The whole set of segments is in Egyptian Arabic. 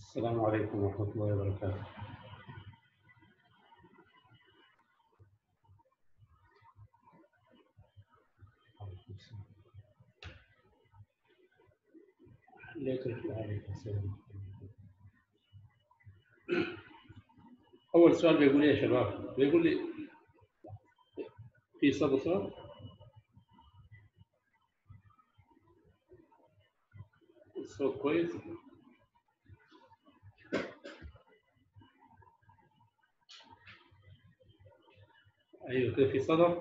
السلام عليكم ورحمة الله وبركاته عليك عليك السلام أول سؤال بيقول إيه يا شباب؟ بيقول لي في صدى صوت؟ الصوت كويس؟ ايوه كده في صدى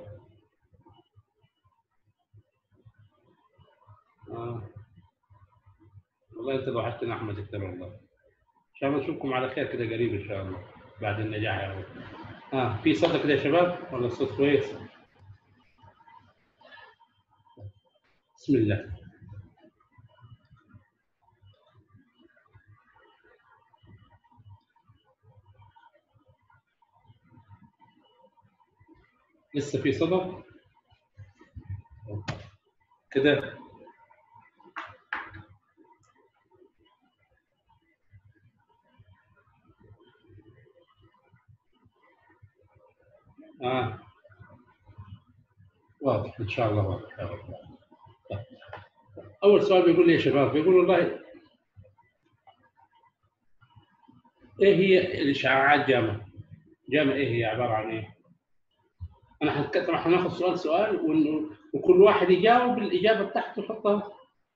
اه والله انت ضحكتنا احمد كتير والله ان شاء الله نشوفكم على خير كده قريب ان شاء الله بعد النجاح يا رب اه في صدى كده يا شباب ولا الصوت كويس بسم الله لسه في صدى كده اه واضح ان شاء الله واضح يا رب طيب. اول سؤال بيقول لي يا شباب بيقول والله ايه هي الاشعاعات جامعه جامعه ايه هي عباره عن ايه انا هتك- طبعا هناخد سؤال سؤال وإنه- وكل واحد يجاوب الاجابه بتاعته يحطها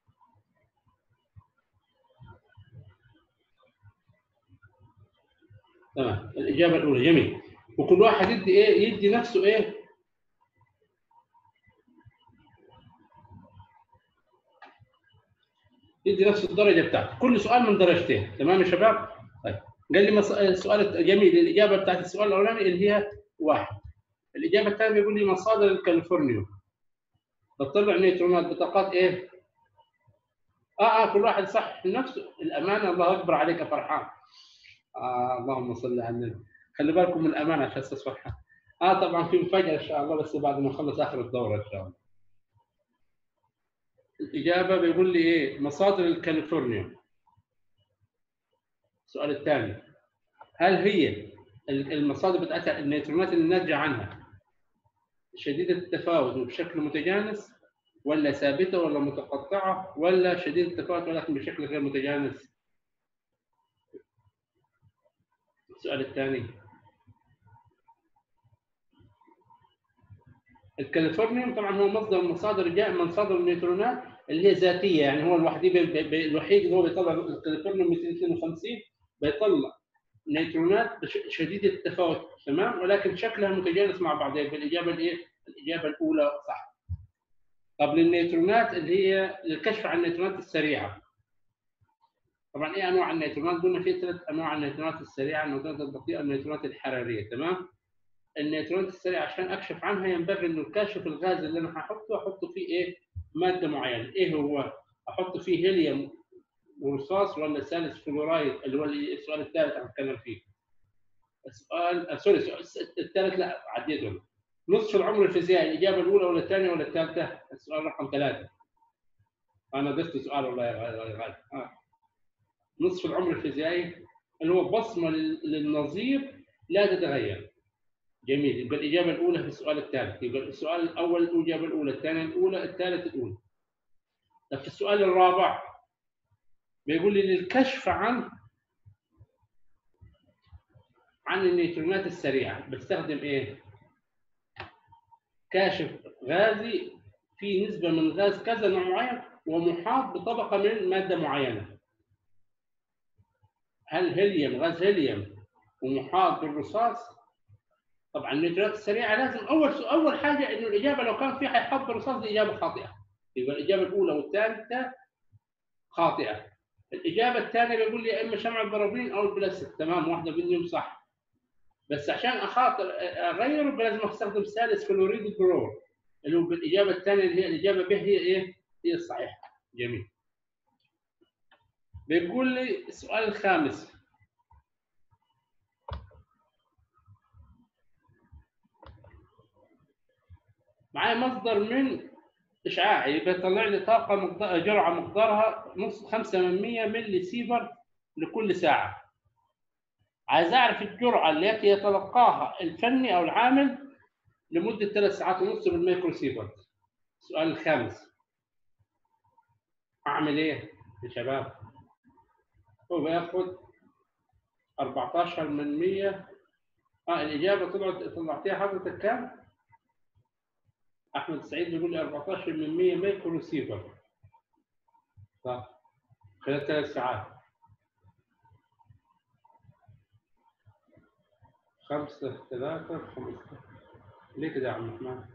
تمام الاجابه الاولى جميل وكل واحد يدي ايه يدي نفسه ايه يدي نفسه الدرجه بتاعته كل سؤال من درجتين تمام يا شباب طيب قال لي مس- السؤال جميل الاجابه بتاعت السؤال الاولاني اللي هي واحد الاجابه الثانيه بيقول لي مصادر الكاليفورنيوم بتطلع نيوترونات بطاقات ايه؟ اه اه كل واحد صح نفسه الامانه الله اكبر عليك يا فرحان آه اللهم صل على النبي خلي بالكم من الامانه عشان استاذ فرحان اه طبعا في مفاجاه ان شاء الله بس بعد ما نخلص اخر الدوره ان شاء الله الاجابه بيقول لي ايه؟ مصادر الكاليفورنيوم السؤال الثاني هل هي المصادر بتاعتها النيوترونات اللي ناتجه عنها شديدة التفاوت وبشكل متجانس ولا ثابتة ولا متقطعة ولا شديدة التفاوت ولكن بشكل غير متجانس؟ السؤال الثاني الكاليفورنيوم طبعا هو مصدر مصادر جاء من مصادر النيوترونات اللي هي ذاتيه يعني هو الوحيد بي- بي- الوحيد اللي هو بيطلع الكاليفورنيوم 252 بيطلع نيوترونات بش- شديده التفاوت تمام ولكن شكلها متجانس مع بعضها فالاجابه الايه؟ الاجابه الاولى صح. طب للنيوترونات اللي هي للكشف عن النيوترونات السريعه. طبعا ايه انواع النيوترونات؟ قلنا في ثلاث انواع النيوترونات السريعه، النيوترونات البطيئه، النيوترونات الحراريه، تمام؟ النيوترونات السريعه عشان اكشف عنها ينبغي انه الكاشف الغاز اللي انا هحطه احطه فيه ايه؟ ماده معينه، ايه هو؟ احط فيه هيليوم ورصاص ولا ثالث فلورايد اللي هو السؤال الثالث هنتكلم فيه. السؤال آه، سوري السؤال الثالث لا عديته نصف العمر الفيزيائي الاجابه الاولى ولا الثانيه ولا الثالثه؟ السؤال رقم ثلاثه. انا ضفت سؤال والله يا غالي- يا غالي آه. نصف العمر الفيزيائي اللي هو بصمه لل- للنظير لا تتغير. جميل يبقى الاجابه الاولى في السؤال الثالث يبقى السؤال الاول الاجابه الاولى الثانيه الاولى الثالث الاولى. طب في السؤال الرابع بيقول لي للكشف عن عن النيوترونات السريعه بستخدم ايه؟ كاشف غازي في نسبه من غاز كذا نوع معين ومحاط بطبقه من ماده معينه. هل هيليوم غاز هيليوم ومحاط بالرصاص؟ طبعا النيوترونات السريعه لازم اول سؤال اول حاجه انه الاجابه لو كان في حيحط بالرصاص دي اجابه خاطئه. يبقى الاجابه الاولى والثالثه خاطئه. الاجابه الثانيه بيقول لي يا اما شمع البرابين او البلاستيك تمام واحده منهم صح. بس عشان اخاطر اغيره لازم استخدم ثالث فلوريد البرور اللي هو بالاجابه الثانيه اللي هي الاجابه ب هي ايه؟ هي الصحيحه. جميل. بيقول لي السؤال الخامس معايا مصدر من اشعاعي بيطلع لي طاقه مقدار جرعه مقدارها نص 5 من 100 ملي سيفر لكل ساعة عايز أعرف الجرعة التي يتلقاها الفني أو العامل لمدة ثلاث ساعات ونص بالميكرو سيفرت السؤال الخامس أعمل إيه يا شباب؟ هو بياخد 14 من 100 اه الإجابة طلعت طلعتيها حضرتك كام؟ أحمد سعيد بيقول لي 14 من 100 ميكرو سيفر صح خلال ثلاث ساعات خمسة ثلاثة خمسة ليه كده يا عم أحمد؟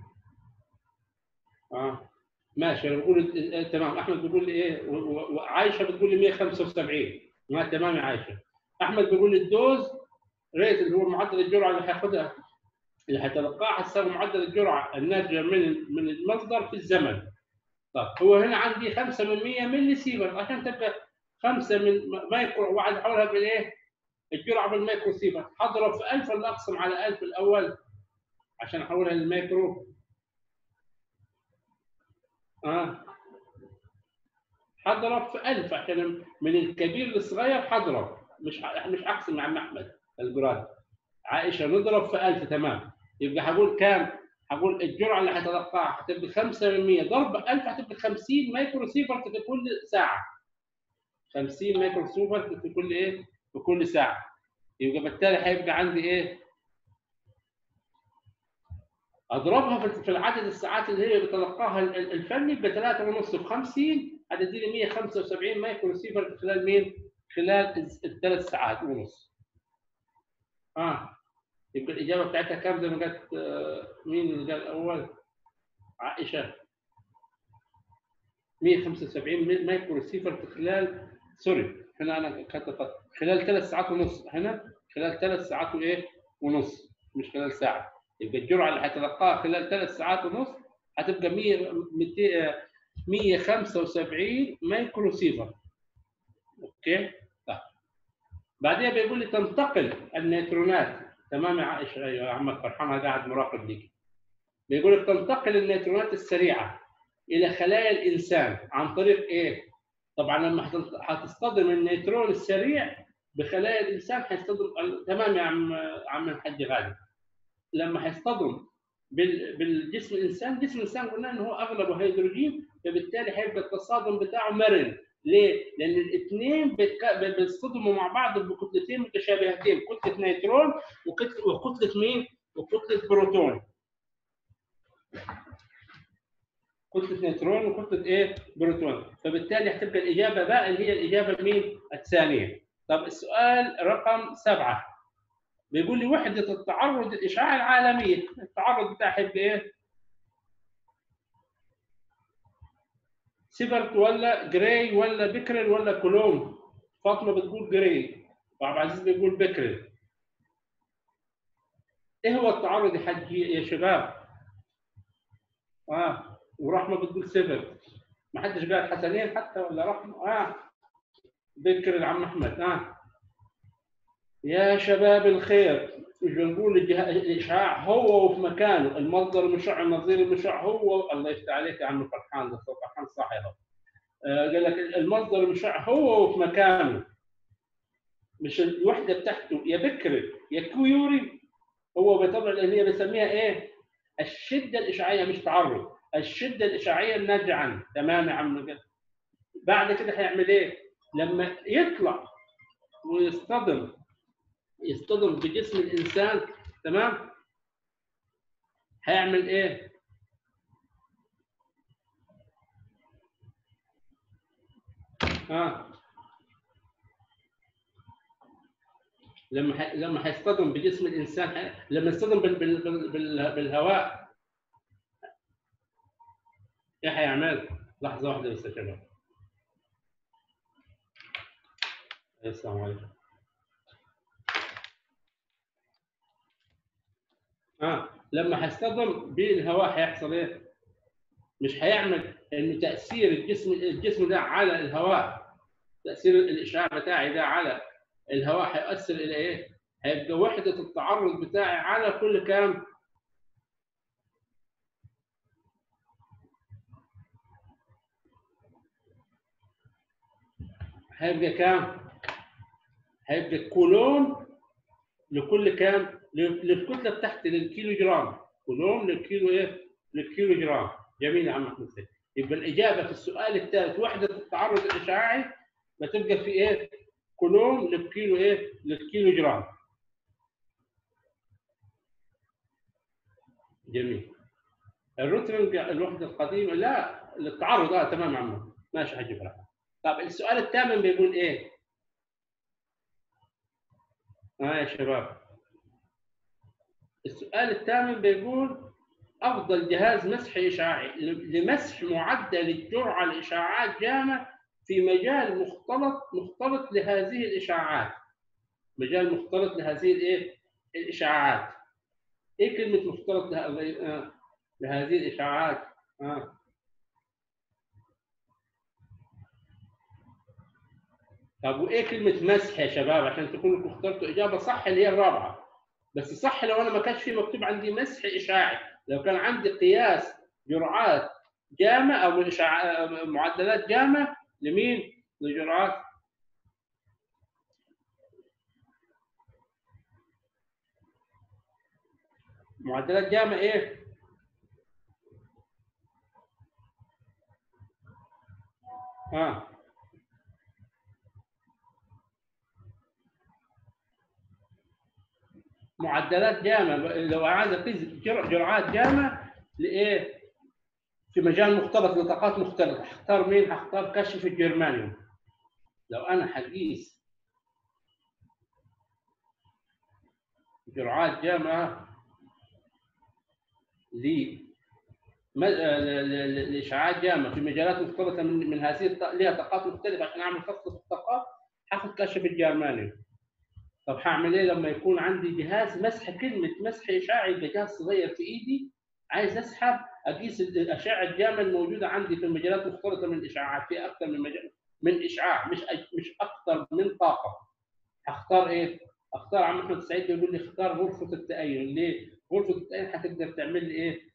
اه ماشي انا بقول آه، تمام احمد بيقول لي ايه و- و- وعايشه بتقول لي 175 ما تمام يا عايشه احمد بيقول لي الدوز ريت اللي هو معدل الجرعه اللي هياخدها اللي هيتلقاها حسب معدل الجرعه الناتجه من من المصدر في الزمن طب هو هنا عندي 5 من 100 ملي سيفر عشان تبقى 5 من مايكرو وعايز احولها بالايه؟ الجرعه بالمايكرو سيفر هضرب في 1000 ولا اقسم على 1000 الاول عشان احولها للمايكرو اه هضرب في 1000 عشان من الكبير للصغير هضرب مش ح- مش اقسم مع عم احمد الجراد عائشه نضرب في 1000 تمام يبقى هقول كام؟ هقول الجرعه اللي هتلقاها هتبقى 5 من 100 ضرب 1000 هتبقى 50 مايكرو سيفرت في كل ساعه 50 مايكرو سيفرت في كل ايه؟ في كل ساعه يبقى بالتالي هيبقى عندي ايه؟ اضربها في- في العدد الساعات اللي هي بتلقاها ال- ال- الفني ب 3.5 في 50 هتديني 175 مايكرو سيفر خلال مين؟ خلال الس- الثلاث ساعات ونص. اه يبقى الاجابه بتاعتها كام زي ما قالت آه، مين اللي قال الاول؟ عائشه 175 مي- مايكرو سيفر خلال سوري هنا انا كتبت خلال ثلاث ساعات ونص هنا خلال ثلاث ساعات وايه؟ ونص مش خلال ساعه يبقى الجرعه اللي هتلقاها خلال ثلاث ساعات ونص هتبقى 100 200 175 مايكرو سيفر اوكي طيب بعدين بيقول لي تنتقل النيوترونات تمام يا عائشه ايوه يا عمك فرحان أنا قاعد مراقب ليك بيقول لك تنتقل النيوترونات السريعه الى خلايا الانسان عن طريق ايه؟ طبعا لما هتنط- هتصطدم النيوترون السريع بخلايا الانسان هيصطدم تمام يا عم عم الحاج غالي لما هيصطدم بال- بالجسم الانسان جسم الانسان قلنا ان هو اغلبه هيدروجين فبالتالي هيبقى التصادم بتاعه مرن ليه؟ لان الاثنين بيتك- بيصطدموا مع بعض بكتلتين متشابهتين كتله نيوترون وكتله وكتله مين؟ وكتله بروتون كتله نيوترون وكتله ايه؟ بروتون فبالتالي هتبقى الاجابه بقى اللي هي الاجابه مين؟ الثانيه طب السؤال رقم سبعه بيقول لي وحده التعرض الاشعاع العالميه التعرض بتاعها هيبقى ايه؟ سيفرت ولا جراي ولا بكرل ولا كولوم فاطمه بتقول جراي وعبد العزيز بيقول بكرل ايه هو التعرض يا حاج يا شباب؟ اه ورحمه بتقول سيفرت ما حدش قال حسنين حتى ولا رحمه اه بكر العم احمد اه يا شباب الخير مش بنقول الجه- الاشعاع هو وفي مكانه المصدر المشع النظير المشع هو الله يفتح عليك يا عم فرحان ده صوت فرحان صح يا رب آه قال لك المصدر المشع هو وفي مكانه مش الوحده بتاعته يا بكر يا كيوري هو بطبع اللي هي بسميها ايه؟ الشده الاشعاعيه مش تعرض الشده الاشعاعيه الناتجه عنه تمام يا عم كده. بعد كده هيعمل ايه؟ لما يطلع ويصطدم يصطدم بجسم الانسان تمام؟ هيعمل ايه؟ ها لما ح... لما هيصطدم بجسم الانسان ح... لما يصطدم بال... بال... بال... بال... بالهواء ايه هيعمل؟ لحظه واحده بس يا شباب السلام عليكم اه لما هيصطدم بالهواء هيحصل ايه؟ مش هيعمل انه تاثير الجسم الجسم ده على الهواء تاثير الاشعاع بتاعي ده على الهواء هيؤثر الى ايه؟ هيبقى وحده التعرض بتاعي على كل كام؟ هيبقى كام؟ هيبقى كولوم لكل كام؟ ل- للكتله بتاعتي للكيلو جرام كولوم للكيلو ايه؟ للكيلو جرام جميل يا عم احمد سيد يبقى الاجابه في السؤال الثالث وحده التعرض الاشعاعي بتبقى في ايه؟ كولوم للكيلو ايه؟ للكيلو جرام جميل الروترنج الوحده القديمه لا للتعرض اه تمام يا عم ماشي حاج ابراهيم طب السؤال الثامن بيقول ايه؟ اه يا شباب السؤال الثامن بيقول افضل جهاز مسح اشعاعي لمسح معدل الجرعه الاشعاعات جامه في مجال مختلط مختلط لهذه الاشعاعات مجال مختلط لهذه الايه الاشعاعات ايه كلمه مختلط له- آه، لهذه الاشعاعات آه. طب وايه كلمه مسح يا شباب عشان تكونوا انتوا اخترتوا اجابه صح اللي هي الرابعه بس صح لو انا ما كانش في مكتوب عندي مسح اشعاعي لو كان عندي قياس جرعات جامه او إشعاع... معدلات جامه لمين؟ لجرعات معدلات جامه ايه؟ اه معدلات جامه لو عايز اقيس جر- جرعات جامه لايه؟ في مجال مختلط لطاقات مختلفه هختار مين؟ هختار كشف الجرمانيوم لو انا هقيس جرعات جامه ل م- ل- ل- ل- لاشعاعات جامه في مجالات مختلطه من من هذه الط- لها طاقات مختلفه عشان اعمل خصص الطاقات هاخد كشف الجرمانيوم طب هعمل ايه لما يكون عندي جهاز مسح كلمه مسح اشعاعي بجهاز صغير في ايدي عايز اسحب اقيس الاشعه الجامه الموجوده عندي في مجالات مختلطه من الاشعاعات في اكثر من مجال من اشعاع مش أج- مش اكثر من طاقه هختار ايه؟ اختار عم احمد سعيد بيقول لي اختار غرفه التأين ليه؟ غرفه التأين هتقدر تعمل لي ايه؟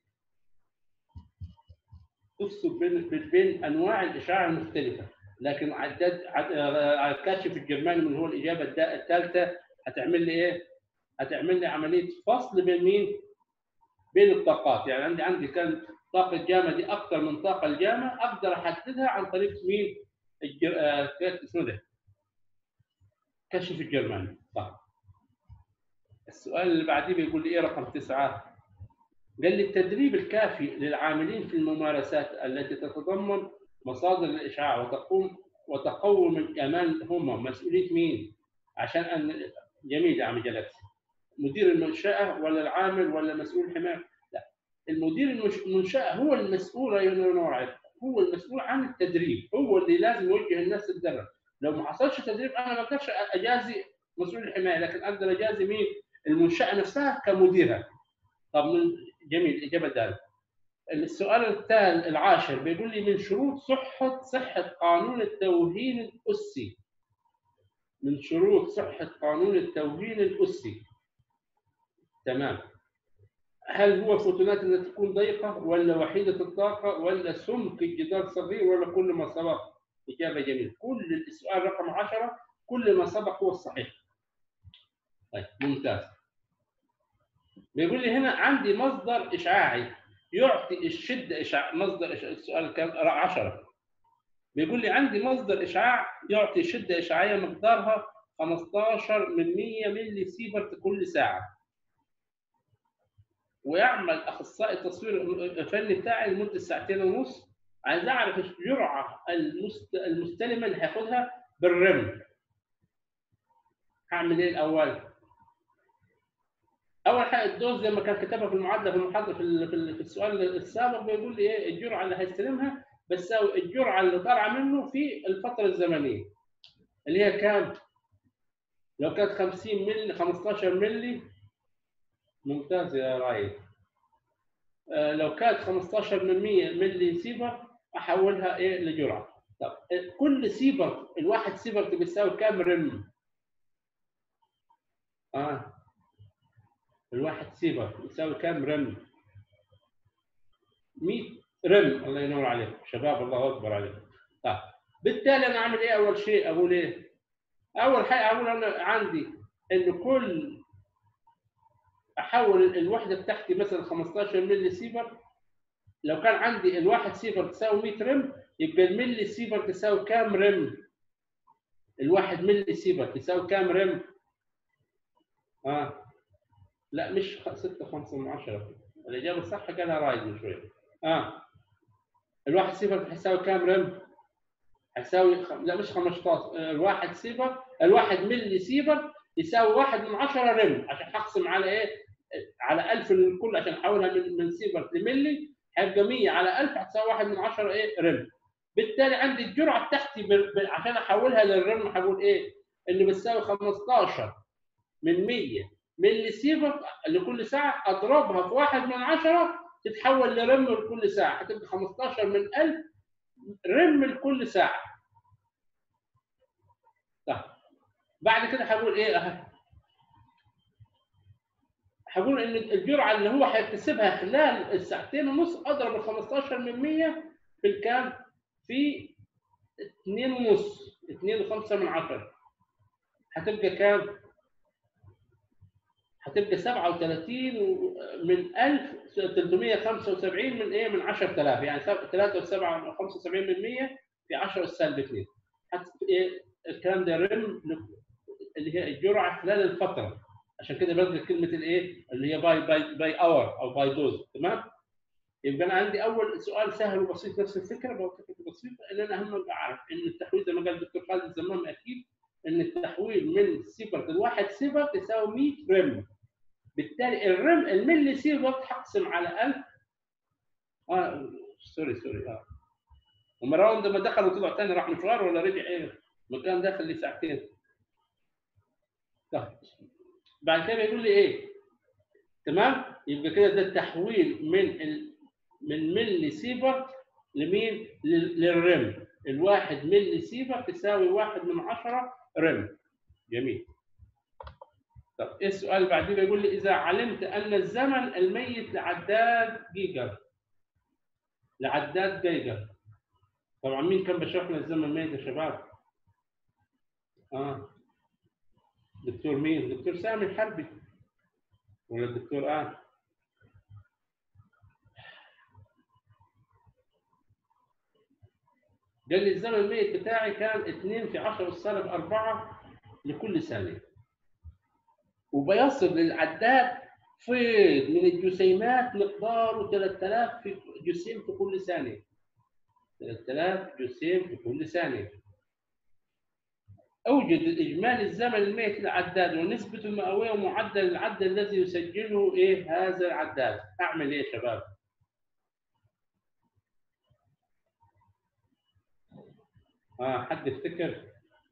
تفصل بين بين انواع الاشعاع المختلفه لكن عدد عد... آه، كاشف الجرماني من هو الاجابه الد- الثالثه هتعمل لي ايه؟ هتعمل لي عمليه فصل بين مين؟ بين الطاقات يعني عندي عندي كان طاقه جامه دي اكثر من طاقه الجامه اقدر احددها عن طريق مين؟ الجر... آه، كيف اسمه ده؟ كشف الجرماني صح السؤال اللي بعديه بيقول لي ايه رقم تسعه؟ قال لي التدريب الكافي للعاملين في الممارسات التي تتضمن مصادر الاشعاع وتقوم وتقوم الامان هم مسؤوليه مين؟ عشان ان جميل يا عم جلاكسي مدير المنشاه ولا العامل ولا مسؤول الحمايه؟ لا المدير المش- المنشاه هو المسؤول يا نور عليك. هو المسؤول عن التدريب هو اللي لازم يوجه الناس تتدرب لو ما حصلش تدريب انا ما اقدرش اجازي مسؤول الحمايه لكن اقدر اجازي مين؟ المنشاه نفسها كمديرها طب من جميل الاجابه الثالثه السؤال الثالث العاشر بيقول لي من شروط صحه صحه قانون التوهين الاسي من شروط صحه قانون التوهين الاسي تمام هل هو فوتونات التي تكون ضيقه ولا وحيده الطاقه ولا سمك الجدار صغير ولا كل ما سبق؟ اجابه جميله كل السؤال رقم 10 كل ما سبق هو الصحيح. طيب ممتاز. بيقول لي هنا عندي مصدر اشعاعي يعطي الشده اشعاع مصدر إشعاع السؤال كام 10 بيقول لي عندي مصدر اشعاع يعطي شده اشعاعيه مقدارها 15 من 100 ملي سيفرت كل ساعه ويعمل اخصائي التصوير الفني بتاعي لمده ساعتين ونص عايز اعرف الجرعه المست... المستلمه اللي هاخدها بالرم هعمل ايه الاول؟ اول حاجه الدوز زي ما كان كتبها في المعادله في المحاضره في, ال- في, ال- في السؤال السابق بيقول لي ايه الجرعه اللي هيستلمها بتساوي الجرعه اللي طالعه منه في الفتره الزمنيه اللي هي كام؟ لو كانت 50 مللي 15 مللي ممتاز يا رايد آه، لو كانت 15 من 100 ملي سيفر احولها ايه لجرعه طب آه، كل سيفر الواحد سيفر بيساوي كام رم؟ اه الواحد سيفر يساوي كام رم؟ 100 رم الله ينور عليك شباب الله اكبر عليك طيب بالتالي انا اعمل ايه اول شيء اقول ايه؟ اول حاجه اقول انا عندي ان كل احول الوحده بتاعتي مثلا 15 ملي سيفر لو كان عندي الواحد سيفر تساوي 100 رم يبقى الملي سيفر تساوي كام رم؟ الواحد ملي سيفر تساوي كام رم؟ اه لا مش 6 5 من 10 الاجابه الصح قالها رايد من شويه اه الواحد سيفر هيساوي كام رم؟ هيساوي خ... لا مش 15 الواحد سيفر الواحد ملي سيفر يساوي واحد من 10 رم عشان هقسم على ايه؟ على 1000 للكل عشان احولها من من سيفر لملي هيبقى 100 على 1000 هتساوي واحد من 10 ايه؟ رم بالتالي عندي الجرعه بتاعتي ب... ب... عشان احولها للرم هقول ايه؟ اللي بتساوي 15 من 100 ملي سيفر لكل ساعه اضربها في واحد من 10 تتحول لرم لكل ساعه هتبقى 15 من 1000 رم لكل ساعه طيب بعد كده هقول ايه أه. هقول ان الجرعه اللي هو هيكتسبها خلال الساعتين ونص اضرب ال 15 من 100 في الكام؟ في 2 ونص 2 و5 من 10 هتبقى كام؟ هتبقى 37 من 1375 من ايه؟ من 10000 يعني 3 و7 75 من 100 في 10 سالب 2 ايه الكلام ده رم اللي هي الجرعه خلال الفتره عشان كده بدل كلمه الايه اللي هي باي باي باي اور او باي دوز تمام يبقى انا عندي اول سؤال سهل وبسيط نفس الفكره بسيطه بسيطه ان انا اهم اعرف ان التحويل زي ما قال الدكتور خالد الزمام اكيد ان التحويل من سيفر لواحد سيفر تساوي 100 رم بالتالي الرم الملي سيفر هقسم على 1000 اه سوري سوري اه ومروان لما دخل وطلع ثاني راح مشوار ولا رجع ايه؟ مكان داخل لي ساعتين طيب بعد كده بيقول لي ايه؟ تمام؟ يبقى كده ده التحويل من ال... من ملي سيفر لمين؟ للرم الواحد ملي سيفر تساوي واحد من عشرة رم جميل طب ايه السؤال اللي بعديه بيقول لي اذا علمت ان الزمن الميت لعداد جيجر لعداد جيجر طبعا مين كان بيشرح لنا الزمن الميت يا شباب؟ اه دكتور مين؟ دكتور سامي الحربي ولا الدكتور آه قال لي الزمن الميت بتاعي كان 2 في 10 سالب 4 لكل ثانية وبيصل للعداد فيض من الجسيمات مقداره 3000 في جسيم في كل ثانية 3000 جسيم في كل ثانية أوجد الإجمالي الزمن الميت للعداد ونسبته المئوية ومعدل العد الذي يسجله إيه هذا العداد أعمل إيه يا شباب؟ آه حد يفتكر؟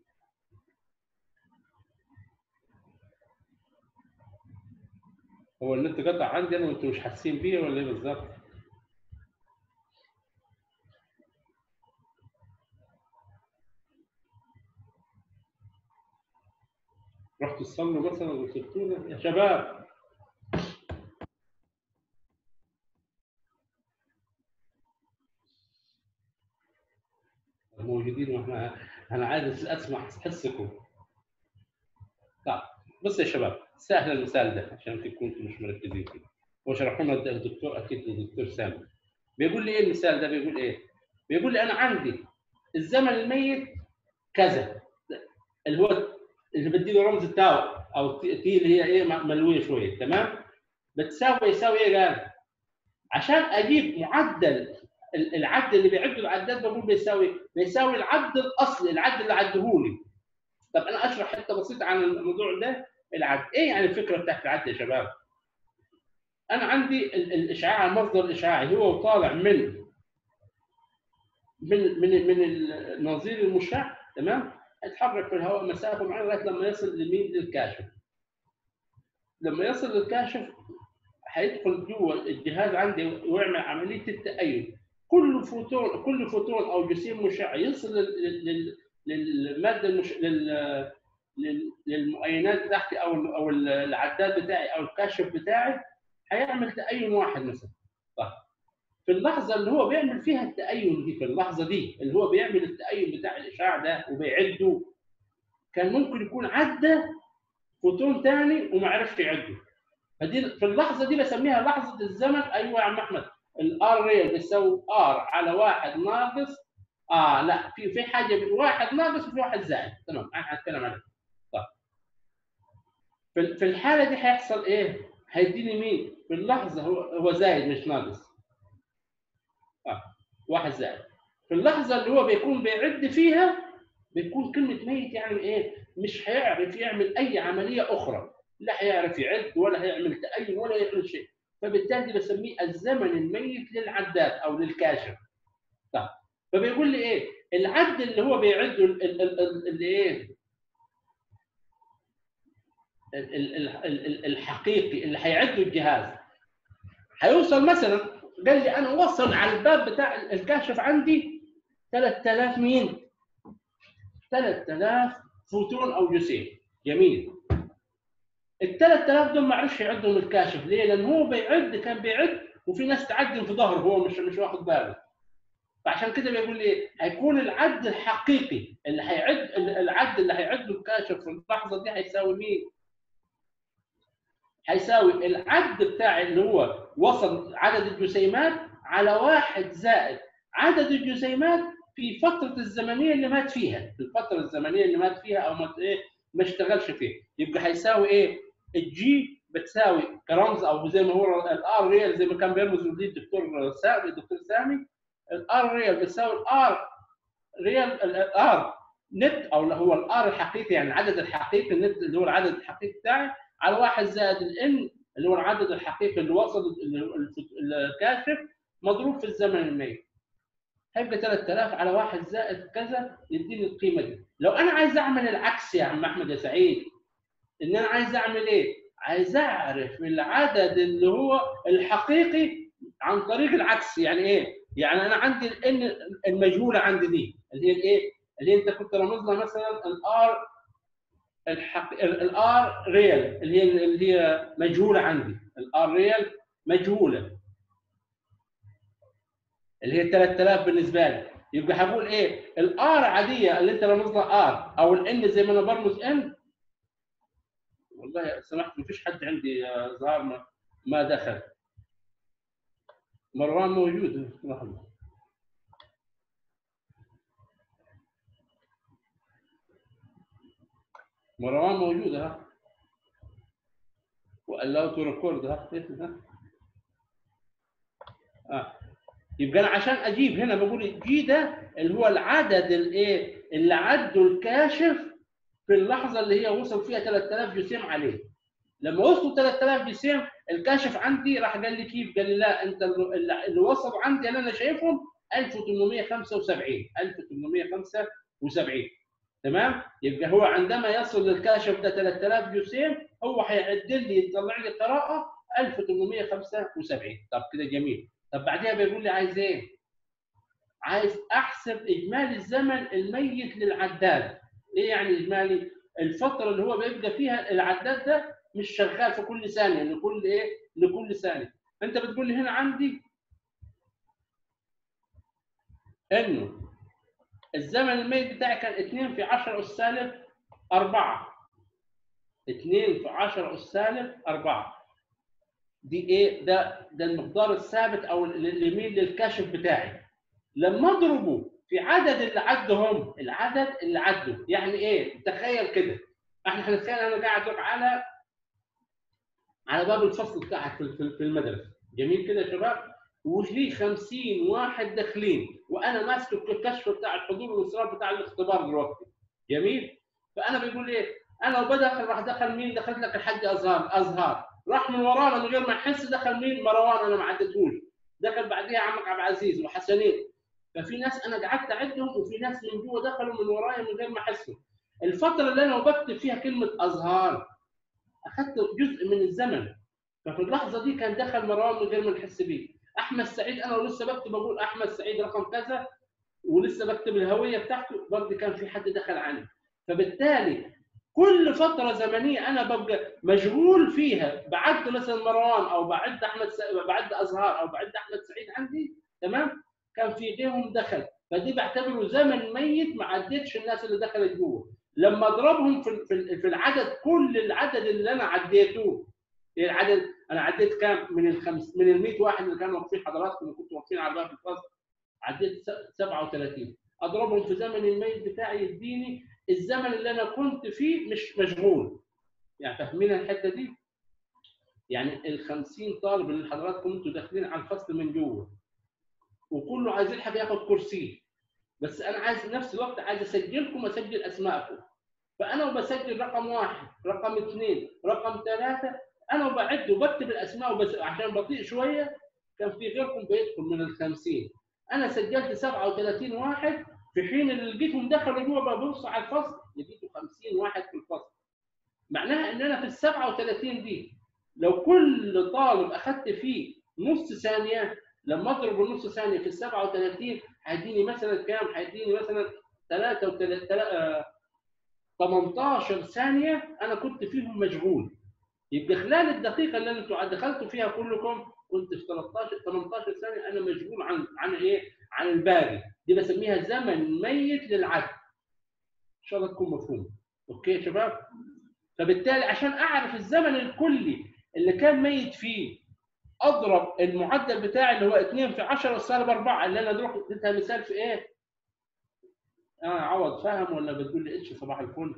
هو النت قطع عندي أنا وأنتم مش حاسين بيه ولا إيه بالظبط؟ رحتوا تصلوا مثلا وسبتونا يا شباب موجودين واحنا انا عايز اسمع حسكم طيب بص يا شباب سهل المثال ده عشان تكونوا مش مركزين فيه وشرحوا لنا الدكتور اكيد الدكتور سامي بيقول لي ايه المثال ده بيقول ايه؟ بيقول لي انا عندي الزمن الميت كذا اللي هو اللي بدي له رمز تاو او تي اللي هي ايه ملويه شويه تمام بتساوي يساوي ايه قال عشان اجيب معدل العد اللي بيعده العداد بقول بيساوي بيساوي العد الاصلي العد اللي عدهولي طب انا اشرح حته بسيطه عن الموضوع ده العد ايه يعني الفكره بتاعت العد يا شباب انا عندي الاشعاع المصدر الاشعاعي هو طالع من من من من النظير المشع تمام يتحرك في الهواء مسافه معينه لغايه لما يصل لمين للكاشف لما يصل للكاشف هيدخل جوه الجهاز عندي ويعمل عمليه التأيد كل فوتون كل فوتون او جسيم مشع يصل لل للماده المش... لل... للمؤينات بتاعتي او او العداد بتاعي او الكاشف بتاعي هيعمل تأين واحد مثلا طيب في اللحظه اللي هو بيعمل فيها التأين دي في اللحظه دي اللي هو بيعمل التأين بتاع الاشعاع ده وبيعده كان ممكن يكون عدى فوتون ثاني وما عرفش يعده فدي في اللحظه دي بسميها لحظه الزمن ايوه يا عم احمد الار ريال بيساوي ار على واحد ناقص اه لا في في حاجه واحد ناقص وفي واحد زائد تمام انا هتكلم عنها طيب في في الحاله دي هيحصل ايه؟ هيديني مين؟ في اللحظه هو هو زايد مش ناقص اه واحد زائد في اللحظه اللي هو بيكون بيعد فيها بتكون كلمه ميت يعني ايه؟ مش هيعرف يعمل اي عمليه اخرى لا هيعرف يعد ولا هيعمل تأين ولا يعمل شيء فبالتالي بسميه الزمن الميت للعداد او للكاشف طيب فبيقول لي ايه العد اللي هو بيعده ال- ال- ال- ال- اللي ايه ال- ال- ال- ال- ال- الحقيقي اللي هيعده الجهاز هيوصل مثلا قال لي انا وصل على الباب بتاع الكاشف عندي 3000 مين 3000 فوتون او جسيم جميل ال 3000 دول ما عرفش يعدهم الكاشف ليه؟ لان هو بيعد كان بيعد وفي ناس تعدم في ظهره هو مش مش واخد باله. فعشان كده بيقول لي ايه؟ هيكون العد الحقيقي اللي هيعد العد اللي هيعده الكاشف في اللحظه دي هيساوي مين؟ هيساوي العد بتاع اللي هو وصل عدد الجسيمات على واحد زائد عدد الجسيمات في فتره الزمنيه اللي مات فيها، في الفتره الزمنيه اللي مات فيها او ما ايه ما اشتغلش فيها، يبقى هيساوي ايه؟ الجي بتساوي كرمز او زي ما هو الار ريال زي ما كان بيرمز لي الدكتور سامي الدكتور سامي الار ريال بتساوي الار ريال الار نت او اللي هو الار الحقيقي يعني العدد الحقيقي النت اللي هو العدد الحقيقي بتاعي على واحد زائد الان اللي هو العدد الحقيقي اللي وصل الكاشف مضروب في الزمن الميت هيبقى 3000 على واحد زائد كذا يديني القيمه دي لو انا عايز اعمل العكس يا عم احمد يا سعيد ان انا عايز اعمل ايه؟ عايز اعرف العدد اللي هو الحقيقي عن طريق العكس يعني ايه؟ يعني انا عندي الان المجهوله عندي دي اللي هي الايه؟ اللي انت كنت رمزنا مثلا الار الحق الار ريال اللي هي اللي هي مجهوله عندي الار ريال مجهوله اللي هي 3000 بالنسبه لي يبقى هقول ايه؟ الار عاديه اللي انت رمزنا ار او الان زي ما انا برمز ان والله سمحت ما فيش حد عندي ظهر ما, ما دخل مروان موجود لحظه مروان موجود ها والله تو ريكورد ها اه يبقى انا عشان اجيب هنا بقول جي ده اللي هو العدد الايه اللي عده الكاشف في اللحظه اللي هي وصل فيها 3000 جسيم عليه لما وصلوا 3000 جسيم الكاشف عندي راح قال لي كيف؟ قال لي لا انت اللي وصلوا عندي اللي انا شايفهم 1875 1875 تمام؟ يبقى هو عندما يصل للكاشف ده 3000 جسيم هو هيعدل لي يطلع لي قراءه 1875 طب كده جميل طب بعدها بيقول لي عايز ايه؟ عايز احسب اجمالي الزمن الميت للعداد ايه يعني اجمالي؟ الفتره اللي هو بيبقى فيها العداد ده مش شغال في كل ثانيه لكل ايه؟ لكل ثانيه. انت بتقول لي هنا عندي انه الزمن الميت بتاعي كان 2 في 10 اس سالب 4 2 في 10 اس سالب 4 دي ايه؟ ده ده المقدار الثابت او اللي يميل للكشف بتاعي. لما اضربه في عدد اللي عدهم العدد اللي عدوا يعني ايه تخيل كده احنا هنتخيل انا قاعد على على باب الفصل بتاعك في في المدرسه جميل كده يا شباب وفي 50 واحد داخلين وانا ماسك الكشف بتاع الحضور والاصرار بتاع الاختبار دلوقتي جميل فانا بيقول ايه انا وبدخل راح دخل مين دخلت لك الحاج ازهار ازهار راح من ورانا من غير ما احس دخل مين مروان انا ما عدتهوش دخل بعديها عمك عبد العزيز وحسنين ففي ناس انا قعدت اعدهم وفي ناس من جوه دخلوا من ورايا من غير ما احسوا الفتره اللي انا بكتب فيها كلمه ازهار اخذت جزء من الزمن ففي اللحظه دي كان دخل مروان من غير ما نحس بيه احمد سعيد انا ولسه بكتب بقول احمد سعيد رقم كذا ولسه بكتب الهويه بتاعته برضه كان في حد دخل عني فبالتالي كل فتره زمنيه انا ببقى مشغول فيها بعد مثلا مروان او بعد احمد س... بعد ازهار او بعد احمد سعيد عندي تمام كان في غيرهم دخل فدي بعتبره زمن ميت ما عدتش الناس اللي دخلت جوه لما اضربهم في في في العدد كل العدد اللي انا عديته إيه العدد انا عديت كام من الخمس من ال 100 واحد اللي كانوا واقفين حضراتكم اللي كنتوا واقفين على باب الفصل عديت س- 37 اضربهم في زمن الميت بتاعي يديني الزمن اللي انا كنت فيه مش مشغول يعني فاهمين الحته دي؟ يعني ال 50 طالب اللي حضراتكم انتوا داخلين على الفصل من جوه وكله عايز يلحق ياخد كرسي بس انا عايز في نفس الوقت عايز اسجلكم واسجل اسماءكم فانا وبسجل رقم واحد رقم اثنين رقم ثلاثه انا وبعد وبكتب الاسماء وبس عشان بطيء شويه كان في غيركم بيدخل من ال 50 انا سجلت 37 واحد في حين اللي لقيتهم دخلوا جوه ببص على الفصل لقيته 50 واحد في الفصل معناها ان انا في ال 37 دي لو كل طالب اخذت فيه نص ثانيه لما اضرب النص ثانيه في ال 37 هيديني مثلا كام؟ هيديني مثلا 3 18 ثانيه انا كنت فيهم مشغول يبقى خلال الدقيقه اللي انتوا دخلتوا فيها كلكم كنت في 13 18 ثانيه انا مشغول عن عن ايه؟ عن الباقي دي بسميها زمن ميت للعد ان شاء الله تكون مفهوم اوكي يا شباب فبالتالي عشان اعرف الزمن الكلي اللي كان ميت فيه اضرب المعدل بتاعي اللي هو 2 في 10 سالب 4 اللي انا دلوقتي اديتها مثال في ايه؟ اه عوض فاهم ولا بتقول لي اتش صباح الفل؟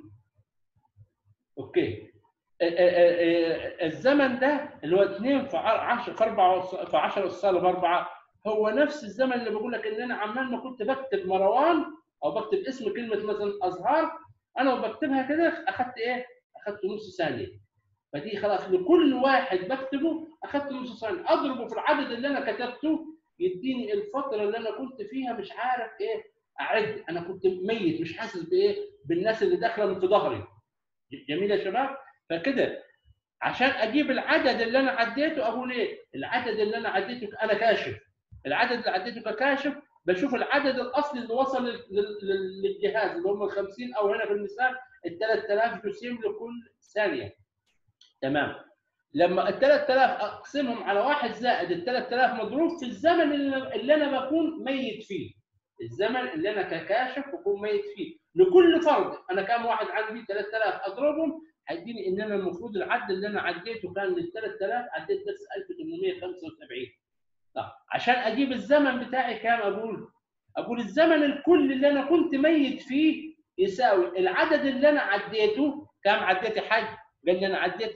اوكي آه، آه، آه، الزمن ده اللي هو 2 في 10 في 4 في 10 سالب 4 هو نفس الزمن اللي بقول لك ان انا عمال ما كنت بكتب مروان او بكتب اسم كلمه مثلا ازهار انا وبكتبها كده اخذت ايه؟ اخذت نص ثانيه فدي خلاص لكل واحد بكتبه اخذت نص ثانيه اضربه في العدد اللي انا كتبته يديني الفتره اللي انا كنت فيها مش عارف ايه اعد انا كنت ميت مش حاسس بايه بالناس اللي داخله من في ظهري جميل يا شباب فكده عشان اجيب العدد اللي انا عديته اقول ايه العدد اللي انا عديته انا كاشف العدد اللي عديته ككاشف بشوف العدد الاصلي اللي وصل لل- لل- للجهاز اللي هم ال 50 او هنا في المثال ال 3000 جسيم لكل ثانيه تمام لما ال 3000 اقسمهم على واحد زائد ال 3000 مضروب في الزمن اللي اللي انا بكون ميت فيه الزمن اللي انا ككاشف بكون ميت فيه لكل فرد انا كام واحد عندي 3000 اضربهم هيديني ان انا المفروض العد اللي انا عديته كان لل 3000 عديت بس 1875 طب عشان اجيب الزمن بتاعي كام اقول؟ اقول الزمن الكل اللي انا كنت ميت فيه يساوي العدد اللي انا عديته كام عديت يا حاج؟ قال لي انا عديت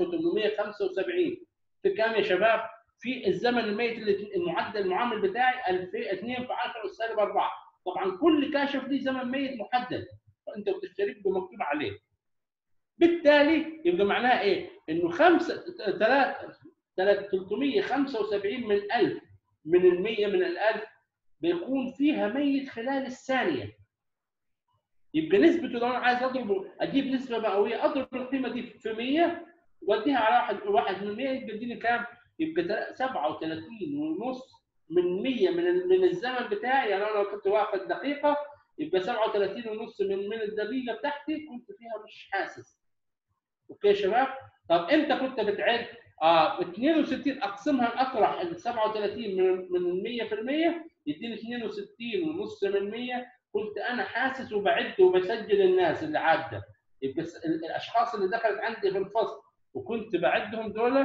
1875 في كام يا شباب؟ في الزمن الميت اللي المعدل المعامل بتاعي 2 في 10 سالب 4 طبعا كل كاشف ليه زمن ميت محدد فانت بتشترك بمكتوب عليه بالتالي يبقى معناها ايه؟ انه 5 3 375 من 1000 من ال 100 من ال 1000 بيكون فيها ميت خلال الثانيه يبقى نسبته لو انا عايز اضربه اجيب نسبه مئويه اضرب القيمه دي في 100 واديها على واحد واحد من 100 يبقى يديني كام؟ يبقى 37 ونص من 100 من ال- من الزمن بتاعي يعني انا لو كنت واخد دقيقه يبقى 37 ونص من من الدقيقه بتاعتي كنت فيها مش حاسس. اوكي يا شباب؟ طب امتى كنت بتعد؟ اه 62 اقسمها اطرح ال 37 من من ال 100% يديني 62 ونص من 100 كنت انا حاسس وبعد وبسجل الناس اللي عاده يبقى الس- ال- الاشخاص اللي دخلت عندي في الفصل وكنت بعدهم دول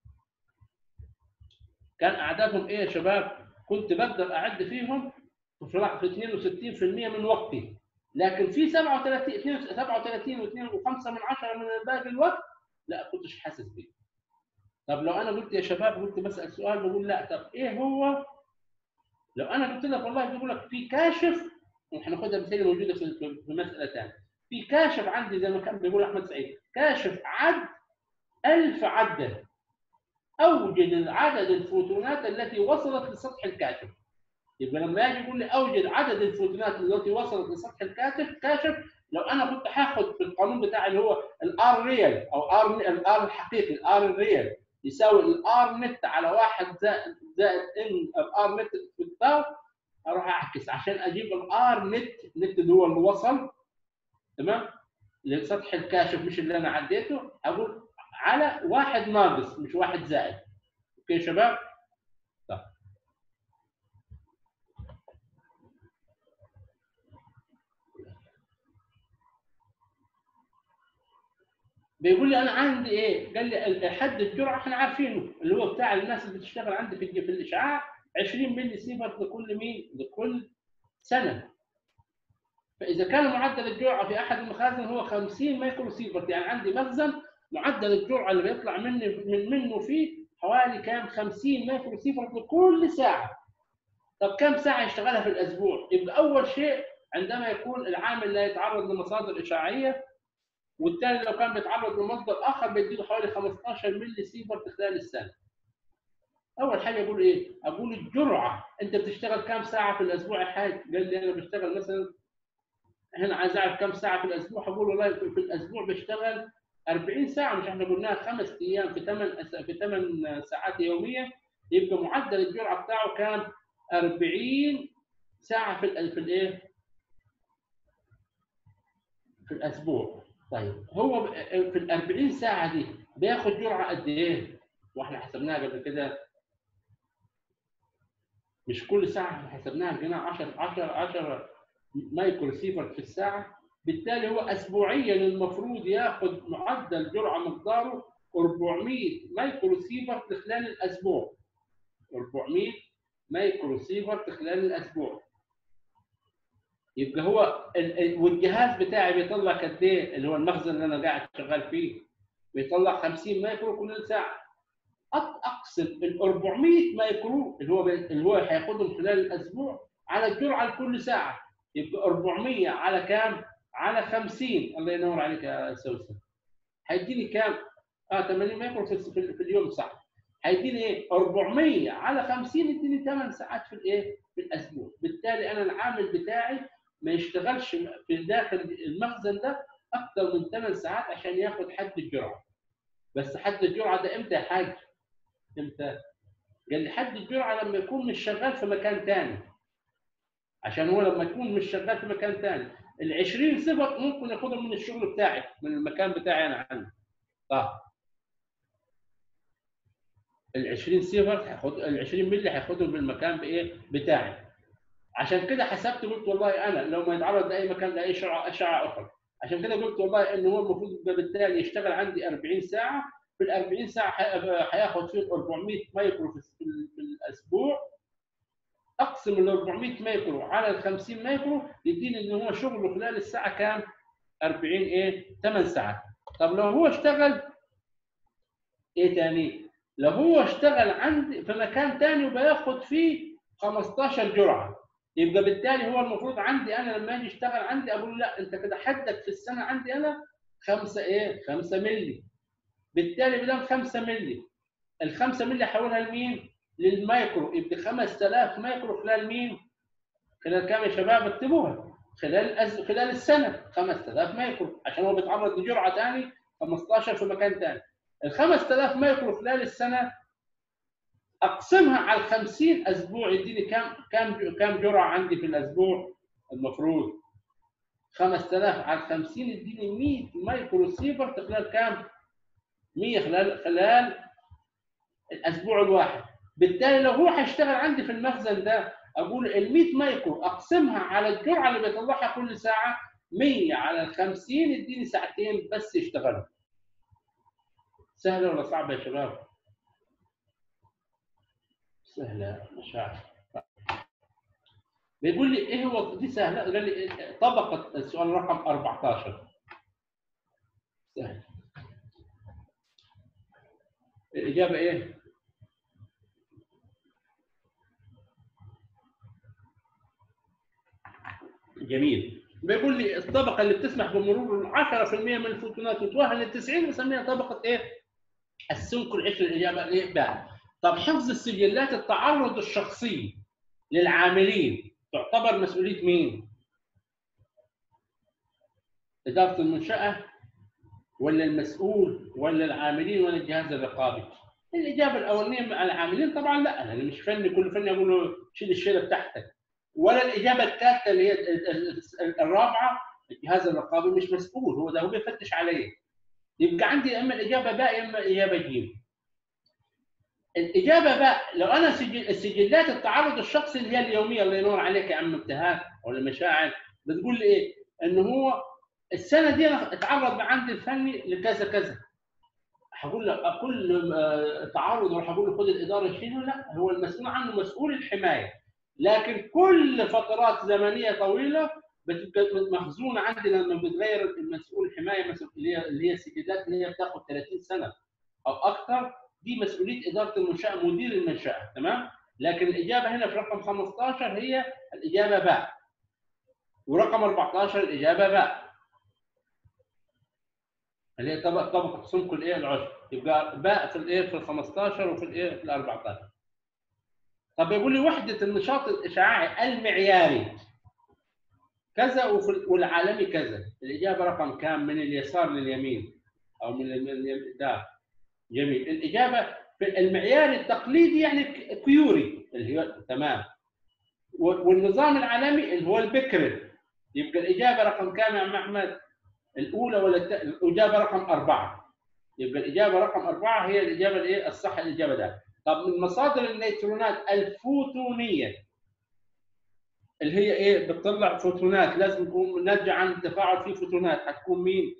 كان اعدادهم ايه يا شباب؟ كنت بقدر اعد فيهم في راح في 62% من وقتي لكن في 37 32 37 و2.5 من 10 من باقي الوقت لا كنتش حاسس بيه. طب لو انا قلت يا شباب قلت بسال سؤال بقول لا طب ايه هو لو انا قلت لك والله بيقول لك في كاشف وهناخدها مثال موجوده في في- في مساله ثانيه في كاشف عندي زي ما كان بيقول احمد سعيد كاشف عد 1000 عده اوجد العدد الفوتونات التي وصلت لسطح الكاشف يبقى لما يجي يقول لي اوجد عدد الفوتونات التي وصلت لسطح الكاشف كاشف لو انا كنت هاخد في القانون بتاعي اللي هو الار ريال او ار الار الحقيقي الار الريال يساوي الار نت على واحد زائد زائد ان الار نت في التاو اروح اعكس عشان اجيب الار نت نت اللي هو اللي وصل تمام لسطح الكاشف مش اللي انا عديته اقول على واحد ناقص مش واحد زائد اوكي يا شباب طيب بيقول لي انا عندي ايه؟ قال لي حد الجرعه احنا عارفينه اللي هو بتاع الناس اللي بتشتغل عندي في في الاشعاع 20 ملي سيفر لكل مين؟ لكل سنه. فاذا كان معدل الجرعه في احد المخازن هو 50 مايكرو سيفر يعني عندي مخزن معدل الجرعه اللي بيطلع مني من منه فيه حوالي كام 50 مايكرو سيفر لكل ساعه. طب كم ساعه يشتغلها في الاسبوع؟ يبقى اول شيء عندما يكون العامل لا يتعرض لمصادر اشعاعيه والثاني لو كان بيتعرض لمصدر اخر بيديله حوالي 15 ملي سيفر في خلال السنه. اول حاجه اقول ايه؟ اقول الجرعه انت بتشتغل كم ساعه في الاسبوع يا حاج؟ قال لي انا بشتغل مثلا هنا عايز اعرف كم ساعه في الاسبوع هقول والله في الاسبوع بشتغل 40 ساعه مش احنا قلناها خمس ايام في 8 في 8 ساعات يوميه يبقى معدل الجرعه بتاعه كان 40 ساعه في ال في الايه؟ في الاسبوع طيب هو في ال 40 ساعه دي بياخد جرعه قد ايه؟ واحنا حسبناها قبل كده مش كل ساعه احنا حسبناها لقينا 10 10 10 مايكرو سيفر في الساعه بالتالي هو اسبوعيا المفروض ياخذ معدل جرعه مقداره 400 مايكرو سيفر في خلال الاسبوع 400 مايكرو سيفر في خلال الاسبوع يبقى هو والجهاز بتاعي بيطلع قد ايه اللي هو المخزن اللي انا قاعد شغال فيه بيطلع 50 مايكرو كل ساعه اقسم ال 400 مايكرو اللي هو اللي هو هياخدهم خلال الاسبوع على الجرعه لكل ساعه يبقى 400 على كام؟ على 50 الله ينور عليك يا سوسن هيديني كام؟ اه 80 مايكرو في, في, في اليوم صح هيديني ايه؟ 400 على 50 يديني 8 ساعات في الايه؟ في الاسبوع بالتالي انا العامل بتاعي ما يشتغلش في داخل المخزن ده اكثر من 8 ساعات عشان ياخد حد الجرعه بس حد الجرعه ده امتى يا حاج؟ امتى؟ قال لي حد الجرعه لما يكون مش شغال في مكان ثاني عشان هو لما يكون مش شغال في مكان ثاني ال 20 صفر ممكن ياخدهم من الشغل بتاعي من المكان بتاعي انا عندي طيب ال 20 صفر هياخد ال 20 مللي هياخدهم من المكان بايه بتاعي عشان كده حسبت قلت والله انا لو ما يتعرض لاي مكان لاي اشعه اشعه اخرى عشان كده قلت والله ان هو المفروض بالتالي يشتغل عندي 40 ساعه في ال 40 ساعه هياخد فيه 400 مايكرو في الاسبوع اقسم ال 400 مايكرو على ال 50 مايكرو يديني ان هو شغله خلال الساعه كام؟ 40 ايه؟ 8 ساعات. طب لو هو اشتغل ايه تاني؟ لو هو اشتغل عندي في مكان تاني وبياخد فيه 15 جرعه يبقى بالتالي هو المفروض عندي انا لما اجي اشتغل عندي اقول له لا انت كده حدك في السنه عندي انا 5 ايه؟ 5 مللي. بالتالي بدل 5 مللي ال 5 مللي احولها لمين؟ للمايكرو يبقى 5000 مايكرو خلال مين؟ خلال كام يا شباب اكتبوها خلال الأز... خلال السنه 5000 مايكرو عشان هو بيتعرض لجرعه ثاني 15 في مكان ثاني ال 5000 مايكرو خلال السنه اقسمها على 50 اسبوع يديني كام كام كام جرعه عندي في الاسبوع المفروض 5000 على 50 يديني 100 مايكرو سيفر خلال كام 100 خلال خلال الاسبوع الواحد بالتالي لو هو هيشتغل عندي في المخزن ده اقول ال 100 مايكرو اقسمها على الجرعه اللي بيطلعها كل ساعه 100 على ال 50 يديني ساعتين بس يشتغلوا. سهله ولا صعبه يا شباب؟ سهله مش عارف. بيقول لي ايه هو دي سهله قال لي طبقه السؤال رقم 14 سهل الاجابه ايه؟ جميل بيقول لي الطبقه اللي بتسمح بمرور 10% من الفوتونات وتوهن ل 90 بنسميها طبقه ايه؟ السمك العشر الاجابه ايه بقى؟ طب حفظ السجلات التعرض الشخصي للعاملين تعتبر مسؤوليه مين؟ اداره المنشاه ولا المسؤول ولا العاملين ولا الجهاز الرقابي؟ الاجابه الاولانيه مع العاملين طبعا لا انا مش فني كل فني اقول له شيل الشيله بتاعتك ولا الاجابه الثالثه اللي هي الرابعه الجهاز الرقابي مش مسؤول هو ده هو بيفتش عليه يبقى عندي اما الاجابه باء يا اما اجابه جيم الاجابه باء لو انا سجل السجلات التعرض الشخصي اللي هي اليوميه الله ينور عليك يا عم ابتهال ولا مشاعر بتقول لي ايه؟ ان هو السنه دي انا اتعرض عندي الفني لكذا كذا هقول له كل آه، تعرض اروح اقول له خد الاداره شيله لا هو المسؤول عنه مسؤول الحمايه لكن كل فترات زمنيه طويله بتبقى مخزونه عندي لما بتغير المسؤول الحمايه مسؤول اللي هي اللي هي السجلات اللي هي بتاخد 30 سنه او اكثر دي مسؤوليه اداره المنشاه مدير المنشاه تمام لكن الاجابه هنا في رقم 15 هي الاجابه باء ورقم 14 الاجابه باء اللي هي طبق طبقه سمك الايه العشر يبقى باء في الايه في ال 15 وفي الايه في ال 14 طب يقول لي وحده النشاط الاشعاعي المعياري كذا وفي ال- والعالمي كذا الاجابه رقم كام من اليسار لليمين او من ال- من اليم- ده جميل الاجابه في المعيار التقليدي يعني ك- كيوري اللي هو تمام و- والنظام العالمي اللي هو البكرل يبقى الاجابه رقم كام يا عم احمد؟ الاولى ولا الت... الاجابه رقم اربعه يبقى الاجابه رقم اربعه هي الاجابه الايه الصح الاجابه ده طب من مصادر النيترونات الفوتونيه اللي هي ايه بتطلع فوتونات لازم تكون ناتجه عن التفاعل في فوتونات هتكون مين؟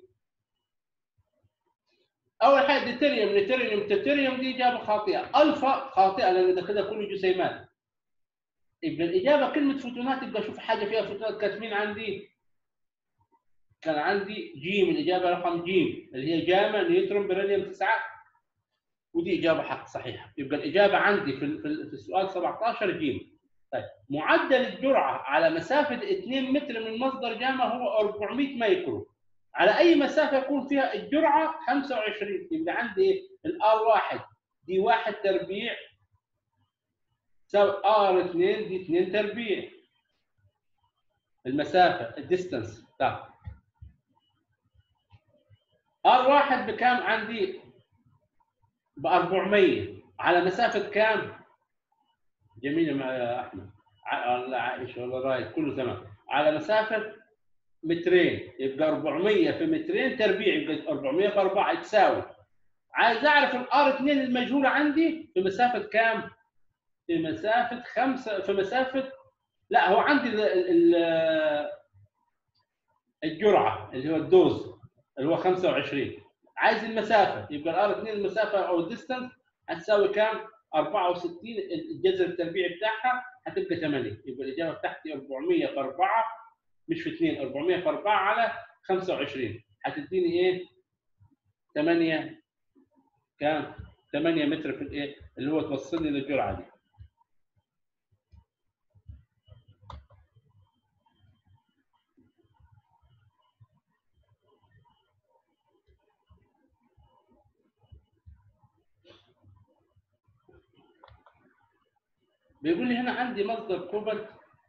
اول حاجه ديتريوم نيتريوم تيتريوم دي اجابه خاطئه الفا خاطئه لان ده كده كله جسيمات يبقى الاجابه كلمه فوتونات يبقى اشوف حاجه فيها فوتونات كانت مين عندي؟ كان عندي جيم الاجابه رقم جيم اللي هي جاما نيوترون بريليوم 9 ودي اجابه حق صحيحه يبقى الاجابه عندي في ال- في ال- في السؤال 17 جيم طيب معدل الجرعه على مسافه 2 متر من مصدر جاما هو 400 مايكرو على اي مسافه يكون فيها الجرعه 25 يبقى عندي ايه الار 1 دي 1 تربيع تساوي ار 2 دي 2 تربيع المسافه الديستنس بتاعها ار 1 بكام عندي ب 400 على مسافه كام جميل يا احمد ع- والله عائشه والله رايد كله تمام على مسافه مترين يبقى 400 في مترين تربيع يبقى 400 في 4 تساوي عايز اعرف الار 2 المجهوله عندي في مسافه كام؟ في مسافه خمسه في مسافه لا هو عندي ال- ال- الجرعه اللي هو الدوز اللي هو 25 عايز المسافه يبقى الار 2 المسافه او الديستنس هتساوي كام؟ 64 الجذر التربيعي بتاعها هتبقى 8 يبقى الاجابه بتاعتي 400 في 4 مش في 2 400 في 4 على 25 هتديني ايه؟ 8 كام؟ 8 متر في الايه؟ اللي هو توصلني للجرعه دي. بيقول لي هنا عندي مصدر كوبالت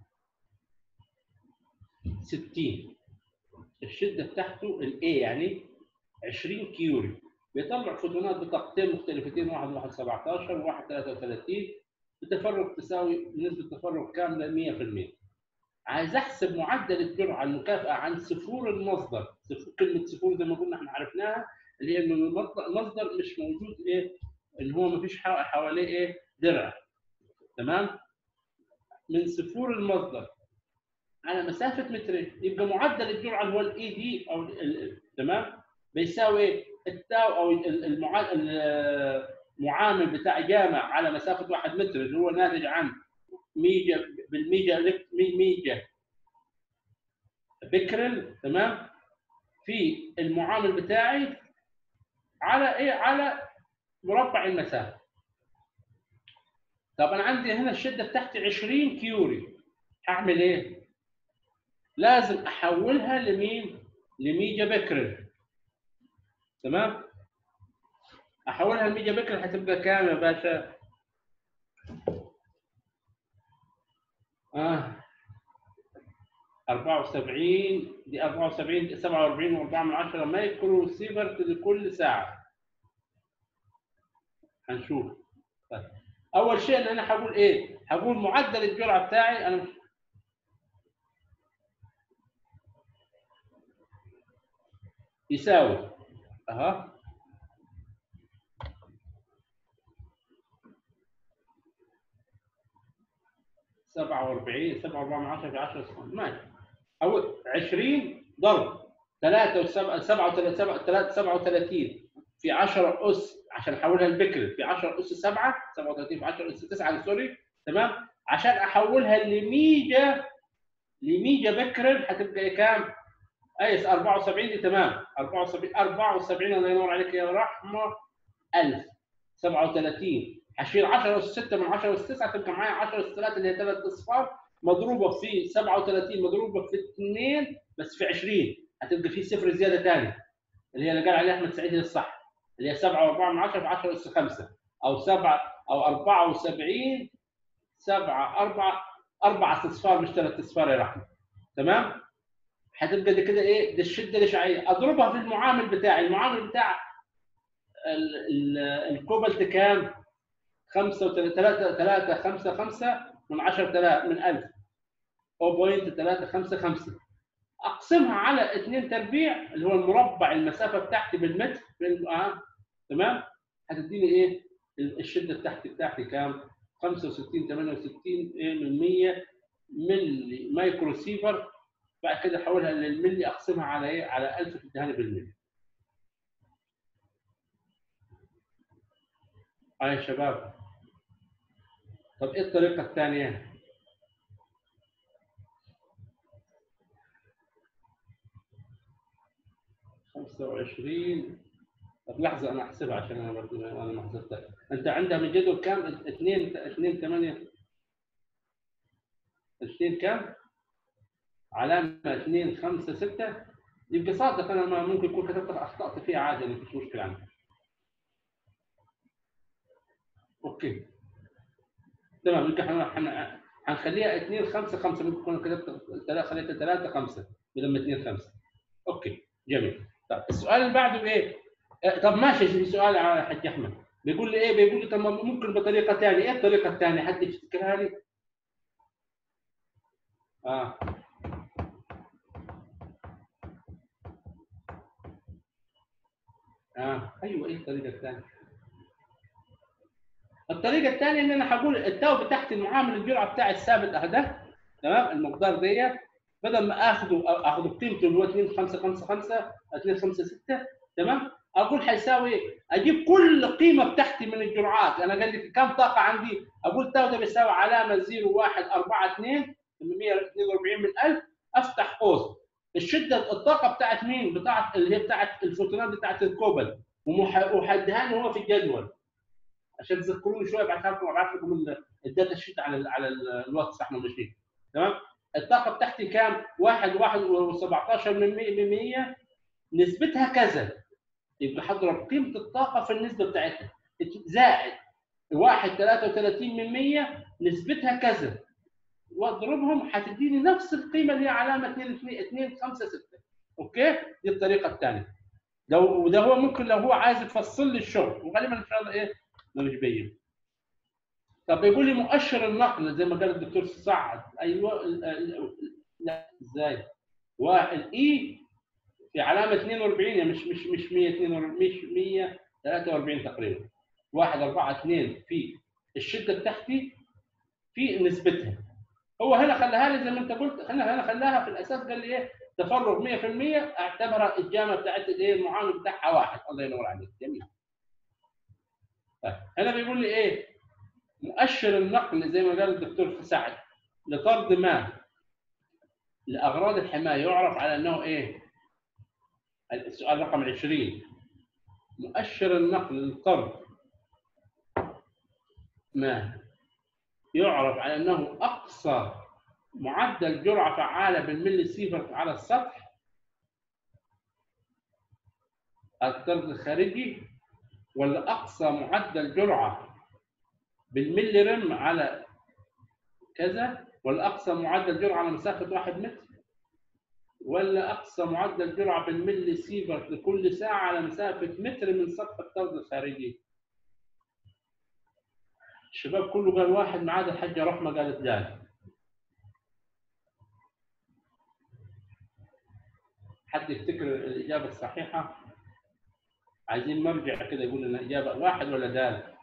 60 الشده بتاعته الاي يعني 20 كيوري بيطلع فوتونات بطاقتين مختلفتين واحد واحد 17 وواحد 33 بتفرق تساوي نسبه تفرق كامله 100% عايز احسب معدل الجرعه المكافئه عن صفور المصدر صفور كلمه صفور زي ما قلنا احنا عرفناها اللي هي انه المصدر المصدر مش موجود ايه ان هو ما فيش حواليه ايه درع تمام من صفور المصدر على مسافه مترين يبقى معدل الجرعه اللي هو الاي دي او ال- ال- تمام بيساوي ايه؟ التاو او ال- المعا- المعامل بتاع جامع على مسافه 1 متر اللي هو ناتج عن ميجا بالميجا إلكت- مي- ميجا بكرل تمام في المعامل بتاعي على ايه؟ على مربع المسافه طب انا عندي هنا الشده بتاعتي 20 كيوري هعمل ايه؟ لازم احولها لمين؟ لميجا بكرل تمام؟ احولها لميجا بكرل هتبقى كام يا باشا؟ اه 74 دي 74 47 و4 من 10 مايكرو سيفرت لكل ساعه هنشوف طيب. اول شيء ان انا هقول ايه؟ هقول معدل الجرعه بتاعي انا مش يساوي اها سبعة وأربعين سبعة وأربعة من عشرة في عشرة صفر ماشي أو عشرين ضرب 3 و7 37 في 10 اس عشان احولها لبكر في 10 اس 7 37 في 10 اس 9 سوري تمام عشان احولها لميجا لميجا بكر هتبقى إيه كام؟ ايس 74 دي تمام 74 74 الله ينور عليك يا رحمه 1000 37 هشيل 10 اس 6 من 10 اس 9 تبقى معايا 10 اس 3 اللي هي 3 اصفار مضروبه في 37 مضروبه في 2 بس في 20 هتبقى في صفر زياده ثاني اللي هي اللي قال عليها احمد سعيد الصح اللي هي 7 و4 من 10 في 10 اس 5 او 7 او 74 7 4 4 اصفار مش 3 اصفار يا رحمه تمام هتبقى دي كده ايه دي الشده الاشعاعيه اضربها في المعامل بتاعي المعامل بتاع ال- ال- الكوبالت كام 5 3 3 5 5 من 10000 من 1000 0.355 اقسمها على 2 تربيع اللي هو المربع المسافه بتاعتي بالمتر بال- آه. تمام هتديني ايه الشده بتاعتي بتاعتي كام 65 68 إيه من 100 ملي مايكرو سيفر بعد كده احولها للملي اقسمها على ايه على 1000 تديها لي بالملي اه يا شباب طب ايه الطريقه الثانيه خمسة وعشرين طب لحظة أنا أحسبها عشان أنا برضه أنا ما حسبتها أنت عندها من جدول كام؟ اثنين اثنين ثمانية اثنين كام؟ علامة اثنين خمسة ستة يبقى صادق أنا ما ممكن يكون كتبت أخطأت فيها عادي ما فيش مشكلة عندي أوكي تمام يبقى احنا احنا هنخليها 2 5 5 ممكن تكون كتبت ثلاثة خليتها 3 5 بدل ما 2 5 اوكي جميل طب السؤال اللي بعده ايه؟ آه، طب ماشي في سؤال على حاج احمد بيقول لي ايه؟ بيقول لي طب ما ممكن بطريقه ثانيه، ايه الطريقه الثانيه؟ حد يفتكرها لي؟ اه اه ايوه ايه الطريقه الثانيه؟ الطريقه الثانيه ان انا هقول التاو بتاعت المعامل الجرعه بتاع الثابت اهدى تمام المقدار ديت بدل ما اخده اخده بقيمته اللي هو 2 5 5 5 2 5 6 تمام اقول هيساوي ايه؟ اجيب كل قيمه بتاعتي من الجرعات انا قال لي كم طاقه عندي؟ اقول تاو ده بيساوي علامه 0 1 4 2 842 من 1000 افتح قوس الشده الطاقه بتاعت مين؟ بتاعت اللي هي بتاعت الفوتونات بتاعت الكوبل ومح- وحدها لي هو في الجدول عشان تذكروني شويه بعد لكم ابعت لكم ال- الداتا شيت على ال على ال- الواتس احنا ماشيين تمام الطاقه بتاعتي كام؟ 1 1 و17 من 100 من 100 نسبتها كذا يبقى هضرب قيمه الطاقه في النسبه بتاعتها زائد 1 33 من 100 نسبتها كذا واضربهم هتديني نفس القيمه اللي هي علامه 2 2 5 6 اوكي دي الطريقه الثانيه ده وده هو ممكن لو هو عايز يفصل لي الشغل وغالبا ان شاء الله ايه ما مش بين طب بيقول لي مؤشر النقل زي ما قال الدكتور سعد ايوه ال- ال- لا ازاي واحد اي في علامه 42 يعني مش مش مش 142 مش 143 تقريبا 1 4 2 في الشده بتاعتي في نسبتها هو هنا خلاها لي زي ما انت قلت هنا هنا خلاها في الاساس قال لي ايه تفرغ 100% اعتبرها الجامعه بتاعت الايه المعامل بتاعها واحد الله ينور عليك جميل طيب، هنا بيقول لي ايه مؤشر النقل زي ما قال الدكتور سعد لطرد ما لاغراض الحمايه يعرف على انه ايه السؤال رقم 20 مؤشر النقل للطرد ما يعرف على انه اقصى معدل جرعه فعاله بالملي سيفرت على السطح الطرد الخارجي ولا اقصى معدل جرعه بالملي رم على كذا ولا اقصى معدل جرعه على مسافه 1 متر ولا اقصى معدل جرعه بالملي سيفرت لكل ساعه على مسافه متر من سطح الطرد الخارجي الشباب كله قال واحد ما عدا الحاجه رحمه قالت لا حد يفتكر الاجابه الصحيحه عايزين مرجع كده يقول لنا اجابه واحد ولا دال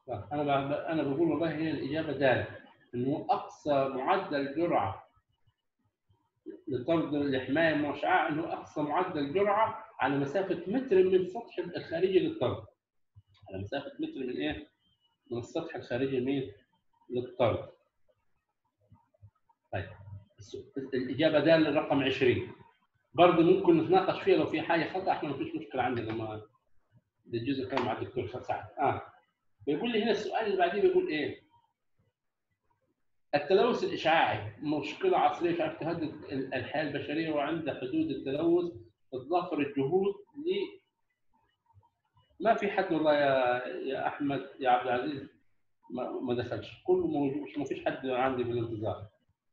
انا ب- انا بقول والله هي الاجابه دال انه اقصى معدل جرعه لطرد الحمايه من الاشعاع انه اقصى معدل جرعه على مسافه متر من السطح الخارجي للطرد على مسافه متر من ايه؟ من السطح الخارجي من للطرد طيب الس- الاجابه دال للرقم 20 برضه ممكن نتناقش فيها لو في حاجه خطا احنا ما فيش مشكله عندنا ما ده الجزء كان مع الدكتور سعد اه بيقول لي هنا السؤال اللي بعديه بيقول ايه؟ التلوث الاشعاعي مشكله عصريه مش عارف تهدد ال- الحياه البشريه وعند حدود التلوث تتضافر الجهود ل ما في حد والله يا يا احمد يا عبد العزيز ما, ما دخلش كله موجود ما فيش حد عندي بالانتظار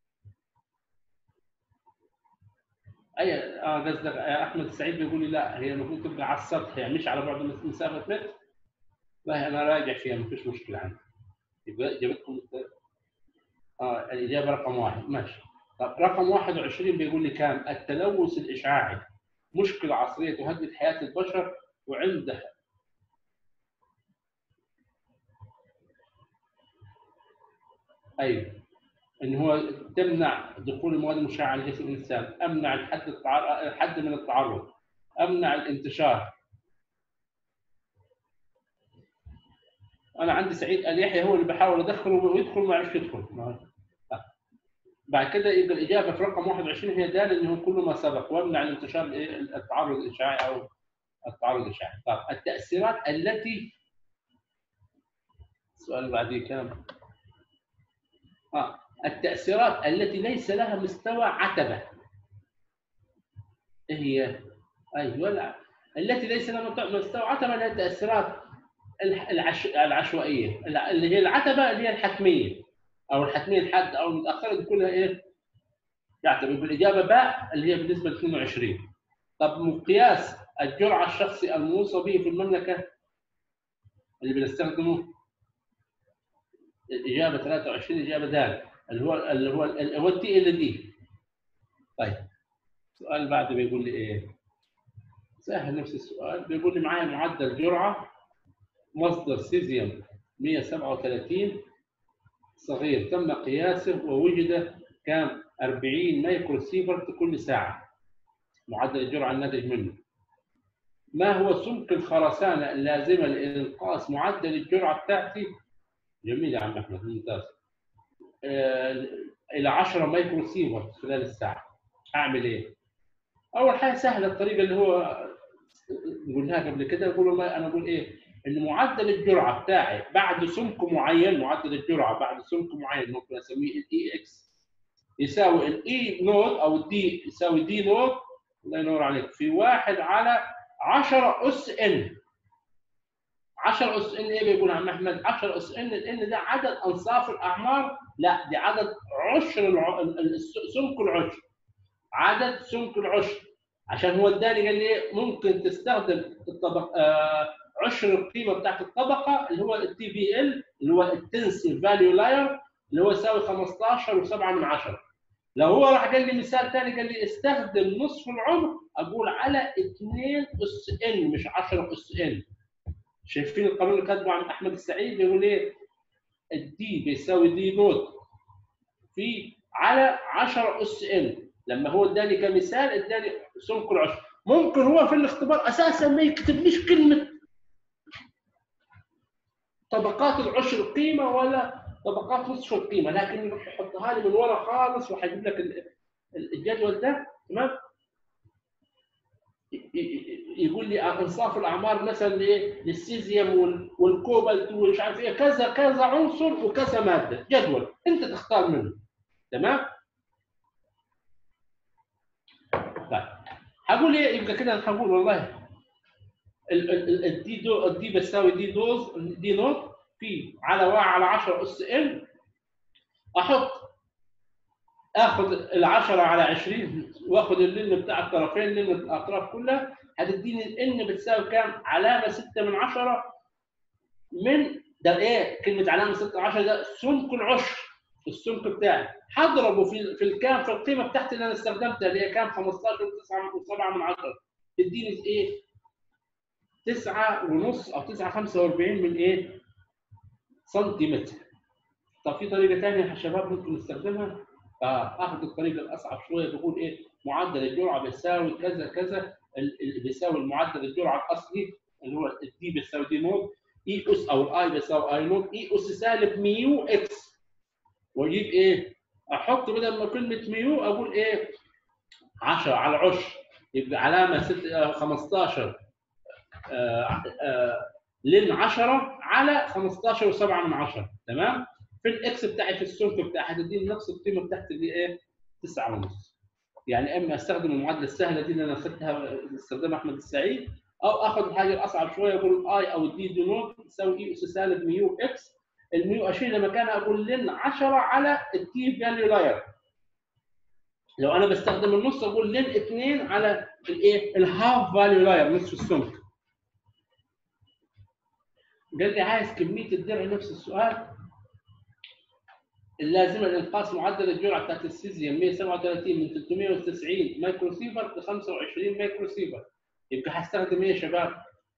اي اه قصدك آه، احمد السعيد بيقول لي لا هي المفروض تبقى على السطح يعني مش على بعد مس- مسافه متر لا انا راجع فيها ما فيش مشكله عندي يبقى جابتكم اه الاجابه رقم واحد ماشي طب رقم 21 بيقول لي كام؟ التلوث الاشعاعي مشكله عصريه تهدد حياه البشر وعند ايوه ان هو تمنع دخول المواد المشعه على جسم الانسان، امنع الحد التعر... الحد من التعرض، امنع الانتشار. انا عندي سعيد ال يحيى هو اللي بحاول ادخله ويدخل ما عرفش يدخل. ما- آه. بعد كده يبقى الاجابه في رقم 21 هي دال انه كل ما سبق وامنع الانتشار الإيه؟ التعرض الاشعاعي او التعرض الاشعاعي. طيب التاثيرات التي السؤال اللي بعديه كام؟ آه. التأثيرات التي ليس لها مستوى عتبة إيه هي؟ أيوة لا التي ليس لها مت- مستوى عتبة هي التأثيرات الح- العش... العشوائية الع- اللي هي العتبة اللي هي الحتمية أو الحتمية الحادة أو المتأخرة دي كلها إيه؟ يعتبر بالإجابة باء اللي هي بالنسبة ل 22 طب مقياس الجرعة الشخصي الموصى به في المملكة اللي بنستخدمه الإجابة 23 إجابة دال اللي هو اللي هو اللي هو التي ال دي طيب السؤال اللي بعده بيقول لي ايه؟ سهل نفس السؤال بيقول لي معايا معدل جرعه مصدر سيزيوم 137 صغير تم قياسه ووجد كام 40 مايكرو سيفرت كل ساعه معدل الجرعه الناتج منه ما هو سمك الخرسانه اللازمه لانقاص معدل الجرعه بتاعتي جميل يا عم احمد ممتاز آه، الى 10 مايكرو سيفرت خلال الساعه اعمل ايه؟ اول حاجه سهله الطريقه اللي هو قلناها قبل كده يقول والله انا اقول ايه؟ ان معدل الجرعه بتاعي بعد سمك معين معدل الجرعه بعد سمك معين ممكن اسميه الاي اكس يساوي الاي نود او الدي يساوي دي نود الله ينور عليك في واحد على 10 اس ان 10 اس ان ايه بيقول عم احمد 10 اس ان الان ده عدد انصاف الاعمار لا دي عدد عشر الع... ال- ال- سمك العشر عدد سمك العشر عشان هو اداني قال لي إيه؟ ممكن تستخدم الطبق آه عشر القيمه بتاعت الطبقه اللي هو التي في ال اللي هو التنسي فاليو لاير اللي هو يساوي 15 و7 من 10 لو هو راح قال لي مثال ثاني قال لي استخدم نصف العمر اقول على 2 اس ان مش 10 اس ان شايفين القانون اللي كاتبه عن احمد السعيد بيقول ايه الدي بيساوي دي نوت في على 10 اس ان لما هو اداني كمثال اداني سمك العشر ممكن هو في الاختبار اساسا ما يكتبليش كلمه طبقات العشر القيمه ولا طبقات نصف القيمه لكن يروح يحطها لي من ورا خالص وهيجيب لك ال- ال- الجدول ده تمام ي- ي- يقول لي انصاف الاعمار مثلا لايه؟ للسيزيوم وال- والكوبالت ومش عارف ايه كذا كذا عنصر وكذا ماده جدول انت تختار منه تمام؟ طيب هقول ايه يبقى كده أنا هقول والله ال- ال- ال- الدي دو الدي بتساوي دي دوز دي نوت في على واحد على 10 اس ان احط اخذ ال 10 على 20 واخذ اللين بتاع الطرفين لين الاطراف كلها هتديني الان بتساوي كام؟ علامه 6 من 10 من ده ايه؟ كلمه علامه 6 من 10 ده سمك العشر السمك بتاعي هضربه في في الكام في القيمه بتاعتي اللي انا استخدمتها اللي هي كام 15 و9 و7 من 10 تديني ايه؟ 9 ونص او 9 45 من ايه؟ سنتيمتر طب في طريقه ثانيه يا شباب ممكن نستخدمها فاخذ الطريقه الاصعب شويه بقول ايه معدل الجرعه بيساوي كذا كذا اللي بيساوي معدل الجرعه الاصلي اللي هو الدي بيساوي دي نوت اي اس او الاي بيساوي اي نوت اي اس سالب ميو اكس واجيب ايه؟ احط بدل ما كلمه ميو اقول ايه؟ 10 على عشر يبقى علامه 6 15 آه آه لن 10 على 15 و7 من 10 تمام؟ في الاكس بتاعي في السمك بتاعي هتديني نفس القيمه بتاعت اللي ايه؟ 9 ونص يعني اما استخدم المعادله السهله دي اللي انا اخذتها استخدمها احمد السعيد او اخذ الحاجه الاصعب شويه اقول اي او الدي دي نوت تساوي اي اس سالب ميو اكس الميو اشيل مكانها اقول لن 10 على التي فاليو لاير لو انا بستخدم النص اقول لن 2 على الايه الهاف فاليو لاير نصف السمك قال لي عايز كميه الدرع نفس السؤال اللازمه لانقاص معدل الجرعه بتاعت السيزيوم 137 من 390 مايكرو سيفر ل 25 مايكرو سيفر يبقى هستخدم ايه يا شباب؟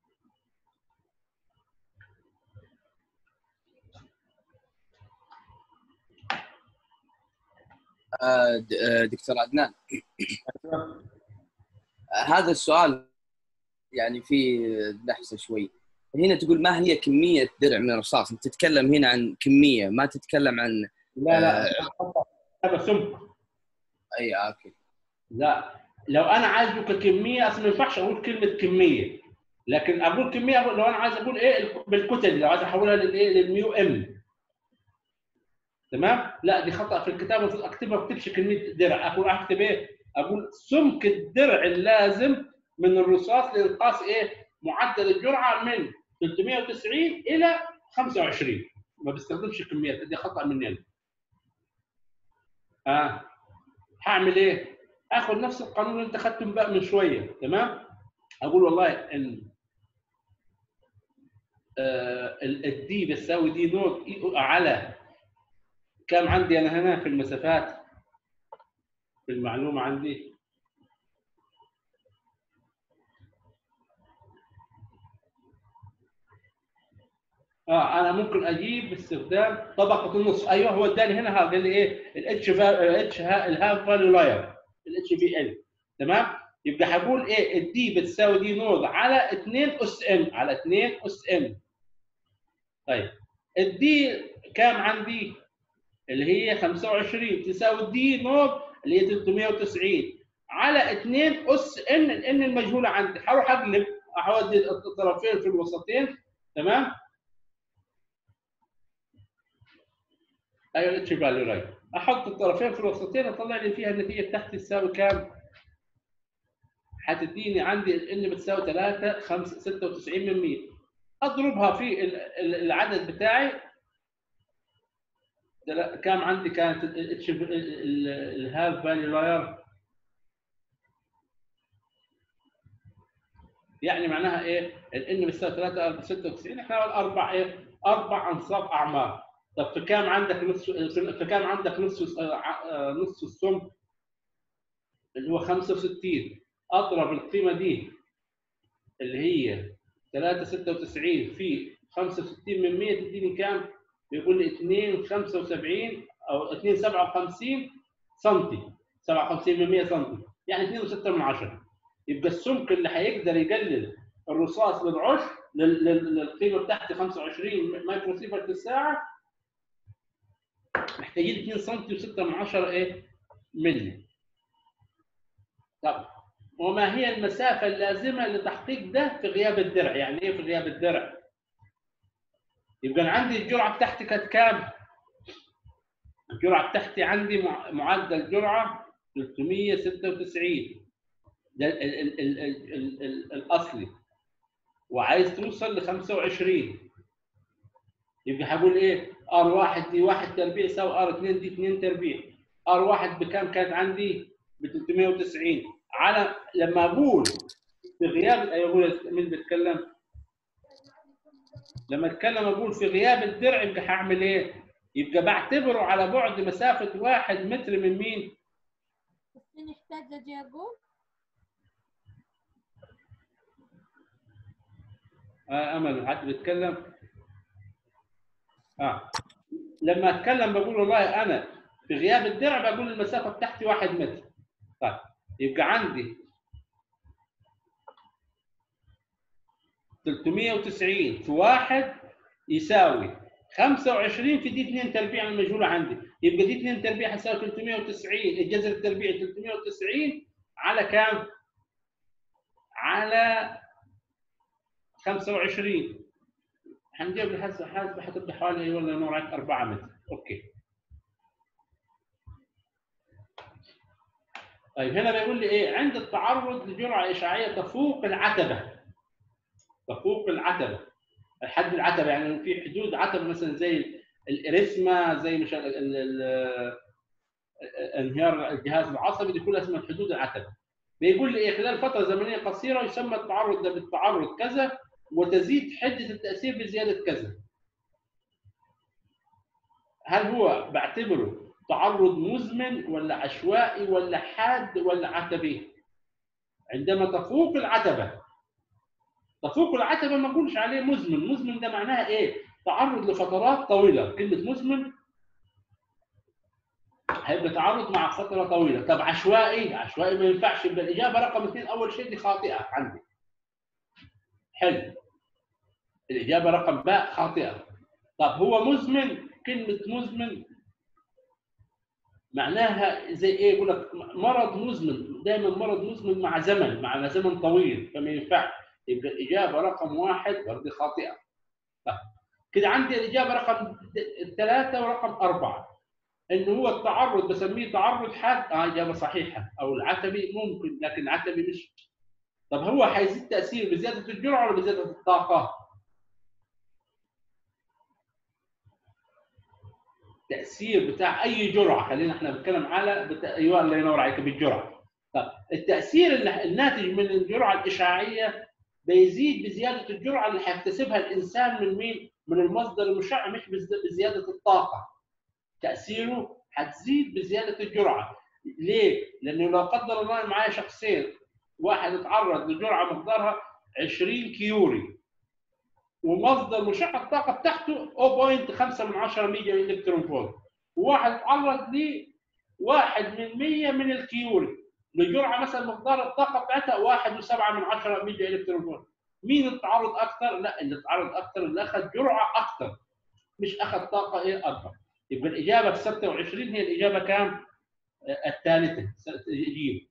آه، د- آه، دكتور عدنان آه، هذا السؤال يعني فيه لحظه شوي هنا تقول ما هي كميه درع من الرصاص انت تتكلم هنا عن كميه ما تتكلم عن لا لا هذا سمك اي آه، اوكي لا لو انا عايزه ككميه اصلا ما ينفعش اقول كلمه كميه لكن اقول كميه أقول لو انا عايز اقول ايه بالكتل لو عايز احولها للايه للميو ام تمام لا دي خطا في الكتاب المفروض اكتبها ما اكتبش كلمه درع اقول اكتب ايه اقول سمك الدرع اللازم من الرصاص لانقاص ايه معدل الجرعه من 390 الى 25 ما بستخدمش كميات دي خطا مني انا اه هعمل ايه اخذ نفس القانون اللي انت اخذته بقى من شويه تمام اقول والله ان آه الدي بتساوي دي نوت إي على كم عندي انا هنا في المسافات في المعلومه عندي اه انا ممكن اجيب باستخدام طبقه النص ايوه هو اداني هنا ها قال لي ايه الاتش الاتش الهاف فاليو لاير الاتش في ال تمام يبقى هقول ايه الدي بتساوي دي نود على 2 اس ام على 2 اس ام طيب الدي كام عندي اللي هي 25 تساوي دي نود اللي هي 390 على 2 اس ان الان المجهوله عندي هروح اقلب اودي الطرفين في الوسطين تمام ايوه الاتش فاليو رايت احط الطرفين في الوسطين اطلع لي فيها النتيجه بتاعتي تساوي كام؟ هتديني عندي الان بتساوي 3 5 96 من 100 اضربها في ال- ال- العدد بتاعي تلا- كام عندي كانت الاتش الهاف فاليو لاير يعني معناها ايه؟ الان بتساوي 3 96 احنا الاربع ايه؟ اربع انصاف اعمار طب في كام عندك نص في كام عندك نص نص السم اللي هو 65 اضرب القيمه دي اللي هي 396 في 65 من 100 تديني كام؟ بيقول لي 2 75 او 2 57 سم 57 من 100 سم يعني 2.6 من 10 يبقى السمك اللي هيقدر يقلل الرصاص للعشر لل- لل- للقيمه بتاعتي 25 مايكرو سيفر في الساعه محتاجين 2 سم و6 من 10 ايه ملي طب وما هي المسافه اللازمه لتحقيق ده في غياب الدرع يعني ايه في غياب الدرع يبقى انا عندي الجرعه بتاعتي كانت كام الجرعه بتاعتي عندي مع- معدل جرعه 396 ده ال ال ال ال ال ال الاصلي وعايز توصل ل 25 يبقى هقول ايه ار 1 دي 1 تربيع يساوي ار 2 دي 2 تربيع ار 1 بكام كانت عندي ب 390 على لما اقول في غياب ايوه أقول مين بيتكلم لما اتكلم اقول في غياب الدرع يبقى هعمل ايه يبقى بعتبره على بعد مسافه 1 متر من مين بس نحتاج اجاوب آه امل حد بيتكلم اه لما اتكلم بقول والله انا في غياب الدرع بقول المسافه بتاعتي واحد متر طيب يبقى عندي 390 في واحد يساوي 25 في دي 2 تربيع المجهوله عندي يبقى دي 2 تربيع هتساوي 390 الجذر التربيعي 390 على كام؟ على 25 هنجيب الحاسبه حاسبه هتبقى حوالي ولا نور عليك 4 متر اوكي طيب هنا بيقول لي ايه عند التعرض لجرعه اشعاعيه تفوق العتبه تفوق العتبه الحد العتبه يعني في حدود عتبه مثلا زي الاريثما زي مش ال- ال- ال- انهيار الجهاز العصبي دي كلها اسمها حدود العتبه بيقول لي ايه خلال فتره زمنيه قصيره يسمى التعرض ده بالتعرض كذا وتزيد حده التاثير بزياده كذا هل هو بعتبره تعرض مزمن ولا عشوائي ولا حاد ولا عتبي عندما تفوق العتبه تفوق العتبه ما نقولش عليه مزمن مزمن ده معناها ايه تعرض لفترات طويله كلمه مزمن هيبقى تعرض مع فتره طويله طب عشوائي عشوائي ما ينفعش يبقى الاجابه رقم اثنين اول شيء دي خاطئه عندي حلو الاجابه رقم باء خاطئه طب هو مزمن كلمه مزمن معناها زي ايه يقول لك مرض مزمن دائما مرض مزمن مع زمن مع زمن طويل فما ينفعش يبقى الاجابه رقم واحد برضه خاطئه طيب كده عندي الاجابه رقم ثلاثه ورقم اربعه ان هو التعرض بسميه تعرض حاد اه اجابه صحيحه او العتبي ممكن لكن العتبي مش طب هو هيزيد تاثير بزياده الجرعه ولا بزياده الطاقه؟ التاثير بتاع اي جرعه خلينا احنا بنتكلم على بت... ايوه الله ينور عليك بالجرعه طب التاثير اللي- الناتج من الجرعه الاشعاعيه بيزيد بزياده الجرعه اللي هيكتسبها الانسان من مين؟ من المصدر المشع مش بز- بزياده الطاقه تاثيره هتزيد بزياده الجرعه ليه؟ لانه لو قدر الله معايا شخصين واحد اتعرض لجرعه مقدارها 20 كيوري ومصدر مشع الطاقه بتاعته 0.5 من 10 ميجا الكترون فولت وواحد اتعرض ل 1 من 100 من الكيوري لجرعه مثلا مقدار الطاقه بتاعتها 1.7 من 10 ميجا الكترون فولت مين اتعرض اكثر؟ لا اللي اتعرض اكثر اللي اخذ جرعه اكثر مش اخذ طاقه ايه اكبر يبقى الاجابه في 26 هي الاجابه كام؟ آه، الثالثه جيم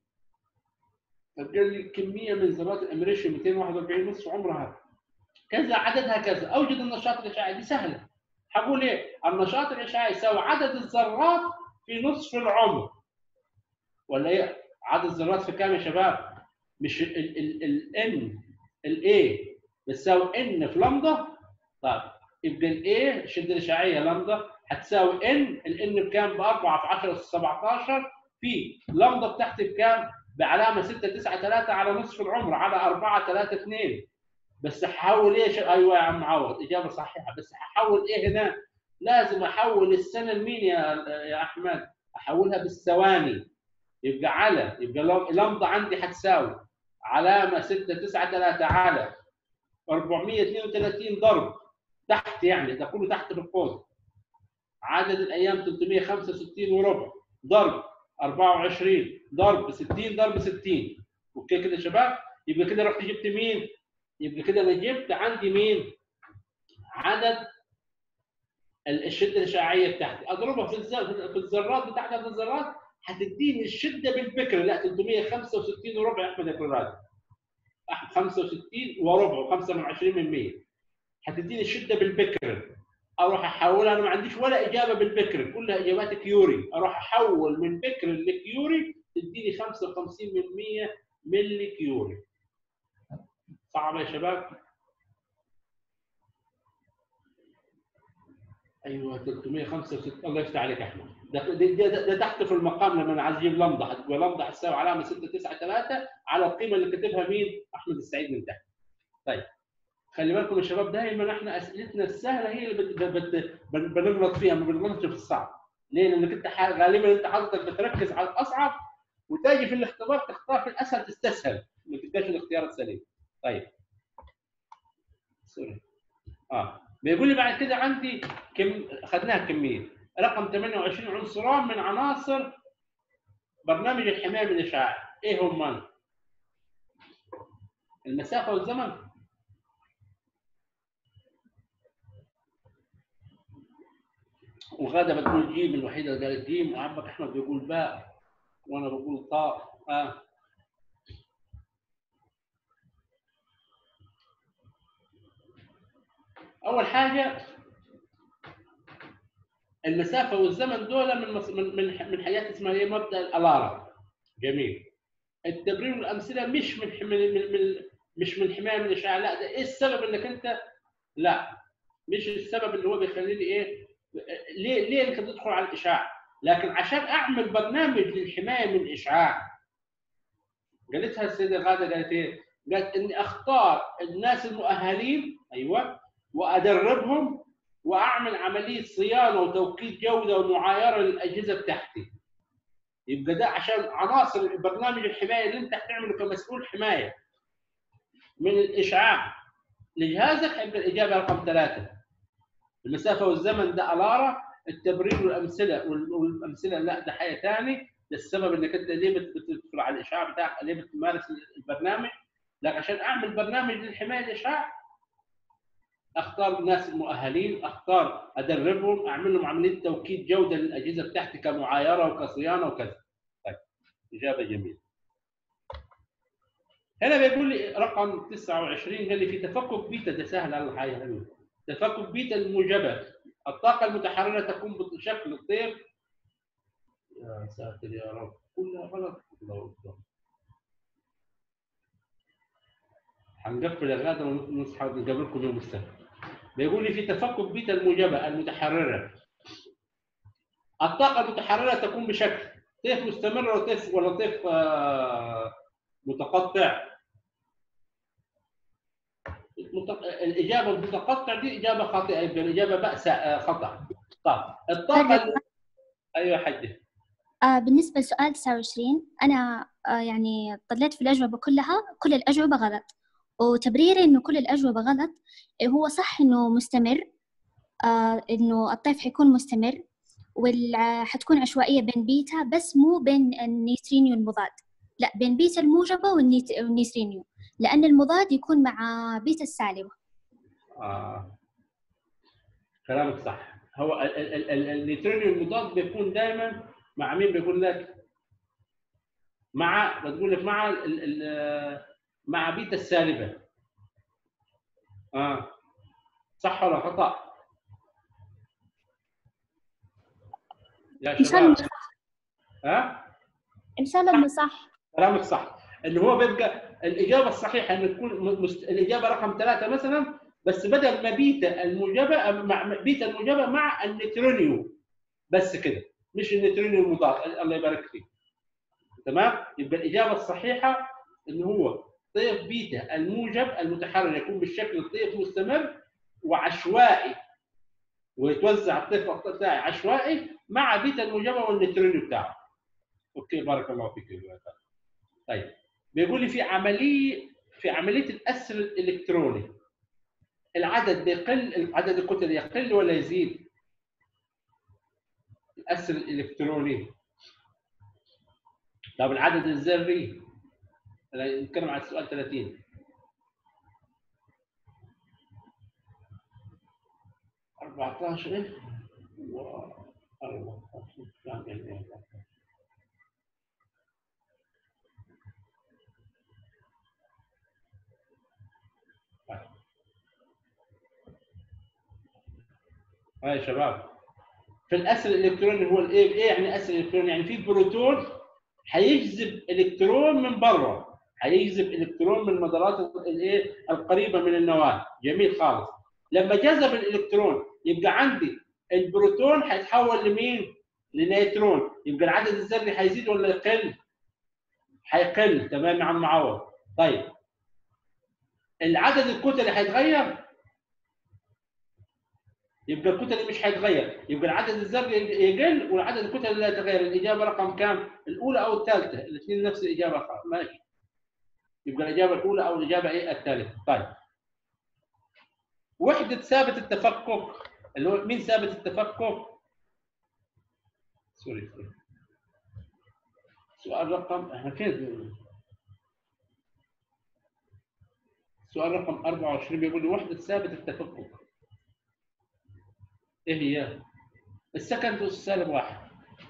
طب قال لي كميه من ذرات الامريشيا 241 نصف عمرها كذا عددها كذا اوجد النشاط الاشعاعي دي سهله هقول ايه؟ النشاط الاشعاعي يساوي عدد الذرات في نصف العمر ولا ايه؟ عدد الذرات في كام يا شباب؟ مش ال ال ال ان الاي بتساوي ان في لمدا طيب يبقى الاي الشده الاشعاعيه لمدا هتساوي ان الان بكام؟ ب 4 في 10 اس 17 في لمدا بتاعتي بكام؟ بعلامه 6 9 3 على نصف العمر على 4 3 2 بس هحول ايه ش- ايوه يا عم عوض اجابه صحيحه بس هحول ايه هنا؟ لازم احول السنه لمين يا يا احمد؟ احولها بالثواني يبقى على يبقى لم- لمضه عندي هتساوي علامه 6 9 3 على 432 ضرب تحت يعني ده كله تحت في القوس عدد الايام 365 وربع ضرب 24 ضرب 60 ضرب 60 اوكي كده يا شباب يبقى كده رحت جبت مين؟ يبقى كده انا جبت عندي مين؟ عدد ال- الشده الاشعاعيه بتاعتي اضربها في الز- في الذرات بتاعت عدد الذرات هتديني الشده بالبكر لا 365 وربع يا احمد يا كراد 65 وربع و5 من 20 من 100 هتديني الشده بالبكر اروح احولها انا ما عنديش ولا اجابه بالبكر كلها اجابات كيوري اروح احول من بكر لكيوري تديني 55 من 100 ملي كيوري صعبه يا شباب ايوه 365 الله يفتح عليك يا احمد ده ده, ده, ده, ده تحت في المقام لما انا عايز اجيب لمضه هتبقى لمضه هتساوي علامه 6 9 3 على القيمه اللي كاتبها مين؟ احمد السعيد من تحت. طيب خلي بالكم يا شباب دايما احنا اسئلتنا السهله هي اللي بت... بت... بن- بنغلط فيها ما بنغلطش في الصعب. ليه؟ لانك انت ح- غالبا انت حضرتك بتركز على الاصعب وتجي في الاختبار تختار في الاسهل تستسهل ما تلقاش الاختيار السليم. طيب. سوري. اه بيقول لي بعد كده عندي كم اخذناها كميه رقم 28 عنصران من عناصر برنامج الحمايه من الاشعاع ايه هم المسافه والزمن وغاده بتقول جيم الوحيده اللي قالت جيم وعمك احمد بيقول باء وانا بقول طاء اه اول حاجه المسافه والزمن دول من مس- من من من حاجات اسمها ايه مبدا الالارم جميل التبرير والامثله مش من حم- من من من مش من حمايه من الاشعاع لا ده ايه السبب انك انت لا مش السبب اللي هو بيخليني ايه ليه ليه انك تدخل على الاشعاع لكن عشان اعمل برنامج للحمايه من الاشعاع قالتها السيده غاده قالت ايه؟ قالت اني اختار الناس المؤهلين ايوه وادربهم واعمل عمليه صيانه وتوكيد جوده ومعايره للاجهزه بتاعتي. يبقى ده عشان عناصر برنامج الحمايه اللي انت هتعمله كمسؤول حمايه من الاشعاع لجهازك هيبقى الاجابه رقم ثلاثه. المسافه والزمن ده الاره، التبرير والامثله وال- والامثله لا ده حاجه ثاني، ده السبب انك انت ليه بت- بتدخل على الاشعاع بتاعك ليه بتمارس البرنامج؟ لكن عشان اعمل برنامج للحمايه من الاشعاع اختار الناس المؤهلين اختار ادربهم اعمل لهم عمليه توكيد جوده للاجهزه بتاعتي كمعايره وكصيانه وكذا. طيب اجابه جميله. هنا بيقول لي رقم 29 قال لي في تفكك بيتا ده سهل على الحياه حلوه. تفكك بيتا الموجبه الطاقه المتحرره تكون بشكل الطير يا ساتر يا رب كلها غلط الله أكبر. هنقفل يا غاده ونصحى نقابلكم يوم السبت. بيقول لي في تفكك بيتا الموجبه المتحرره الطاقه المتحرره تكون بشكل طيف مستمر ولا طيف ولا طيف آه، متقطع مت- الاجابه المتقطع دي اجابه خاطئه يبقى الاجابه بأس آه، خطا طيب الطاقه اللي... ايوه يا حجه آه بالنسبة لسؤال 29 أنا آه يعني طلعت في الأجوبة كلها كل الأجوبة غلط وتبريري إنه كل الأجوبة غلط آه، هو صح إنه مستمر آه إنه الطيف حيكون مستمر وحتكون عشوائية بين بيتا بس مو بين النيوترينيو المضاد لا بين بيتا الموجبة والنيت- والنيوترينيو لأن المضاد يكون مع بيتا السالبة آه. كلامك صح هو ال- ال- ال- ال- النيوترينو المضاد بيكون دائما مع مين بيقول لك مع بتقول لك مع ال ال مع بيتا السالبه اه صح ولا خطا يا إن شاء الله شباب ها إن شاء الله إنه صح كلامك صح ان هو بيبقى الاجابه الصحيحه ان تكون م- مست... الاجابه رقم ثلاثه مثلا بس بدل ما بيتا الموجبه مع بيتا الموجبه مع النيوترونيو بس كده مش النيوترونيو المضاد الله يبارك فيك تمام يبقى الاجابه الصحيحه ان هو طيف بيتا الموجب المتحرر يكون بالشكل الطيف مستمر وعشوائي ويتوزع الطيف بتاعي عشوائي مع بيتا الموجبه والنيوترونيو بتاعه اوكي بارك الله فيك يا جماعة. طيب بيقول لي في عمليه في عمليه الاسر الالكتروني العدد بيقل عدد الكتل يقل ولا يزيد؟ الاسر الالكتروني طب العدد الذري أنا نتكلم عن السؤال 30 14 ايه؟ و 14 كام يعني 14 هاي يا شباب في الاسر الالكتروني هو الايه ايه يعني اسر الكتروني يعني في بروتون هيجذب الكترون من بره هيجذب الكترون من المدارات الايه القريبه من النواه جميل خالص لما جذب الالكترون يبقى عندي البروتون هيتحول لمين لنيوترون يبقى العدد الذري هيزيد ولا يقل هيقل تمام يا عم معوض طيب العدد الكتلي هيتغير يبقى الكتل مش هيتغير يبقى العدد الذري يقل والعدد الكتل لا يتغير الاجابه رقم كام الاولى او الثالثه الاثنين نفس الاجابه خلاص. ماشي يبقى الاجابه الاولى او الاجابه ايه الثالثه طيب وحده ثابت التفكك اللي هو مين ثابت التفكك؟ سوري سوري سؤال رقم احنا فين سؤال رقم 24 بيقول لي وحده ثابت التفكك ايه هي؟ السكند والسالب واحد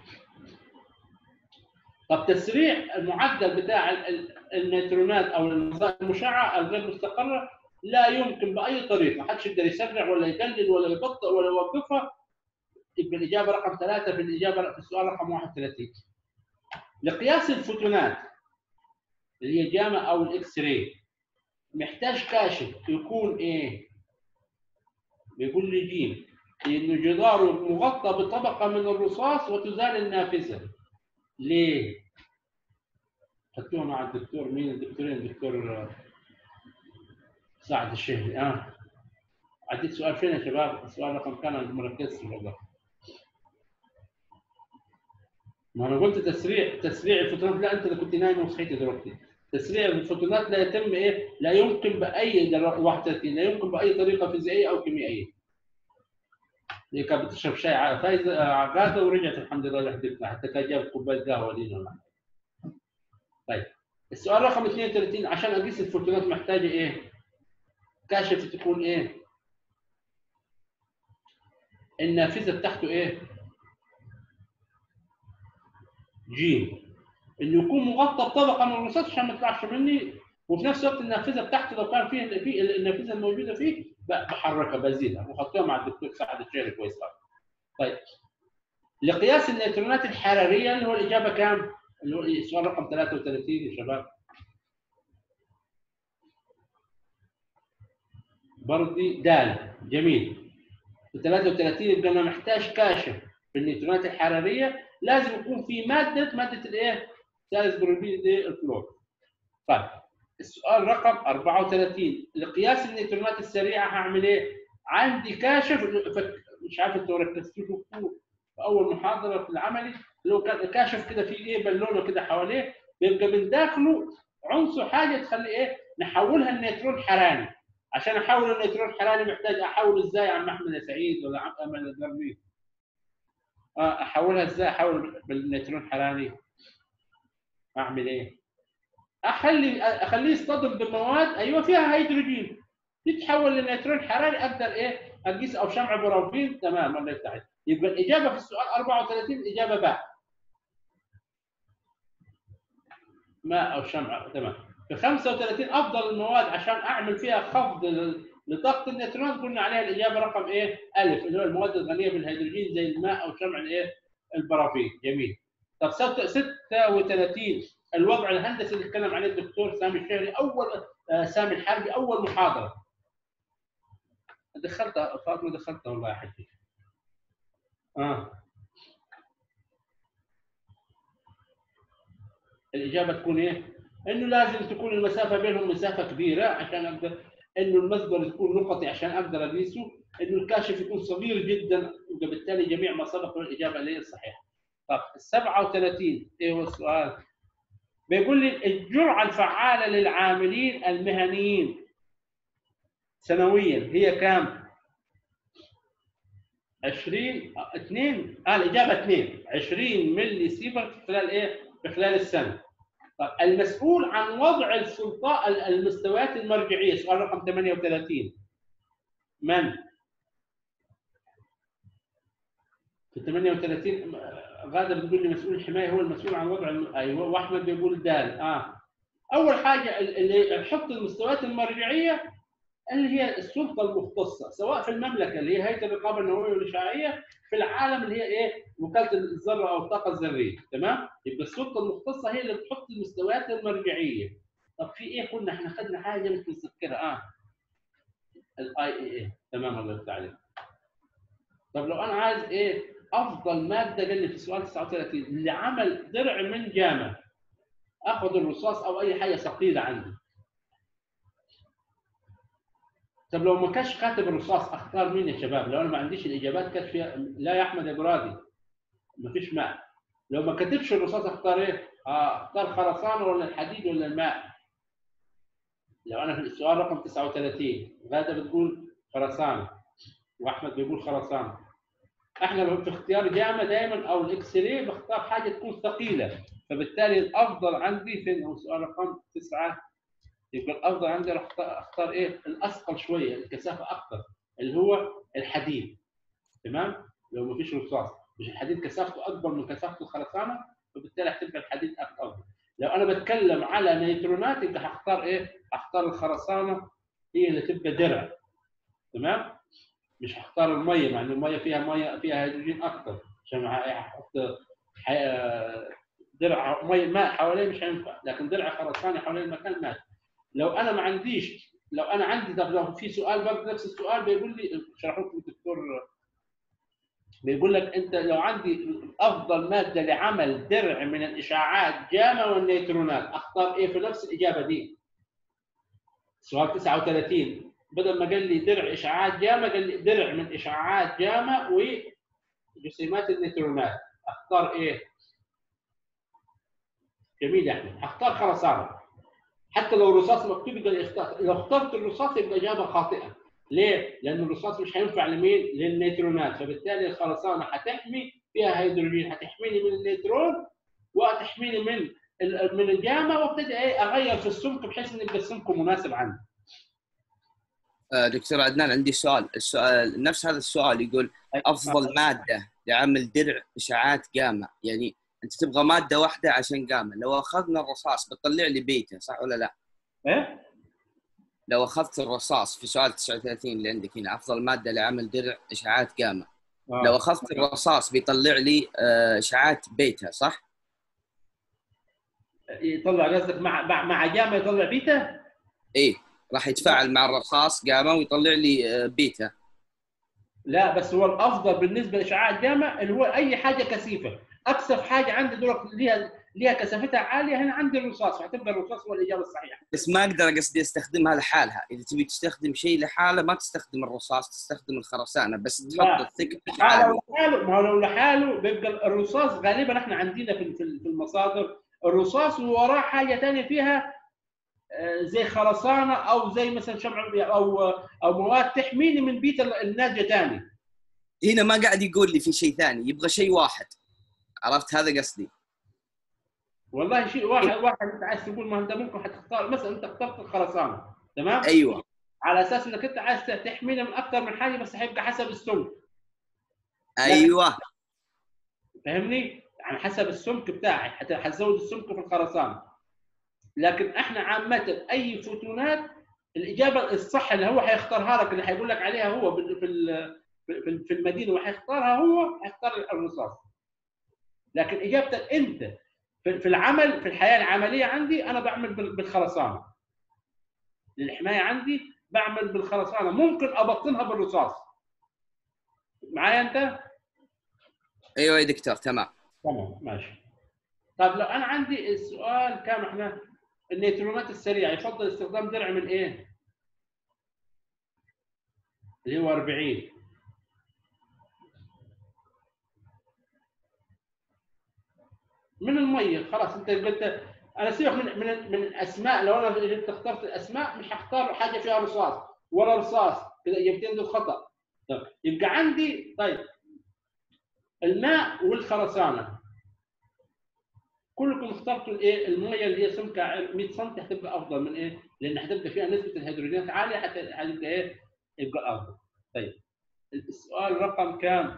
طب تسريع المعدل بتاع ال- ال- النيوترونات او المشعه الغير مستقره لا يمكن باي طريقه، ما حدش يقدر يسرع ولا يقلل ولا يبطئ ولا يوقفها يبقى الاجابه رقم ثلاثه في الاجابه في السؤال رقم 31 لقياس الفوتونات اللي هي جاما او الاكس راي محتاج كاشف يكون ايه؟ بيقول لي جيم انه جداره مغطى بطبقه من الرصاص وتزال النافذه ليه؟ خدتوها مع الدكتور مين الدكتورين الدكتور سعد الشهري اه عديت سؤال فين يا شباب؟ السؤال رقم كان أنا ما ركزتش والله ما انا قلت تسريع تسريع الفوتونات لا انت اللي كنت نايم وصحيت دلوقتي تسريع الفوتونات لا يتم ايه؟ لا يمكن باي در- 31 لا يمكن باي طريقه فيزيائيه او كيميائيه. هي كانت بتشرب شاي ع- فايزه آه، غاده ورجعت الحمد لله لحدتنا حتى كانت جابت كوبايه قهوه لينا معنا. طيب السؤال رقم 32 عشان اقيس الفوتونات محتاجه ايه؟ كاشف تكون ايه؟ النافذه بتاعته ايه؟ جيم انه يكون مغطى بطبقه من الرصاص عشان ما يطلعش مني وفي نفس الوقت النافذه بتاعته لو كان فيه في النافذه الموجوده فيه ب- بحركها بزيدها وخدتوها مع الدكتور سعد الشهري كويس خالص. طيب لقياس النيوترونات الحراريه اللي هو الاجابه كام؟ اللي هو السؤال رقم 33 يا شباب. بردي دال جميل. في 33 يبقى انا محتاج كاشف في النيوترونات الحراريه لازم يكون في ماده ماده الايه؟ ثالث بروبيد الكلور. طيب السؤال رقم 34 لقياس النيوترونات السريعه هعمل ايه؟ عندي كاشف فك- مش عارف انتوا ركزتوا شفتوه في اول محاضره في العملي اللي هو كان كاشف كده في ايه بالونه كده حواليه بيبقى من داخله عنصر حاجه تخلي ايه؟ نحولها لنيوترون حراري عشان احول النيوترون حراري محتاج احول ازاي يا عم احمد يا سعيد ولا عم امل الدربي؟ اه احولها ازاي احول بالنيوترون حراري؟ اعمل ايه؟ اخلي اخليه يصطدم بمواد ايوه فيها هيدروجين تتحول لنيوترون حراري اقدر ايه اقيس او شمع بروفين تمام الله يفتح عليك. يبقى الاجابه في السؤال 34 الاجابه باء ماء او شمع تمام في 35 افضل المواد عشان اعمل فيها خفض ل- لطاقه النيوترون قلنا عليها الاجابه رقم ايه؟ الف اللي هو المواد الغنيه بالهيدروجين زي الماء او شمع الايه؟ البرافين جميل طب 36 الوضع الهندسي اللي اتكلم عليه الدكتور سامي الشهري اول آه، سامي الحربي اول محاضره دخلتها فاطمه دخلتها والله يا حجي اه الاجابه تكون ايه؟ انه لازم تكون المسافه بينهم مسافه كبيره عشان اقدر انه المصدر يكون نقطي عشان اقدر اقيسه انه الكاشف يكون صغير جدا وبالتالي جميع ما سبق الاجابه اللي هي الصحيحه. طب ال 37 ايه هو السؤال؟ بيقول لي الجرعه الفعاله للعاملين المهنيين سنويا هي كام؟ 20 2 اه الاجابه 2 20 ملي سيفر خلال ايه؟ في خلال السنه. طب المسؤول عن وضع السلطات المستويات المرجعيه سؤال رقم 38 من؟ في 38 غاده بتقول لي مسؤول الحمايه هو المسؤول عن وضع الم... ايوه واحمد بيقول دال اه اول حاجه اللي نحط المستويات المرجعيه اللي هي السلطه المختصه سواء في المملكه اللي هي هيئه الرقابه النوويه والاشعاعيه في العالم اللي هي ايه وكاله الذره او الطاقه الذريه تمام يبقى السلطه المختصه هي اللي بتحط المستويات المرجعيه طب في ايه قلنا احنا خدنا حاجه مش متذكرها اه الاي اي اي تمام الله يفتح عليك طب لو انا عايز ايه افضل ماده قال لي في السؤال 39 اللي عمل درع من جامه اخذ الرصاص او اي حاجه ثقيله عندي طب لو ما كانش كاتب الرصاص اختار مين يا شباب؟ لو انا ما عنديش الاجابات كانت فيها لا يا احمد يا برادي ما فيش ماء لو ما كتبش الرصاص اختار ايه؟ اه اختار خرسانه ولا الحديد ولا الماء؟ لو انا في السؤال رقم 39 غاده بتقول خرسانه واحمد بيقول خرسانه احنا في اختيار جامعه دائما او الاكس راي بختار حاجه تكون ثقيله فبالتالي الافضل عندي في هو سؤال رقم تسعه يبقى الافضل عندي راح أختار- اختار ايه الاثقل شويه الكثافه اكثر اللي هو الحديد تمام لو ما فيش رصاص مش الحديد كثافته اكبر من كثافه الخرسانه فبالتالي هتبقى الحديد افضل لو انا بتكلم على نيترونات يبقى هختار ايه؟ هختار الخرسانه هي اللي تبقى درع تمام؟ مش هختار الميه مع ان الميه فيها ميه فيها هيدروجين اكثر عشان هحط ح- درع ميه ماء حواليه مش هينفع لكن درع خرسانه حوالين المكان مات لو انا ما عنديش لو انا عندي طب لو في سؤال برضه نفس السؤال بيقول لي شرحه لكم الدكتور بيقول لك انت لو عندي افضل ماده لعمل درع من الاشعاعات جاما والنيوترونات اختار ايه في نفس الاجابه دي سؤال 39 بدل ما قال لي درع اشعاعات جاما قال لي درع من اشعاعات جاما وجسيمات النيوترونات اختار ايه جميل يا احمد اختار خرسانه حتى لو رصاص مكتوب يبقى اختار لو اخترت الرصاص يبقى اجابه خاطئه ليه؟ لان الرصاص مش هينفع لمين؟ للنيوترونات فبالتالي الخرسانه هتحمي فيها هيدروجين هتحميني من النيوترون وهتحميني من ال- من الجاما وابتدي ايه اغير في السمك بحيث ان يبقى السمك مناسب عندي. آه، دكتور عدنان عندي سؤال السؤال نفس هذا السؤال يقول افضل ماده لعمل درع اشعاعات جاما يعني انت تبغى ماده واحده عشان جاما لو اخذنا الرصاص بتطلع لي بيتا صح ولا لا؟ ايه؟ لو اخذت الرصاص في سؤال 39 اللي عندك هنا افضل ماده لعمل درع اشعاعات جاما آه. لو اخذت الرصاص بيطلع لي آه، اشعاعات بيتا صح؟ يطلع قصدك مع مع مع جاما يطلع بيتا؟ ايه راح يتفاعل مع الرصاص جاما ويطلع لي آه، بيتا لا بس هو الافضل بالنسبه لاشعاع الجاما اللي هو اي حاجه كثيفه اكثر حاجه عندي دول ليها ليها كثافتها عاليه هنا عندي الرصاص فهتبقى الرصاص هو الاجابه الصحيحه بس ما اقدر قصدي استخدمها لحالها اذا تبي تستخدم شيء لحاله ما تستخدم الرصاص تستخدم الخرسانه بس لا. تحط الثقل آه، لحاله لو لحاله ما هو لو لحاله بيبقى الرصاص غالبا احنا عندنا في في في المصادر الرصاص ووراه حاجه ثانيه فيها آه، زي خرسانه او زي مثلا شمع او او مواد تحميني من بيت الناجيه ثاني هنا ما قاعد يقول لي في شيء ثاني يبغى شيء واحد عرفت هذا قصدي والله شيء واحد واحد انت عايز تقول ما انت ممكن حتختار مثلا انت اخترت الخرسانه تمام ايوه على اساس انك انت عايز تحمينا من اكثر من حاجه بس هيبقى حسب السمك ايوه فاهمني؟ يعني حسب السمك بتاعي حت- حتزود السمك في الخرسانه لكن احنا عامه اي فوتونات الاجابه الصح اللي هو هيختارها لك اللي هيقول لك عليها هو بال- في ال- في في المدينه وهيختارها هو هيختار الرصاص لكن اجابتك انت في في العمل في الحياه العمليه عندي انا بعمل بال- بالخرسانه للحمايه عندي بعمل بالخرسانه ممكن ابطنها بالرصاص معايا انت؟ ايوه يا دكتور تمام تمام ماشي طيب لو انا عندي السؤال كام احنا النيوترونات السريعه يفضل استخدام درع من ايه؟ اللي هو 40 من الميه خلاص انت قلت انا سيبك من من من الاسماء لو انا جبت اخترت الاسماء مش هختار حاجه فيها رصاص ولا رصاص كده اجابتين دول خطا طيب يبقى عندي طيب الماء والخرسانه كلكم اخترتوا الايه الميه اللي هي سمكها 100 سم هتبقى افضل من ايه؟ لان هتبقى فيها نسبه الهيدروجينات عاليه حتى هتبقى ايه؟ يبقى افضل. طيب السؤال رقم كام؟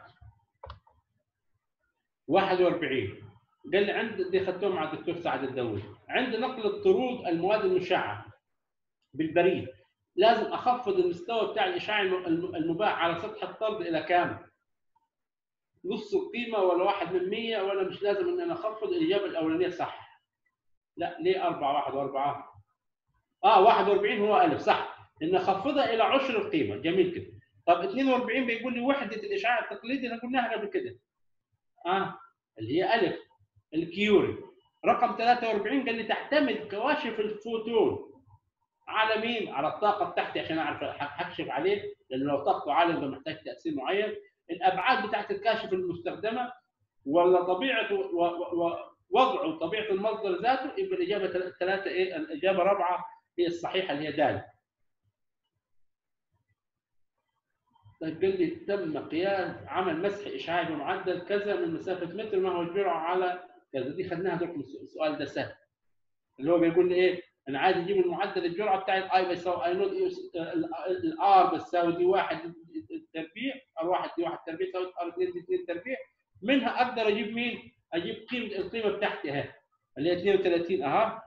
41 قال لي عند دي اخذتوه مع الدكتور سعد الدولي عند نقل الطرود المواد المشعه بالبريد لازم اخفض المستوى بتاع الاشعاع الم- المباح على سطح الطرد الى كام؟ نص القيمه ولا واحد من 100 ولا مش لازم ان انا اخفض الاجابه الاولانيه صح لا ليه 4 1 و4 اه 41 هو الف صح ان اخفضها الى عشر القيمه جميل كده طب 42 بيقول لي وحده الاشعاع التقليدي اللي قلناها قبل كده اه اللي هي الف الكيوري رقم 43 قال لي تعتمد كواشف الفوتون على مين؟ على الطاقه بتاعتي عشان اعرف هكشف عليه لانه لو طاقته عاليه يبقى محتاج تاثير معين الابعاد بتاعت الكاشف المستخدمه ولا طبيعه و- و- و- وضعه وطبيعه المصدر ذاته يبقى الاجابه تل- ثلاثه ايه الاجابه رابعه هي الصحيحه اللي هي دال طيب قال لي تم قياس عمل مسح اشعاعي بمعدل كذا من مسافه متر ما هو الجرعه على كذا دي خدناها دوك السؤال ده سهل اللي هو بيقول لي ايه انا عايز اجيب المعدل الجرعه بتاعت اي بيساوي اي نوت الار بتساوي دي واحد تربيع ار واحد دي واحد تربيع يساوي ار 2 دي 2 تربيع منها اقدر اجيب مين؟ اجيب قيمه القيمه بتاعتي اهي اللي هي 32 اها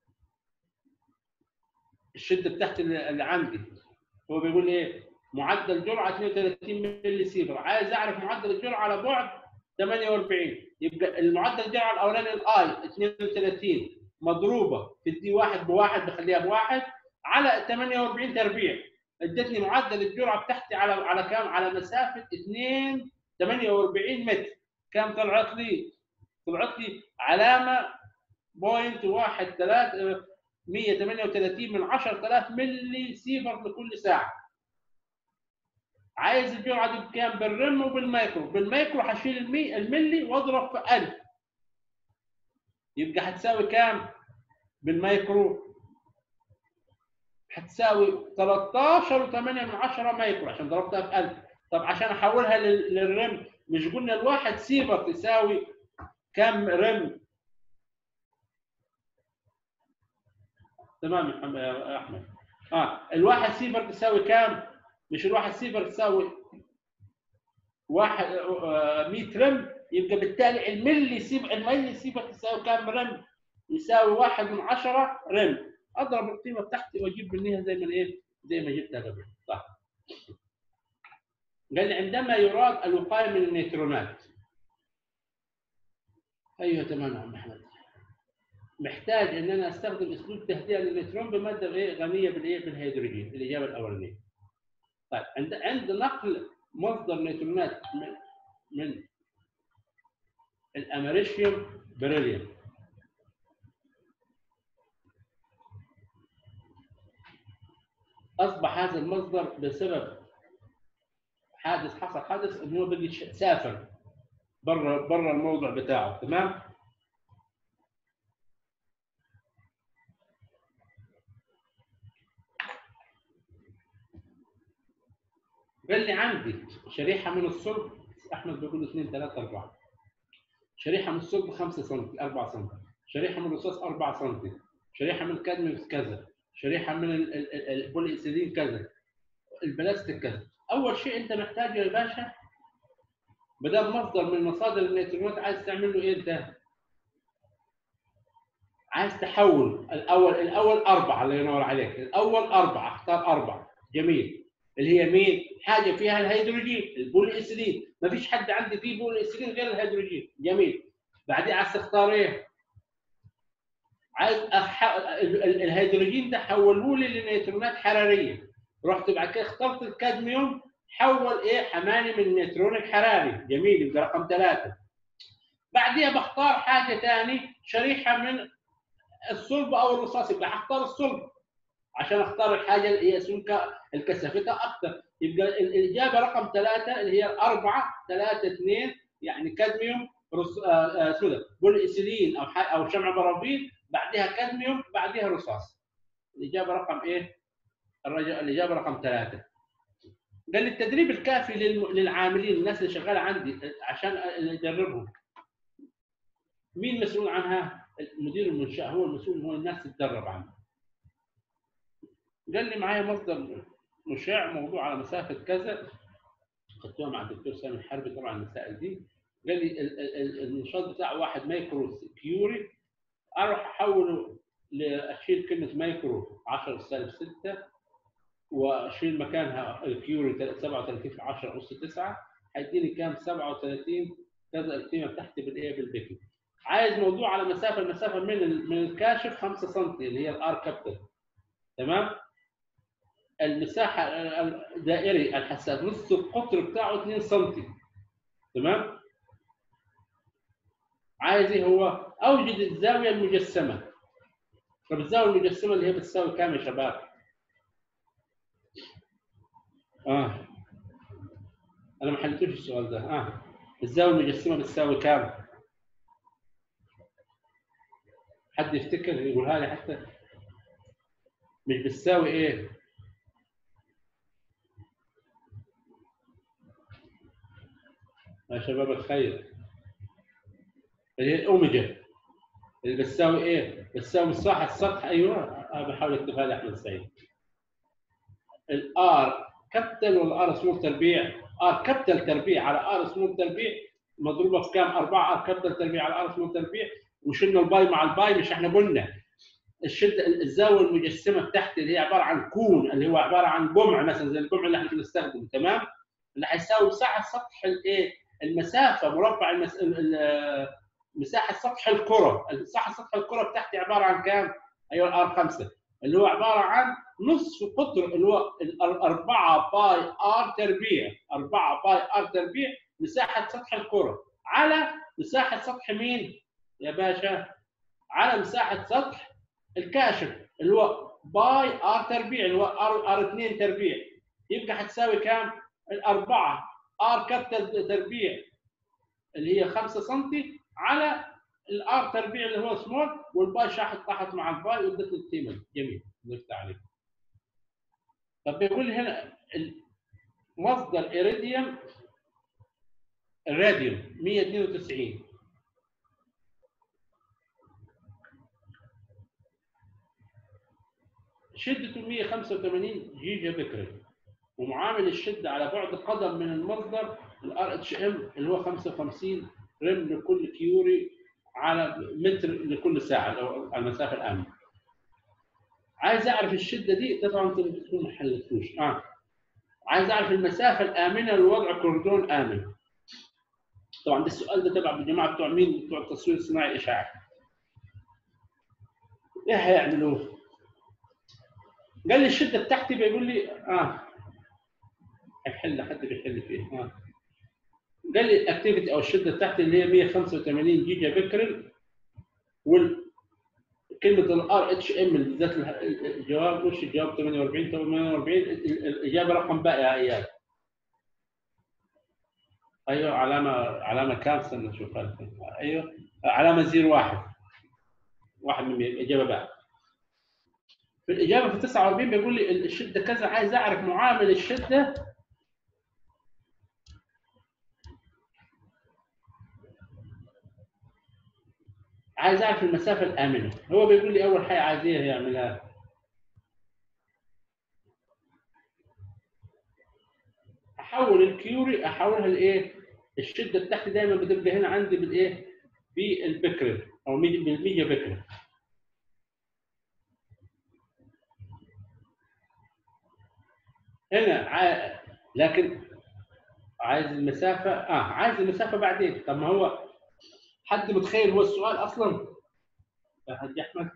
الشده بتاعتي اللي اللي عندي هو بيقول ايه؟ معدل جرعه 32 ملي سيفر عايز اعرف معدل الجرعه على بعد 48 يبقى المعدل الجرعه الاولاني الاي 32 مضروبه في الدي واحد بواحد بخليها بواحد على 48 تربيع ادتني معدل الجرعه بتاعتي على على كام؟ على مسافه 2 48 متر كم طلعت لي؟ طلعت لي علامه بوينت واحد ثلاث 138 من 10000 ملي سيفر لكل ساعه عايز الجرعه دي بكام؟ بالرم وبالمايكرو، بالمايكرو هشيل المي الملي واضرب في 1000 يبقى هتساوي كام؟ بالمايكرو هتساوي 13.8 من 10 مايكرو عشان ضربتها في 1000 طب عشان احولها لل- للرم مش قلنا الواحد سيفر تساوي كم رم؟ تمام يا محمد- يا احمد اه الواحد سيفر تساوي كام؟ مش الواحد سيفر تساوي واحد آه، 100 رم يبقى بالتالي الملي سيفر الملي سيفر تساوي كام رم؟ يساوي واحد من عشرة رم اضرب القيمه بتاعتي واجيب منها زي ما ايه؟ زي ما جبتها قبل صح قال لي عندما يراد الوقايه من النيوترونات ايوه تمام يا عم احمد محتاج ان انا استخدم اسلوب تهدئه للنيوترون بماده غير غنيه بالايه؟ بالهيدروجين الاجابه الاولانيه. طيب عند عند نقل مصدر نيوترونات من من الامريشيوم بريليوم اصبح هذا المصدر بسبب حادث حصل حدث انه هو بقي ش- سافر بره بره الموضوع بتاعه تمام؟ قال لي عندي شريحه من الصلب احمد بيقول 2 3 4 شريحه من الصلب 5 سم 4 سم شريحه من الرصاص 4 سم شريحه من الكادميوم كذا شريحه من ال- ال- ال- البوليإيثيلين كذا البلاستيك كذا اول شيء انت محتاجه يا باشا ما دام مصدر من مصادر النيوترونات عايز تعمل له ايه انت؟ عايز تحول الاول الاول اربعه الله ينور عليك الاول اربعه اختار اربعه جميل اللي هي مين؟ حاجه فيها الهيدروجين البولي اسيلين ما فيش حد عندي فيه بولي اسيلين غير الهيدروجين جميل بعدين عايز تختار ايه؟ عايز أح... ال- ال- الهيدروجين ده حوله لي لنيوترونات حراريه رحت بعد كده اخترت الكادميوم حول ايه حماني من نيوترون الحراري جميل يبقى رقم ثلاثه بعديها بختار حاجه ثاني شريحه من الصلب او الرصاص يبقى هختار الصلب عشان اختار الحاجه اللي هي سمك الكثافتها اكثر يبقى ال- الاجابه رقم ثلاثه اللي هي اربعه ثلاثه اثنين يعني كادميوم رص... آه، آه، اسمه ده بوليإيثيلين او ح... او شمع برافيل بعدها كادميوم بعدها رصاص الاجابه رقم ايه؟ الرج... الاجابه رقم ثلاثه قال لي التدريب الكافي للم... للعاملين الناس اللي شغاله عندي عشان ادربهم مين مسؤول عنها؟ مدير المنشاه هو المسؤول هو الناس تتدرب عنها قال لي معايا مصدر مشع موضوع على مسافه كذا خدتوها مع الدكتور سامي الحربي طبعا المسائل دي قال لي ال- ال- ال- النشاط بتاعه واحد مايكرو كيوري اروح احوله لاشيل كلمه مايكرو 10 سالب 6 واشيل مكانها الكيوري 37 في 10 اس 9 هيديني كام 37 كذا القيمه بتاعتي بالايه بالبيكنج عايز موضوع على مسافه المسافه من ال- من الكاشف 5 سم اللي هي الار كابتل تمام المساحه الدائري الحساس نص القطر بتاعه 2 سم تمام عايز ايه هو اوجد الزاويه المجسمه طب الزاويه المجسمه اللي هي بتساوي كام يا شباب اه انا ما حلتوش السؤال ده اه الزاويه المجسمه بتساوي كام حد يفتكر يقولها لي حتى مش بتساوي ايه يا شباب الخير اللي هي الاوميجا اللي بتساوي ايه؟ بتساوي مساحه السطح ايوه انا بحاول اكتبها لي احمد سعيد الار كابيتال ولا ار سمول تربيع؟ ار كابيتال تربيع على ار سمول تربيع مضروبه في كام؟ 4 ار كابيتال تربيع على ار سمول تربيع وشلنا الباي مع الباي مش احنا قلنا الشده الزاويه المجسمه تحت اللي هي عباره عن كون اللي هو عباره عن جمع مثلا زي الجمع اللي احنا بنستخدمه تمام؟ اللي هيساوي مساحه سطح الايه؟ المسافه مربع المس... ال- ال- مساحه سطح الكره، مساحه سطح الكره بتاعتي عباره عن كام؟ ايوه الار 5 اللي هو عباره عن نصف قطر اللي هو ال- ال- 4 باي ار تربيع 4 باي ار تربيع مساحه سطح الكره على مساحه سطح مين؟ يا باشا على مساحه سطح الكاشف اللي هو باي ار تربيع اللي هو ار ار 2 تربيع يبقى هتساوي كام؟ الأربعة ار كابيتال تربيع اللي هي 5 سم على الار تربيع اللي هو سمول والباي شاحت طاحت مع الباي وادت القيمه جميل ضفت عليه طب بيقول لي هنا ال- مصدر ايريديوم الراديوم 192 شدته 185 جيجا بكري ومعامل الشده على بعد قدم من المصدر الار اتش ام اللي هو 55 رم لكل كيوري على متر لكل ساعه لو على المسافه الامنه. عايز اعرف الشده دي طبعا انت بتكون ما حلتوش اه عايز اعرف المسافه الامنه لوضع كوردون امن. طبعا ده السؤال ده تبع الجماعه بتوع مين؟ بتوع التصوير الصناعي اشعاع. ايه هيعملوه؟ قال لي الشده بتاعتي بيقول لي اه هيحل حد بيحل فيه اه قال لي الاكتيفيتي او الشده بتاعتي اللي هي 185 جيجا بكرل وال كلمه الار اتش ام بالذات اله- الجواب وش الجواب 48 48 ال- الاجابه رقم باء يا اياد ايوه علامه علامه كام استنى نشوفها ايوه علامه 01 واحد من الاجابه باء في الاجابه في 49 بيقول لي الشده كذا عايز اعرف معامل الشده عايز اعرف المسافه الامنه هو بيقول لي اول حاجه عايز ايه يعملها احول الكيوري احولها لايه الشده بتاعتي دايما بتبقى هنا عندي بالايه بالبكر او ميجي- بالميجا بكر هنا ع... لكن عايز المسافه اه عايز المسافه بعدين طب ما هو حد متخيل هو السؤال اصلا يا حاج احمد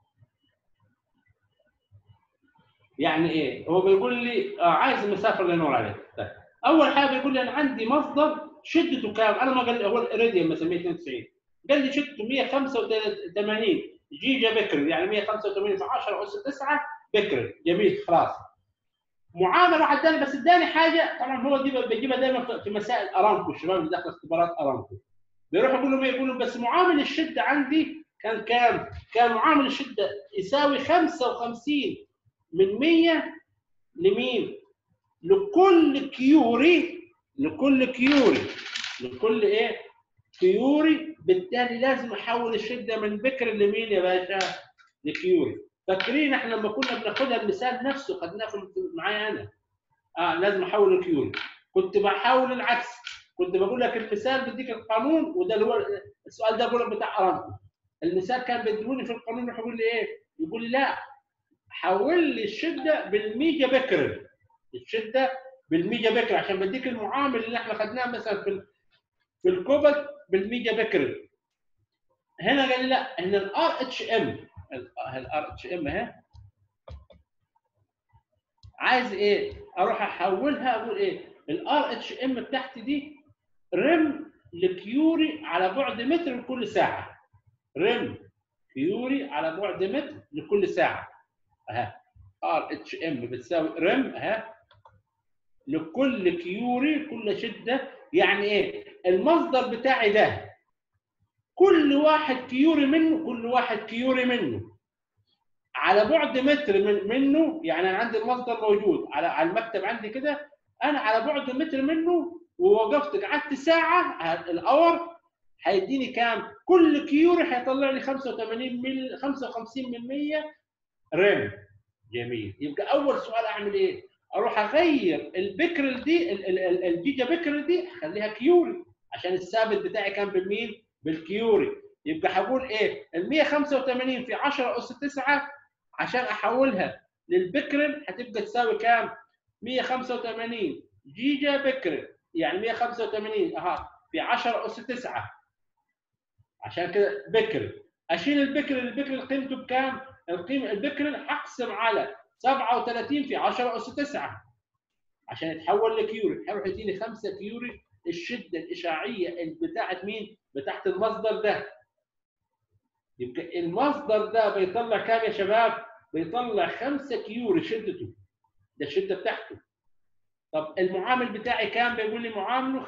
يعني ايه هو بيقول لي آه عايز المسافه اللي ينور عليك طيب. اول حاجه بيقول لي انا عندي مصدر شدته كام انا ما قال لي هو الاريديوم مثلا 192 قال لي شدته 185 جيجا بكر يعني 185 في 10 اس 9 بكر جميل خلاص معامله واحد ثاني بس اداني حاجه طبعا هو دي بيجيبها دايما في- في مسائل ارامكو الشباب اللي داخل اختبارات ارامكو بيروح يقول لهم ايه يقول لهم بس معامل الشده عندي كان كام؟ كان معامل الشده يساوي 55 من 100 لمين؟ لكل كيوري لكل كيوري لكل ايه؟ كيوري بالتالي لازم احول الشده من بكر لمين يا باشا؟ لكيوري فاكرين احنا لما كنا بناخدها المثال نفسه خدناه في معايا انا اه لازم احول لكيوري كنت بحاول العكس كنت بقول لك المثال بديك القانون وده اللي هو السؤال ده بقول لك بتاع ارامكو المثال كان بيدوني في القانون يروح يقول لي ايه؟ يقول لي لا حول لي الشده بالميجا بكر الشده بالميجا بكر عشان بديك المعامل اللي احنا خدناه مثلا في ال- في الكوبل بالميجا بكر هنا قال لي لا ان الار اتش ام الار اتش ام اهي عايز ايه؟ اروح احولها اقول ايه؟ الار اتش ام بتاعتي دي رم لكيوري على بعد متر لكل ساعه رم كيوري على بعد متر لكل ساعه اها ار اتش ام بتساوي رم اها لكل كيوري كل شده يعني ايه المصدر بتاعي ده كل واحد كيوري منه كل واحد كيوري منه على بعد متر من منه يعني انا عندي المصدر موجود على على المكتب عندي كده انا على بعد متر منه ووقفت قعدت ساعه ه- الاور هيديني كام؟ كل كيوري هيطلع لي 85 مل 55 من 100 ريم جميل يبقى اول سؤال اعمل ايه؟ اروح اغير البكرل دي ال- ال- ال- الجيجا بكرل دي اخليها كيوري عشان الثابت بتاعي كان بالمين؟ بالكيوري يبقى هقول ايه؟ ال 185 في 10 اس 9 عشان احولها للبكرل هتبقى تساوي كام؟ 185 جيجا بكرل يعني 185 اها في 10 اس 9 عشان كده بكرل اشيل البكرل البكرل قيمته بكام؟ القيمه البكرل هقسم على 37 في 10 اس 9 عشان يتحول لكيوري هيروح يديني 5 كيوري الشده الاشعاعيه اللي بتاعت مين؟ بتاعت المصدر ده يبقى المصدر ده بيطلع كام يا شباب؟ بيطلع 5 كيوري شدته ده الشده بتاعته طب المعامل بتاعي كام؟ بيقول لي معامله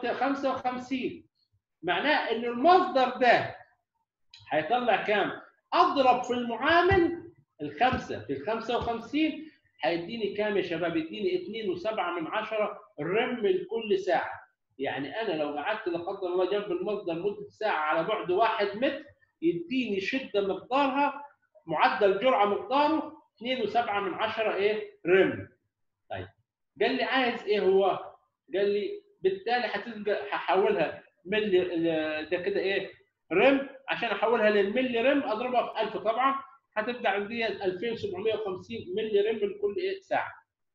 55 معناه ان المصدر ده هيطلع كام؟ اضرب في المعامل الخمسه في ال 55 هيديني كام يا شباب؟ يديني 2.7 من 10 رم لكل ساعه يعني انا لو قعدت لا قدر الله جنب المصدر مده ساعه على بعد 1 متر يديني شده مقدارها معدل جرعه مقداره 2.7 من 10 ايه؟ رم طيب قال لي عايز ايه هو؟ قال لي بالتالي هتلقى هحولها ملي ده كده ايه؟ رم عشان احولها للملي رم اضربها في 1000 طبعا هتبقى عندي 2750 ملي رم لكل ايه ساعه.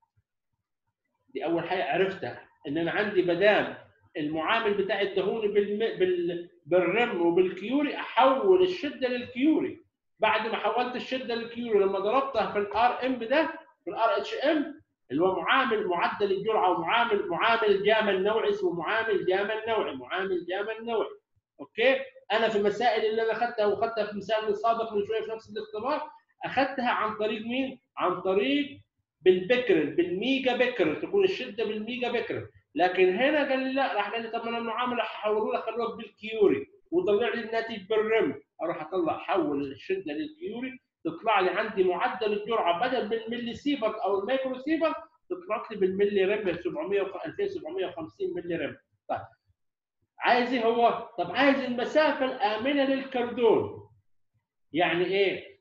دي اول حاجه عرفتها ان انا عندي بدال المعامل بتاع الدهون بالم... بال... بالرم وبالكيوري احول الشده للكيوري بعد ما حولت الشده للكيوري لما ضربتها في الار ام ده في الار اتش ام اللي هو معامل معدل الجرعه ومعامل معامل جاما النوعي اسمه معامل جاما النوعي معامل جاما النوعي اوكي انا في المسائل اللي انا اخذتها واخذتها في مثال السابق من شويه في نفس الاختبار اخذتها عن طريق مين؟ عن طريق بالبكرل بالميجا بكرل تكون الشده بالميجا بكرل لكن هنا قال لي لا راح قال لي طب ما انا المعامله هحوله لك خلوك بالكيوري وطلع لي الناتج بالرم اروح اطلع حول الشده للكيوري تطلع لي عندي معدل الجرعه بدل بالملي سيفر او الميكرو سيفر تطلع لي بالملي رم 700 2750 ملي رم طيب عايز ايه هو؟ طب عايز المسافه الامنه للكردون يعني ايه؟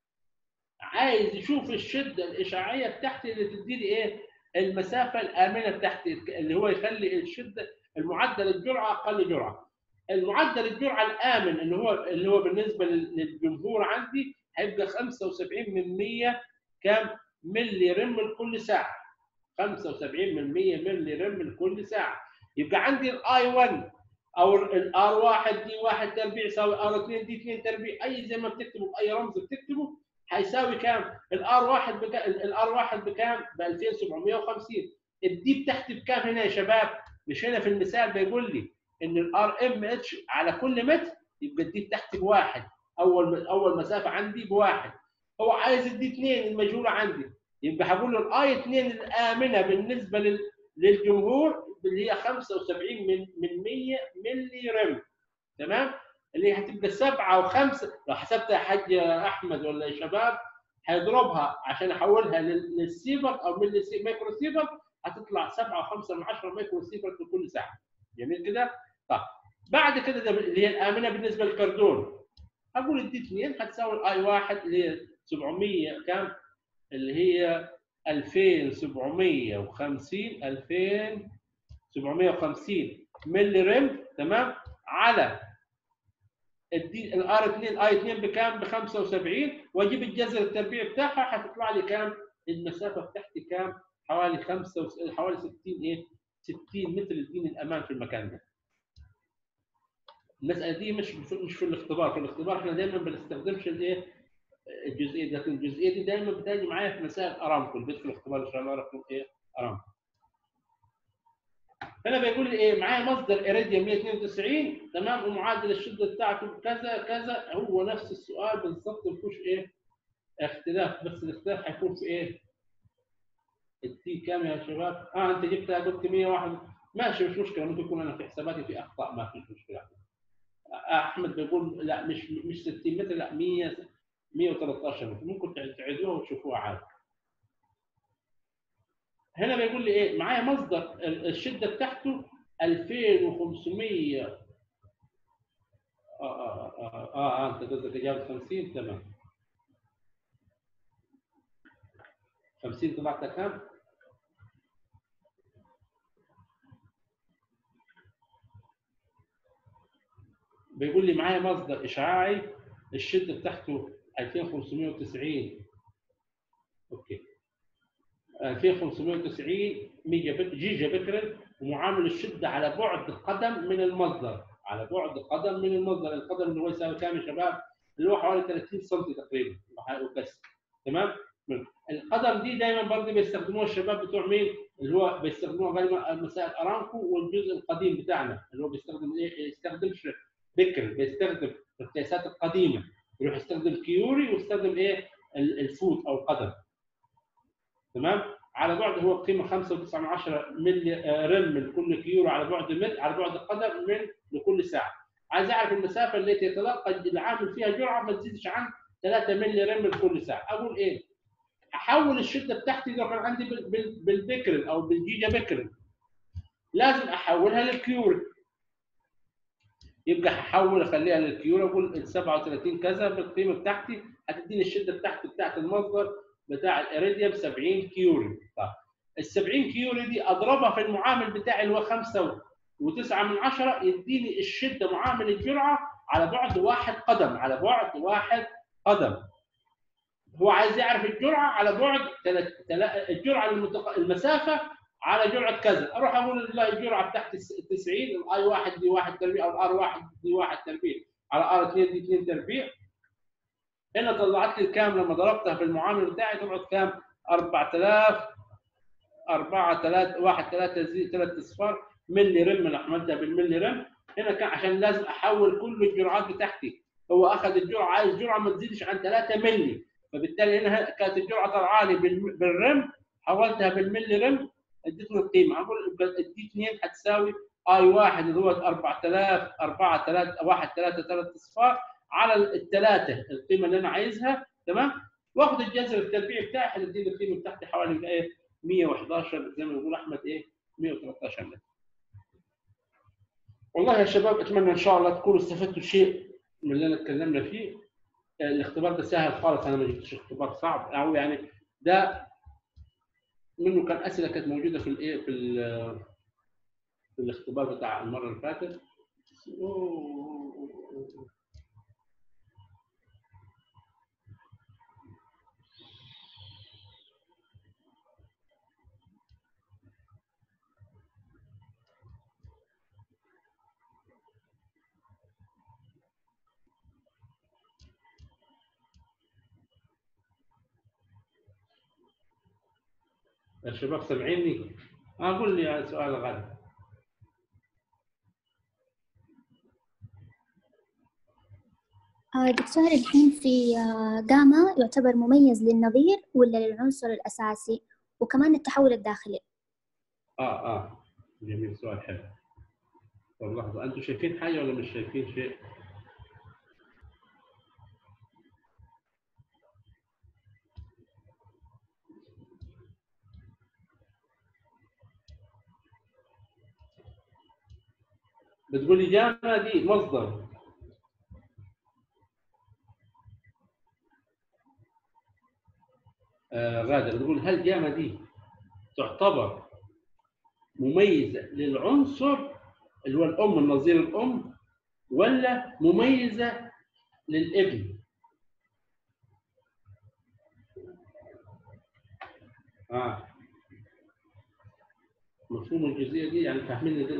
عايز يشوف الشده الاشعاعيه بتاعتي اللي تديني ايه؟ المسافه الامنه بتاعتي اللي هو يخلي الشده المعدل الجرعه اقل جرعه. المعدل الجرعه الامن اللي هو اللي هو بالنسبه للجمهور عندي هيبقى 75 من 100 كام؟ ملي رم لكل ساعه. 75 من 100 ملي رم لكل ساعه. يبقى عندي الاي 1 او الار 1 دي 1 تربيع يساوي ار 2 دي 2 تربيع اي زي ما بتكتبه باي رمز بتكتبه هيساوي كام؟ الار 1 بكام؟ الار 1 بكام؟ ب 2750 الدي بتاعتي بكام هنا يا شباب؟ مش هنا في المثال بيقول لي ان الار ام اتش على كل متر يبقى الدي بتاعتي بواحد اول اول مسافه عندي بواحد هو عايز الدي 2 المجهوله عندي يبقى هقول له الاي 2 الامنه بالنسبه لل للجمهور اللي هي 75 من من 100 ملي رم تمام اللي هي هتبقى 7 و5 لو حسبتها يا حاج احمد ولا يا شباب هيضربها عشان احولها للسيفر او ملي سي مايكرو سيفر هتطلع 7 و5 من 10 مايكرو سيفر في كل ساعه جميل كده؟ طيب بعد كده ده اللي هي الامنه بالنسبه للكردون هقول الدي 2 هتساوي الاي 1 اللي هي 700 كام؟ اللي هي 2750 2750 ملي رم تمام على الدي الار 2 اي 2 بكام ب 75 واجيب الجذر التربيعي بتاعها هتطلع لي كام المسافه بتاعتي كام حوالي 5 حوالي 60 ايه 60 متر يديني الامان في المكان ده المساله دي مش مش في الاختبار في الاختبار احنا دايما ما بنستخدمش الايه الجزئيه دي لكن الجزئيه دي دايما بتجي معايا في مسائل ارامكو البيت في الاختبار ان شاء الله رقم ايه ارامكو هنا بيقول لي ايه معايا مصدر ايريديوم 192 تمام ومعادل الشده بتاعته كذا كذا هو نفس السؤال بالظبط ما فيهوش ايه اختلاف بس الاختلاف هيكون في ايه التي كام يا شباب اه انت جبتها قلت 101 ماشي مش مشكله ممكن يكون انا في حساباتي في اخطاء ما فيش مشكله احمد بيقول لا مش مش 60 متر لا 100 113 متر ممكن تعيدوها وتشوفوها عادي هنا بيقول لي ايه معايا مصدر الشده بتاعته 2500 اه اه اه, آه, آه انت قصدك اجابه 50 تمام 50 طلعت كام؟ بيقول لي معايا مصدر اشعاعي الشده بتاعته 2590 اوكي 2590 ميجا بك جيجا بكرل ومعامل الشده على بعد قدم من المصدر على بعد قدم من المصدر القدم اللي هو يساوي كام يا شباب؟ اللي هو حوالي 30 سم تقريبا وبس تمام؟ القدم دي دايما برضه بيستخدموها الشباب بتوع مين؟ اللي هو بيستخدموها غالبا مسائل ارامكو والجزء القديم بتاعنا اللي هو بيستخدم ايه؟ يستخدمش بكر بيستخدم القياسات القديمه يروح يستخدم كيوري ويستخدم ايه؟ الفوت او القدم تمام؟ على بعد هو قيمه 5.9 ملي رم من كل كيورو على بعد متر على بعد قدم من لكل ساعه. عايز اعرف المسافه التي يتلقى العامل فيها جرعه ما تزيدش عن 3 ملي رم لكل ساعه. اقول ايه؟ احول الشده بتاعتي لو كان عندي بالبكرل او بالجيجا بكرل لازم احولها للكيوري يبقى هحول اخليها للكيوري اقول ال 37 كذا بالقيمه بتاعتي هتديني الشده بتاعتي بتاعت المصدر بتاع الاريديوم 70 كيوري طيب ال 70 كيوري دي اضربها في المعامل بتاعي اللي هو 5 و9 من 10 يديني الشده معامل الجرعه على بعد واحد قدم على بعد واحد قدم هو عايز يعرف الجرعه على بعد تل... تل... الجرعه المتق... المسافه على جرعه كذا اروح اقول والله الجرعه بتاعت 90 الاي 1 دي 1 تربيع او الار 1 دي 1 تربيع على ار 2 دي 2 تربيع هنا طلعت لي الكام لما ضربتها في المعامل بتاعي طلعت كام 4000 4 3 1 3 زي 3 اصفار ملي رم اللي عملتها بالملي رم هنا كان عشان لازم احول كل الجرعات بتاعتي هو اخذ الجرعه عايز جرعه ما تزيدش عن 3 ملي فبالتالي هنا كانت الجرعه طالعه لي بالرم حولتها بالملي رم ادتني القيمه اقول دي 2 هتساوي اي 1 اللي هو 4000 4 3 1 3 3 اصفار على الثلاثه القيمه اللي انا عايزها تمام واخد الجذر التربيعي بتاعي هتديني القيمه بتاعتي حوالي ايه 111 زي ما يقول احمد ايه 113 متر والله يا شباب اتمنى ان شاء الله تكونوا استفدتوا شيء من اللي انا اتكلمنا فيه الاختبار ده سهل خالص انا ما جبتش اختبار صعب او يعني ده منه كان اسئله كانت موجوده في الايه في في الاختبار بتاع المره اللي فاتت الشباب سامعيني؟ اقول لي سؤال غالي دكتور الحين في جاما يعتبر مميز للنظير ولا للعنصر الأساسي وكمان التحول الداخلي اه اه جميل سؤال حلو طب لحظة أنتم شايفين حاجة ولا مش شايفين شيء؟ بتقول لي جامعة دي مصدر آه غادة بتقول هل جامعة دي تعتبر مميزة للعنصر اللي هو الأم النظير الأم ولا مميزة للابن؟ آه مفهوم الجزئية دي يعني فاهمين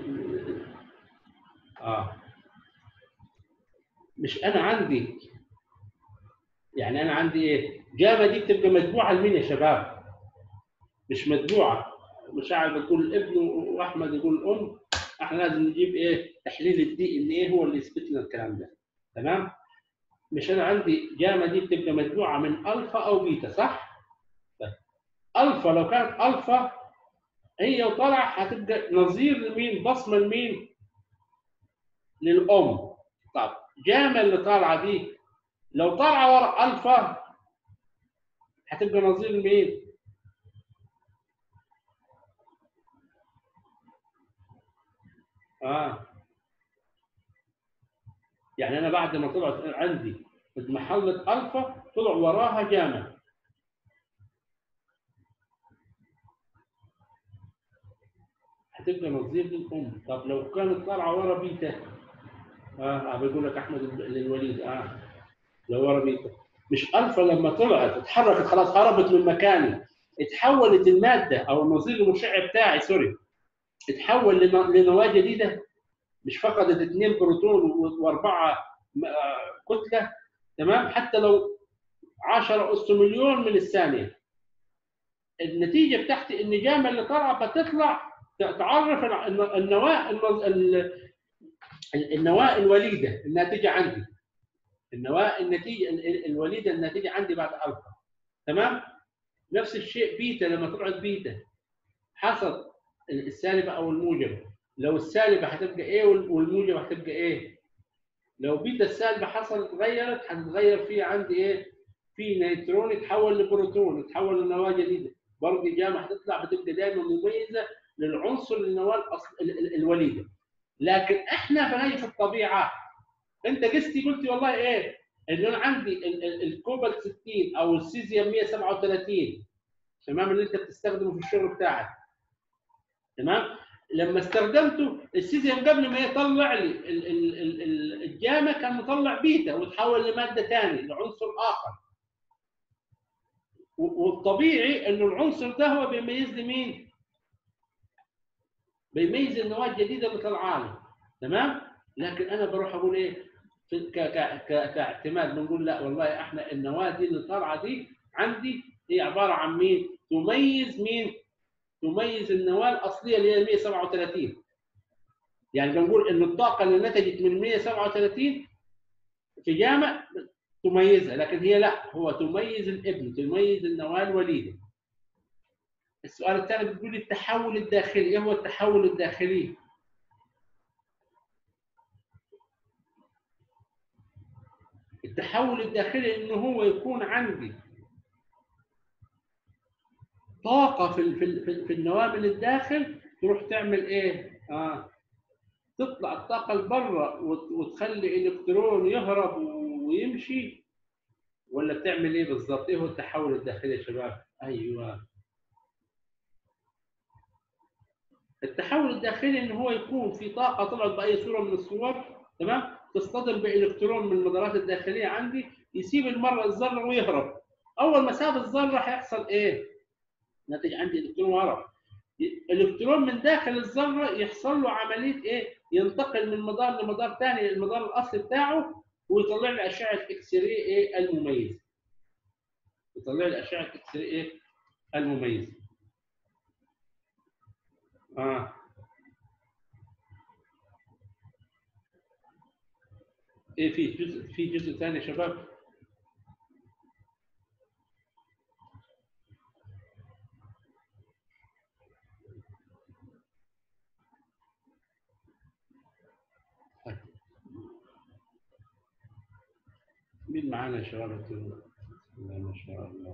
اه مش انا عندي يعني انا عندي ايه جامعه دي بتبقى مجموعه لمين يا شباب مش مجموعه مشاعر بتقول الابن واحمد يقول الام احنا لازم نجيب ايه تحليل الدي ان ايه هو اللي يثبت لنا الكلام ده تمام مش انا عندي جامعه دي بتبقى مجموعه من الفا او بيتا صح طيب. الفا لو كانت الفا هي وطلع هتبقى نظير لمين بصمه لمين للام طب جامع اللي طالعه دي لو طالعه ورا الفا هتبقى نظير لمين اه يعني انا بعد ما طلعت عندي محلة الفا طلع وراها جاما هتبقى نظير للام طب لو كانت طالعه ورا بيتا اه بيقول لك احمد للوليد اه لو ورا بيتا مش الفا لما طلعت اتحركت خلاص هربت من مكاني اتحولت الماده او النظير المشع بتاعي سوري اتحول لن- لنواه جديده مش فقدت اثنين بروتون و- واربعه م- آه، كتله تمام حتى لو 10 اس مليون من الثانيه النتيجه بتاعتي ان جامع اللي طالعه بتطلع ت- تعرف الع- الن- النواه النظ- ال- ال- النواه الوليده الناتجه عندي النواه النتيجه ال- ال- الوليده الناتجه عندي بعد الفا تمام نفس الشيء بيتا لما طلعت بيتا حصل السالبه او الموجبه لو السالبه هتبقى ايه وال- والموجبه هتبقى ايه لو بيتا السالبه حصلت اتغيرت هتتغير في عندي ايه في نيترون يتحول لبروتون يتحول لنواه جديده برضه جامعه هتطلع بتبقى دائما مميزه للعنصر النواه الأصل ال- ال- الوليده لكن احنا بنيجي في الطبيعه انت قستي قلتي والله ايه ان انا عندي ال- ال- الكوبالت 60 او السيزيوم 137 تمام اللي انت بتستخدمه في الشغل بتاعك تمام لما استخدمته السيزيوم قبل ما يطلع لي ال- ال- ال- ال- الجامع كان مطلع بيتا وتحول لماده ثانيه لعنصر اخر و- والطبيعي انه العنصر ده هو بيميز لي مين؟ بيميز النواه الجديده اللي طالعه لي تمام؟ لكن انا بروح اقول ايه؟ في- ك- ك- ك- كاعتماد بنقول لا والله احنا النواه دي اللي طالعه دي عندي هي عباره عن مين؟ تميز مين؟ تميز النواه الاصليه اللي هي 137 يعني بنقول ان الطاقه اللي نتجت من 137 في جامع تميزها لكن هي لا هو تميز الابن تميز النواه الوليده السؤال الثاني بتقول لي التحول الداخلي ايه هو التحول الداخلي؟ التحول الداخلي انه هو يكون عندي طاقه في ال- في ال- في ال- في النواه من الداخل تروح تعمل ايه؟ اه تطلع الطاقه لبره وت- وتخلي الكترون يهرب ويمشي ولا بتعمل ايه بالظبط؟ ايه هو التحول الداخلي يا شباب؟ ايوه التحول الداخلي ان هو يكون في طاقه طلعت باي صوره من الصور تمام تصطدم بالكترون من المدارات الداخليه عندي يسيب المره الذره ويهرب اول ما ساب الذره هيحصل ايه؟ ناتج عندي الكترون هرب الالكترون من داخل الذره يحصل له عمليه ايه؟ ينتقل من مدار لمدار ثاني المدار الاصلي بتاعه ويطلع لي اشعه اكس راي ايه المميزه. يطلع لي اشعه اكس راي ايه المميزه. اه ايه في جزء في جزء ثاني يا شباب؟ طيب. مين معانا يا شباب؟ بسم الله ما شاء الله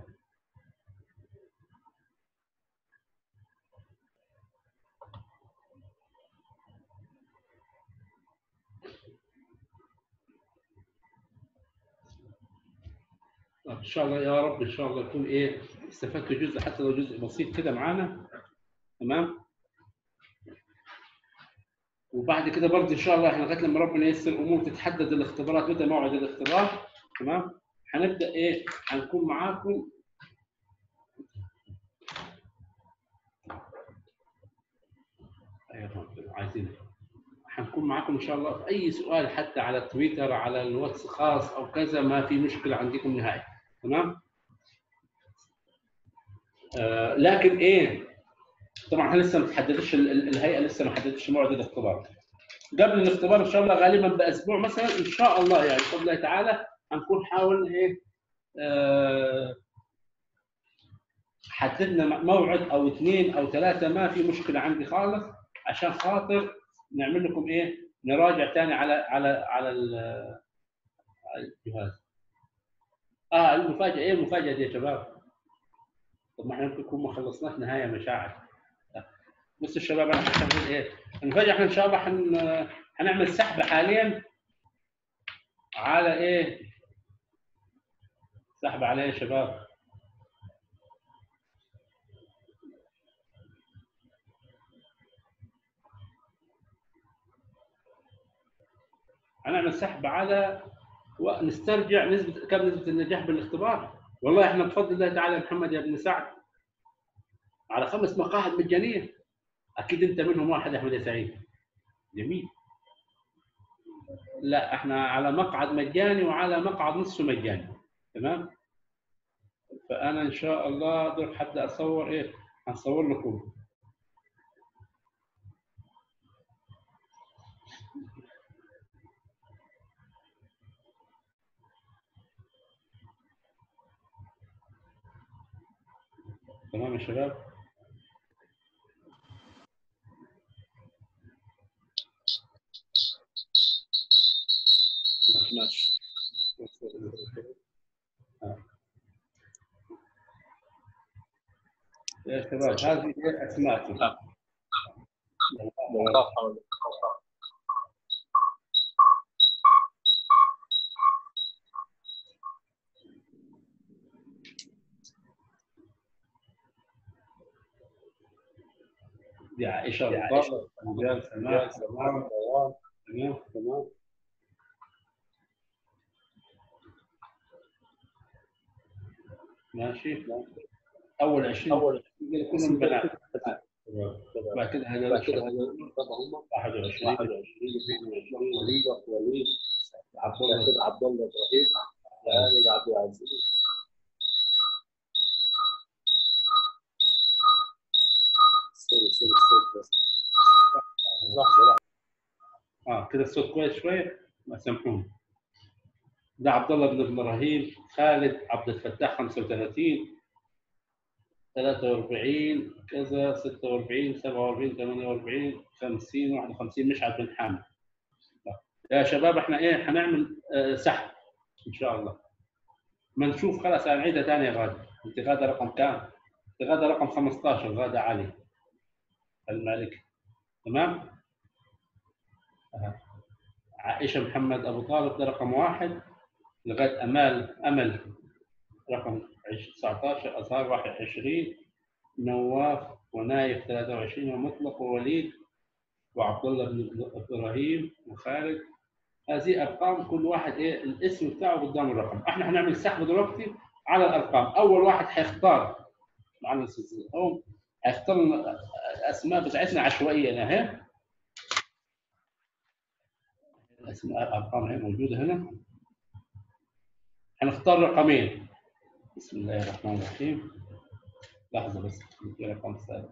طب ان شاء الله يا رب ان شاء الله يكون ايه استفدتوا جزء حتى لو جزء بسيط كده معانا تمام وبعد كده برضه ان شاء الله احنا لغايه لما ربنا ييسر الامور تتحدد الاختبارات متى موعد الاختبار تمام هنبدا ايه هنكون معاكم ايوه عايزين هنكون معاكم ان شاء الله في اي سؤال حتى على تويتر على الواتس خاص او كذا ما في مشكله عندكم نهائي تمام آه لكن ايه طبعا احنا لسه ما تحددش ال- ال- الهيئه لسه ما حددتش موعد الاختبار قبل الاختبار ان شاء الله غالبا باسبوع مثلا ان شاء الله يعني بفضل الله تعالى هنكون حاول ايه آه حددنا موعد او اثنين او ثلاثه ما في مشكله عندي خالص عشان خاطر نعمل لكم ايه نراجع ثاني على على على ال- على الجهاز اه المفاجاه ايه المفاجاه دي يا شباب طب ما احنا ممكن نكون ما خلصناش نهايه مشاعر بص الشباب انا هنعمل ايه؟ نفاجئ احنا ان شاء الله حن... هنعمل سحب حاليا على ايه؟ سحب على ايه يا شباب؟ هنعمل سحب على ونسترجع نسبة كم نسبة النجاح بالاختبار والله احنا بفضل الله تعالى يا محمد يا ابن سعد على خمس مقاعد مجانية اكيد انت منهم واحد يا احمد يا سعيد جميل لا احنا على مقعد مجاني وعلى مقعد نصف مجاني تمام فانا ان شاء الله اقدر حتى اصور ايه هنصور لكم تمام يا شباب ماشي آه. يا شباب هذه هي اسماءكم دي عائشة رضا رجال سماع سماع تمام تمام ماشي اول 20 اول كلهم بنات بعد كده هذا بعد كده هذا 21 وليد وليد عبد الله عبد الله ابراهيم يعني عبد العزيز سوري سوري سوري بس لحظه لحظه اه كده الصوت كويس شويه ما سامحوني ده عبد الله بن ابراهيم خالد عبد الفتاح 35 43 كذا 46 47 48 50 51 مشعل بن حامد يا شباب احنا ايه هنعمل آه سحب ان شاء الله ما نشوف خلاص هنعيدها ثاني يا غاده انت غاده رقم كام؟ انت غاده رقم 15 غاده علي المالكي تمام؟ أه. عائشه محمد ابو طالب ده رقم واحد لغايه امال امل رقم 19 ازهار 21 نواف ونايف 23 ومطلق ووليد وعبد الله بن ابراهيم وخالد هذه ارقام كل واحد ايه الاسم بتاعه قدام الرقم احنا هنعمل سحب دلوقتي على الارقام اول واحد هيختار معنا الاستاذ هو هيختار الاسماء بتاعتنا عشوائيه اهي الاسماء الارقام هي موجوده هنا هنختار رقمين بسم الله الرحمن الرحيم لحظة بس في رقم سابق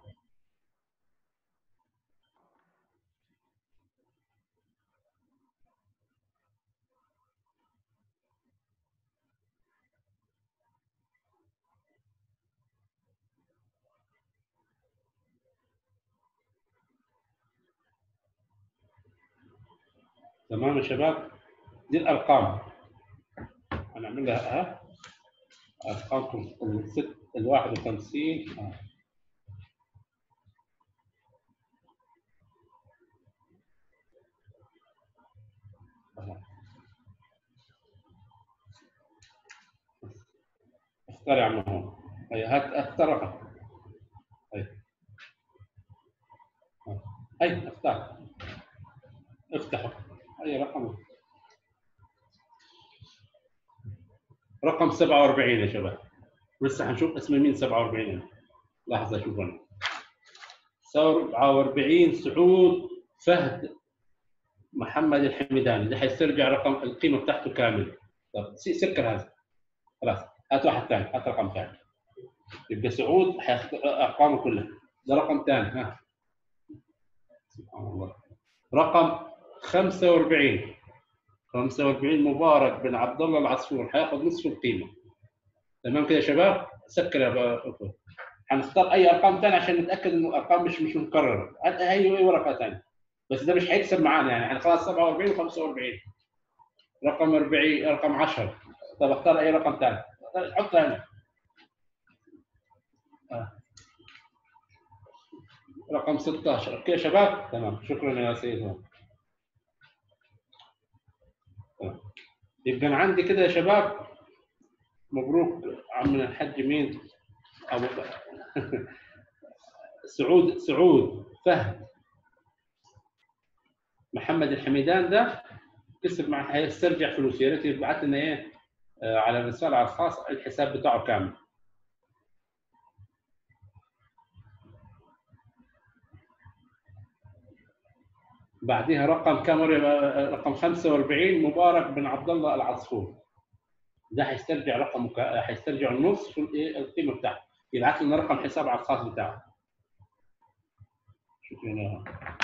تمام يا شباب دي الارقام هنعمل لها ها ارقامكم الست ال 51 آه. اختار يا عم هون هي هات اختار رقم هي هي اختار افتحوا هي رقم رقم 47 يا شباب لسه هنشوف اسم مين 47 لحظه شوف انا 47 سعود فهد محمد الحمداني ده حيسترجع رقم القيمه بتاعته كامل طب سكر هذا خلاص هات واحد ثاني هات رقم ثاني يبقى سعود حيختار ارقامه كلها ده رقم ثاني ها سبحان الله رقم 45 45 مبارك بن عبد الله العصفور حياخذ نصف القيمه تمام كده يا شباب سكر يا اخوي هنختار اي ارقام ثانيه عشان نتاكد انه الارقام مش مش متكرره هي اي ورقه ثانيه بس ده مش هيكسب معانا يعني احنا خلاص 47 و45 رقم 40 رقم 10 طب اختار اي رقم ثاني حطها هنا رقم 16 اوكي يا شباب تمام شكرا يا سيد هون. تمام. يبقى انا عندي كده يا شباب مبروك عمنا الحج مين ابو سعود سعود فهد محمد الحميدان ده كسب مع هيسترجع فلوس يا ريت يبعث لنا ايه آه، على الرساله على الخاص الحساب بتاعه كامل بعدها رقم كم رقم 45 مبارك بن عبد الله العصفور ده هيسترجع رقم هيسترجع النص في الايه القيمه بتاعته يبعث لنا رقم حساب على الخاص بتاعه شكرا يا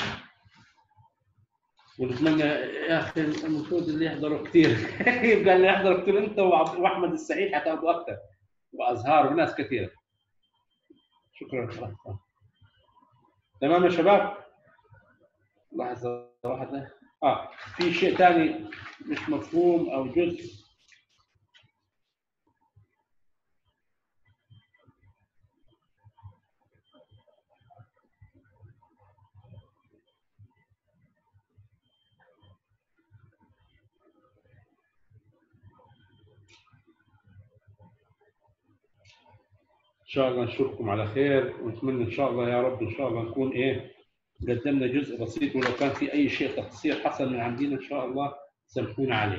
ونتمنى يا اخي المفروض اللي يحضروا كثير يبقى اللي يحضروا كثير انت وعبد- واحمد السعيد حتاخذوا اكثر وازهار وناس كثيره شكرا تمام يا شباب لحظه واحده اه في شيء ثاني مش مفهوم او جزء ان شاء الله نشوفكم على خير ونتمنى ان شاء الله يا رب ان شاء الله نكون ايه قدمنا جزء بسيط ولو كان في اي شيء تقصير حصل من عندنا ان شاء الله سامحونا عليه.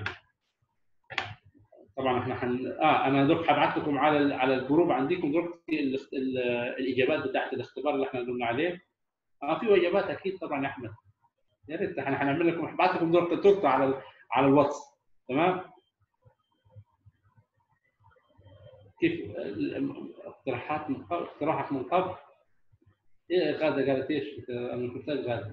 طبعا احنا حن... اه انا دوك حبعت لكم على ال... على الجروب عندكم دلوقتي ال... ال... الاجابات بتاعت الاختبار اللي احنا قلنا عليه. اه في اجابات اكيد طبعا يا احمد. يا ريت احنا حنعمل لكم حبعت لكم دلوقتي تورته على ال... على الواتس تمام؟ كيف ال- اقتراحات من قبل اقتراحك من قبل ايه غاده قالت ايش؟ أنت- انا قلت لك غاده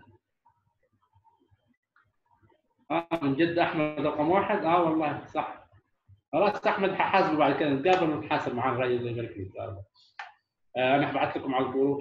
اه من جد احمد رقم واحد اه والله صح خلاص احمد ححاسبه بعد كده نتقابل ونتحاسب مع الرجل الله يبارك فيك ان شاء الله آه انا هبعث لكم على الجروب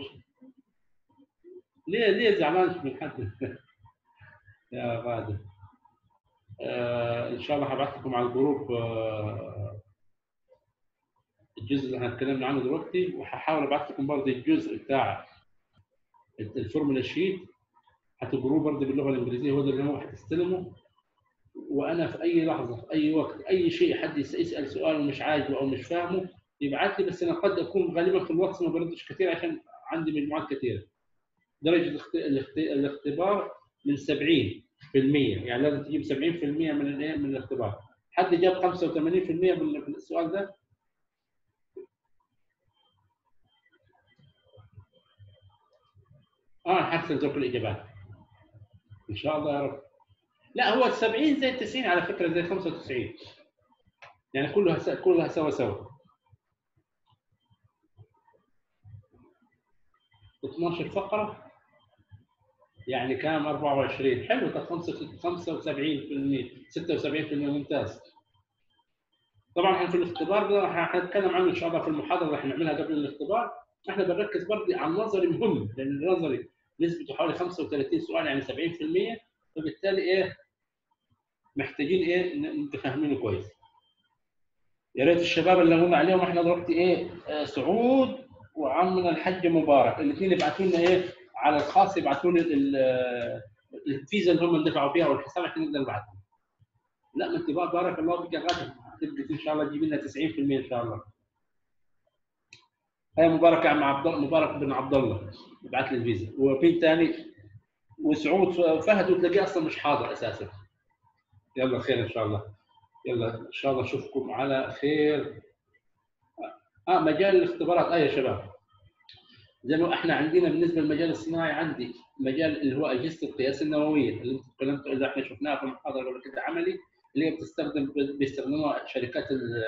ليه ليه زعلان من حد يا غاده آه ان شاء الله هبعث لكم على الجروب آه الجزء اللي احنا اتكلمنا عنه دلوقتي وهحاول ابعث لكم برضه الجزء بتاع الفورمولا شيت هتقروه برضه باللغه الانجليزيه هو ده اللي هو هتستلمه وانا في اي لحظه في اي وقت اي شيء حد يس- يسال سؤال ومش عاجبه او مش فاهمه يبعث لي بس انا قد اكون غالبا في الواتس ما بردش كثير عشان عندي مجموعات كثيره درجه الاخت- الاخت- الاختبار من 70% يعني لازم تجيب 70% من الايه من الاختبار حد جاب 85% من من السؤال ده اه حسن ذوق الاجابات ان شاء الله يا رب لا هو ال 70 زي ال 90 على فكره زي ال 95 يعني كلها س... كلها سوا سوا 12 فقره يعني كام 24 حلو ده 75% 76% ممتاز طبعا احنا في الاختبار ده راح هنتكلم عنه ان شاء الله في المحاضره اللي هنعملها قبل الاختبار احنا بنركز برضه على النظري مهم لان النظري نسبته حوالي 35 سؤال يعني 70% فبالتالي ايه محتاجين ايه ن- نتفاهمينه كويس يا ريت الشباب اللي هم عليهم احنا دلوقتي ايه آه، سعود وعمنا الحج مبارك الاثنين يبعثوا لنا ايه على الخاص يبعثوا لنا ال- ال- الفيزا اللي هم دفعوا فيها والحساب عشان نقدر نبعثهم لا ما انت بقى بارك الله فيك يا غادة تبقى ان شاء الله تجيب لنا 90% ان شاء الله هاي مبارك يا عم عبد الله مبارك بن عبد الله يبعث لي الفيزا وفي ثاني وسعود فهد وتلاقيه اصلا مش حاضر اساسا يلا خير ان شاء الله يلا ان شاء الله اشوفكم على خير اه مجال الاختبارات اه يا شباب زي ما احنا عندنا بالنسبه للمجال الصناعي عندي مجال اللي هو اجهزه القياس النوويه اللي انتم تكلمتوا اللي احنا شفناها في المحاضره قبل كده عملي اللي هي بتستخدم بيستخدموها شركات ال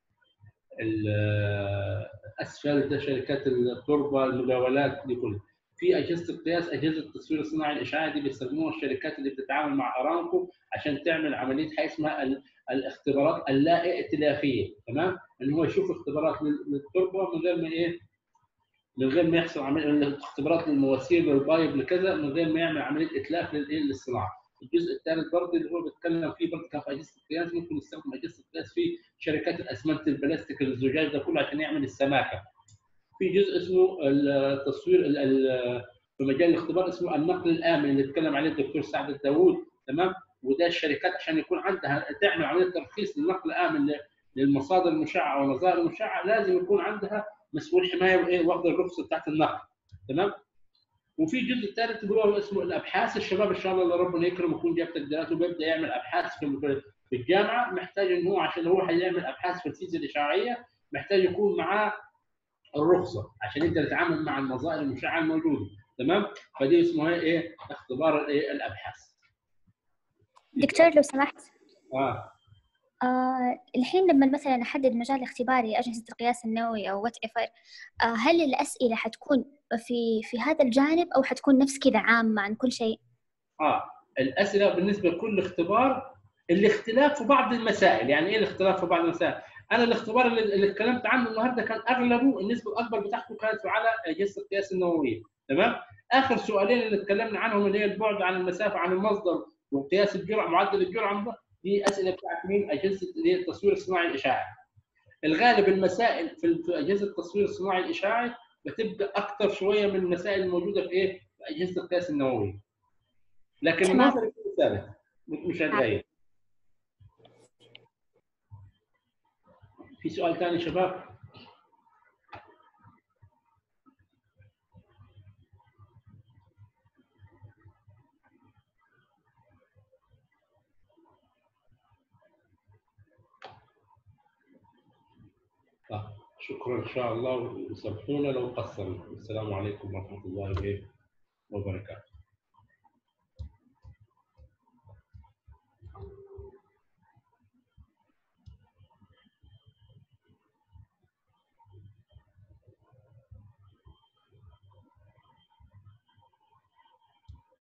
ال- اسفلت شركات التربه المجاولات دي كلها في اجهزه القياس اجهزه التصوير الصناعي الاشعاعي دي بيستخدموها الشركات اللي بتتعامل مع ارامكو عشان تعمل عمليه حاجه اسمها ال- الاختبارات اللا ائتلافيه تمام ان هو يشوف اختبارات لل- للتربه من غير ما ايه من غير ما يحصل عمليه اختبارات للمواسير للبايب لكذا من غير ما يعمل عمليه اتلاف للايه للصناعه الجزء الثالث برضه اللي هو بيتكلم فيه برضه كان في اجهزه القياس ممكن يستخدم اجهزه القياس في شركات الاسمنت البلاستيك الزجاج ده كله عشان يعمل السماكه في جزء اسمه التصوير ال- ال- في مجال الاختبار اسمه النقل الامن اللي اتكلم عليه الدكتور سعد الداوود تمام وده الشركات عشان يكون عندها تعمل عمليه ترخيص للنقل الامن ل- للمصادر المشعه والمظاهر المشعه لازم يكون عندها مسؤول حمايه وايه واخد الرخصه بتاعت النقل تمام وفي جزء ثالث اللي هو اسمه الابحاث الشباب ان شاء الله اللي ربنا يكرمه يكون جاب تقديرات وبيبدا يعمل ابحاث في في الجامعه محتاج ان هو عشان هو هيعمل ابحاث في الفيزياء الاشعاعيه محتاج يكون معاه الرخصه عشان انت تتعامل مع المظاهر المشعه الموجوده تمام فدي اسمها ايه اختبار الايه الابحاث دكتور لو سمحت اه آه الحين لما مثلا أحدد مجال اختباري أجهزة القياس النووي أو وات ايفر آه هل الأسئلة حتكون في في هذا الجانب أو حتكون نفس كذا عامة عن كل شيء؟ اه الاسئله بالنسبه لكل اختبار الاختلاف في بعض المسائل يعني ايه الاختلاف في بعض المسائل انا الاختبار اللي, اللي اتكلمت عنه النهارده كان اغلبه النسبه الاكبر بتاعته كانت على اجهزه القياس النوويه تمام اخر سؤالين اللي اتكلمنا عنهم اللي هي البعد عن المسافه عن المصدر وقياس الجرعه معدل الجرعه ده، دي اسئله بتاعت مين اجهزه اللي هي التصوير الصناعي الاشعاعي الغالب المسائل في في اجهزه التصوير الصناعي الاشعاعي بتبقى اكثر شويه من المسائل الموجوده في ايه في اجهزه القياس النوويه لكن تمام. النظري يكون ثابت مش هتغير في سؤال ثاني شباب طيب، شكرا ان شاء الله وسامحونا لو قصرنا السلام عليكم ورحمه الله وبركاته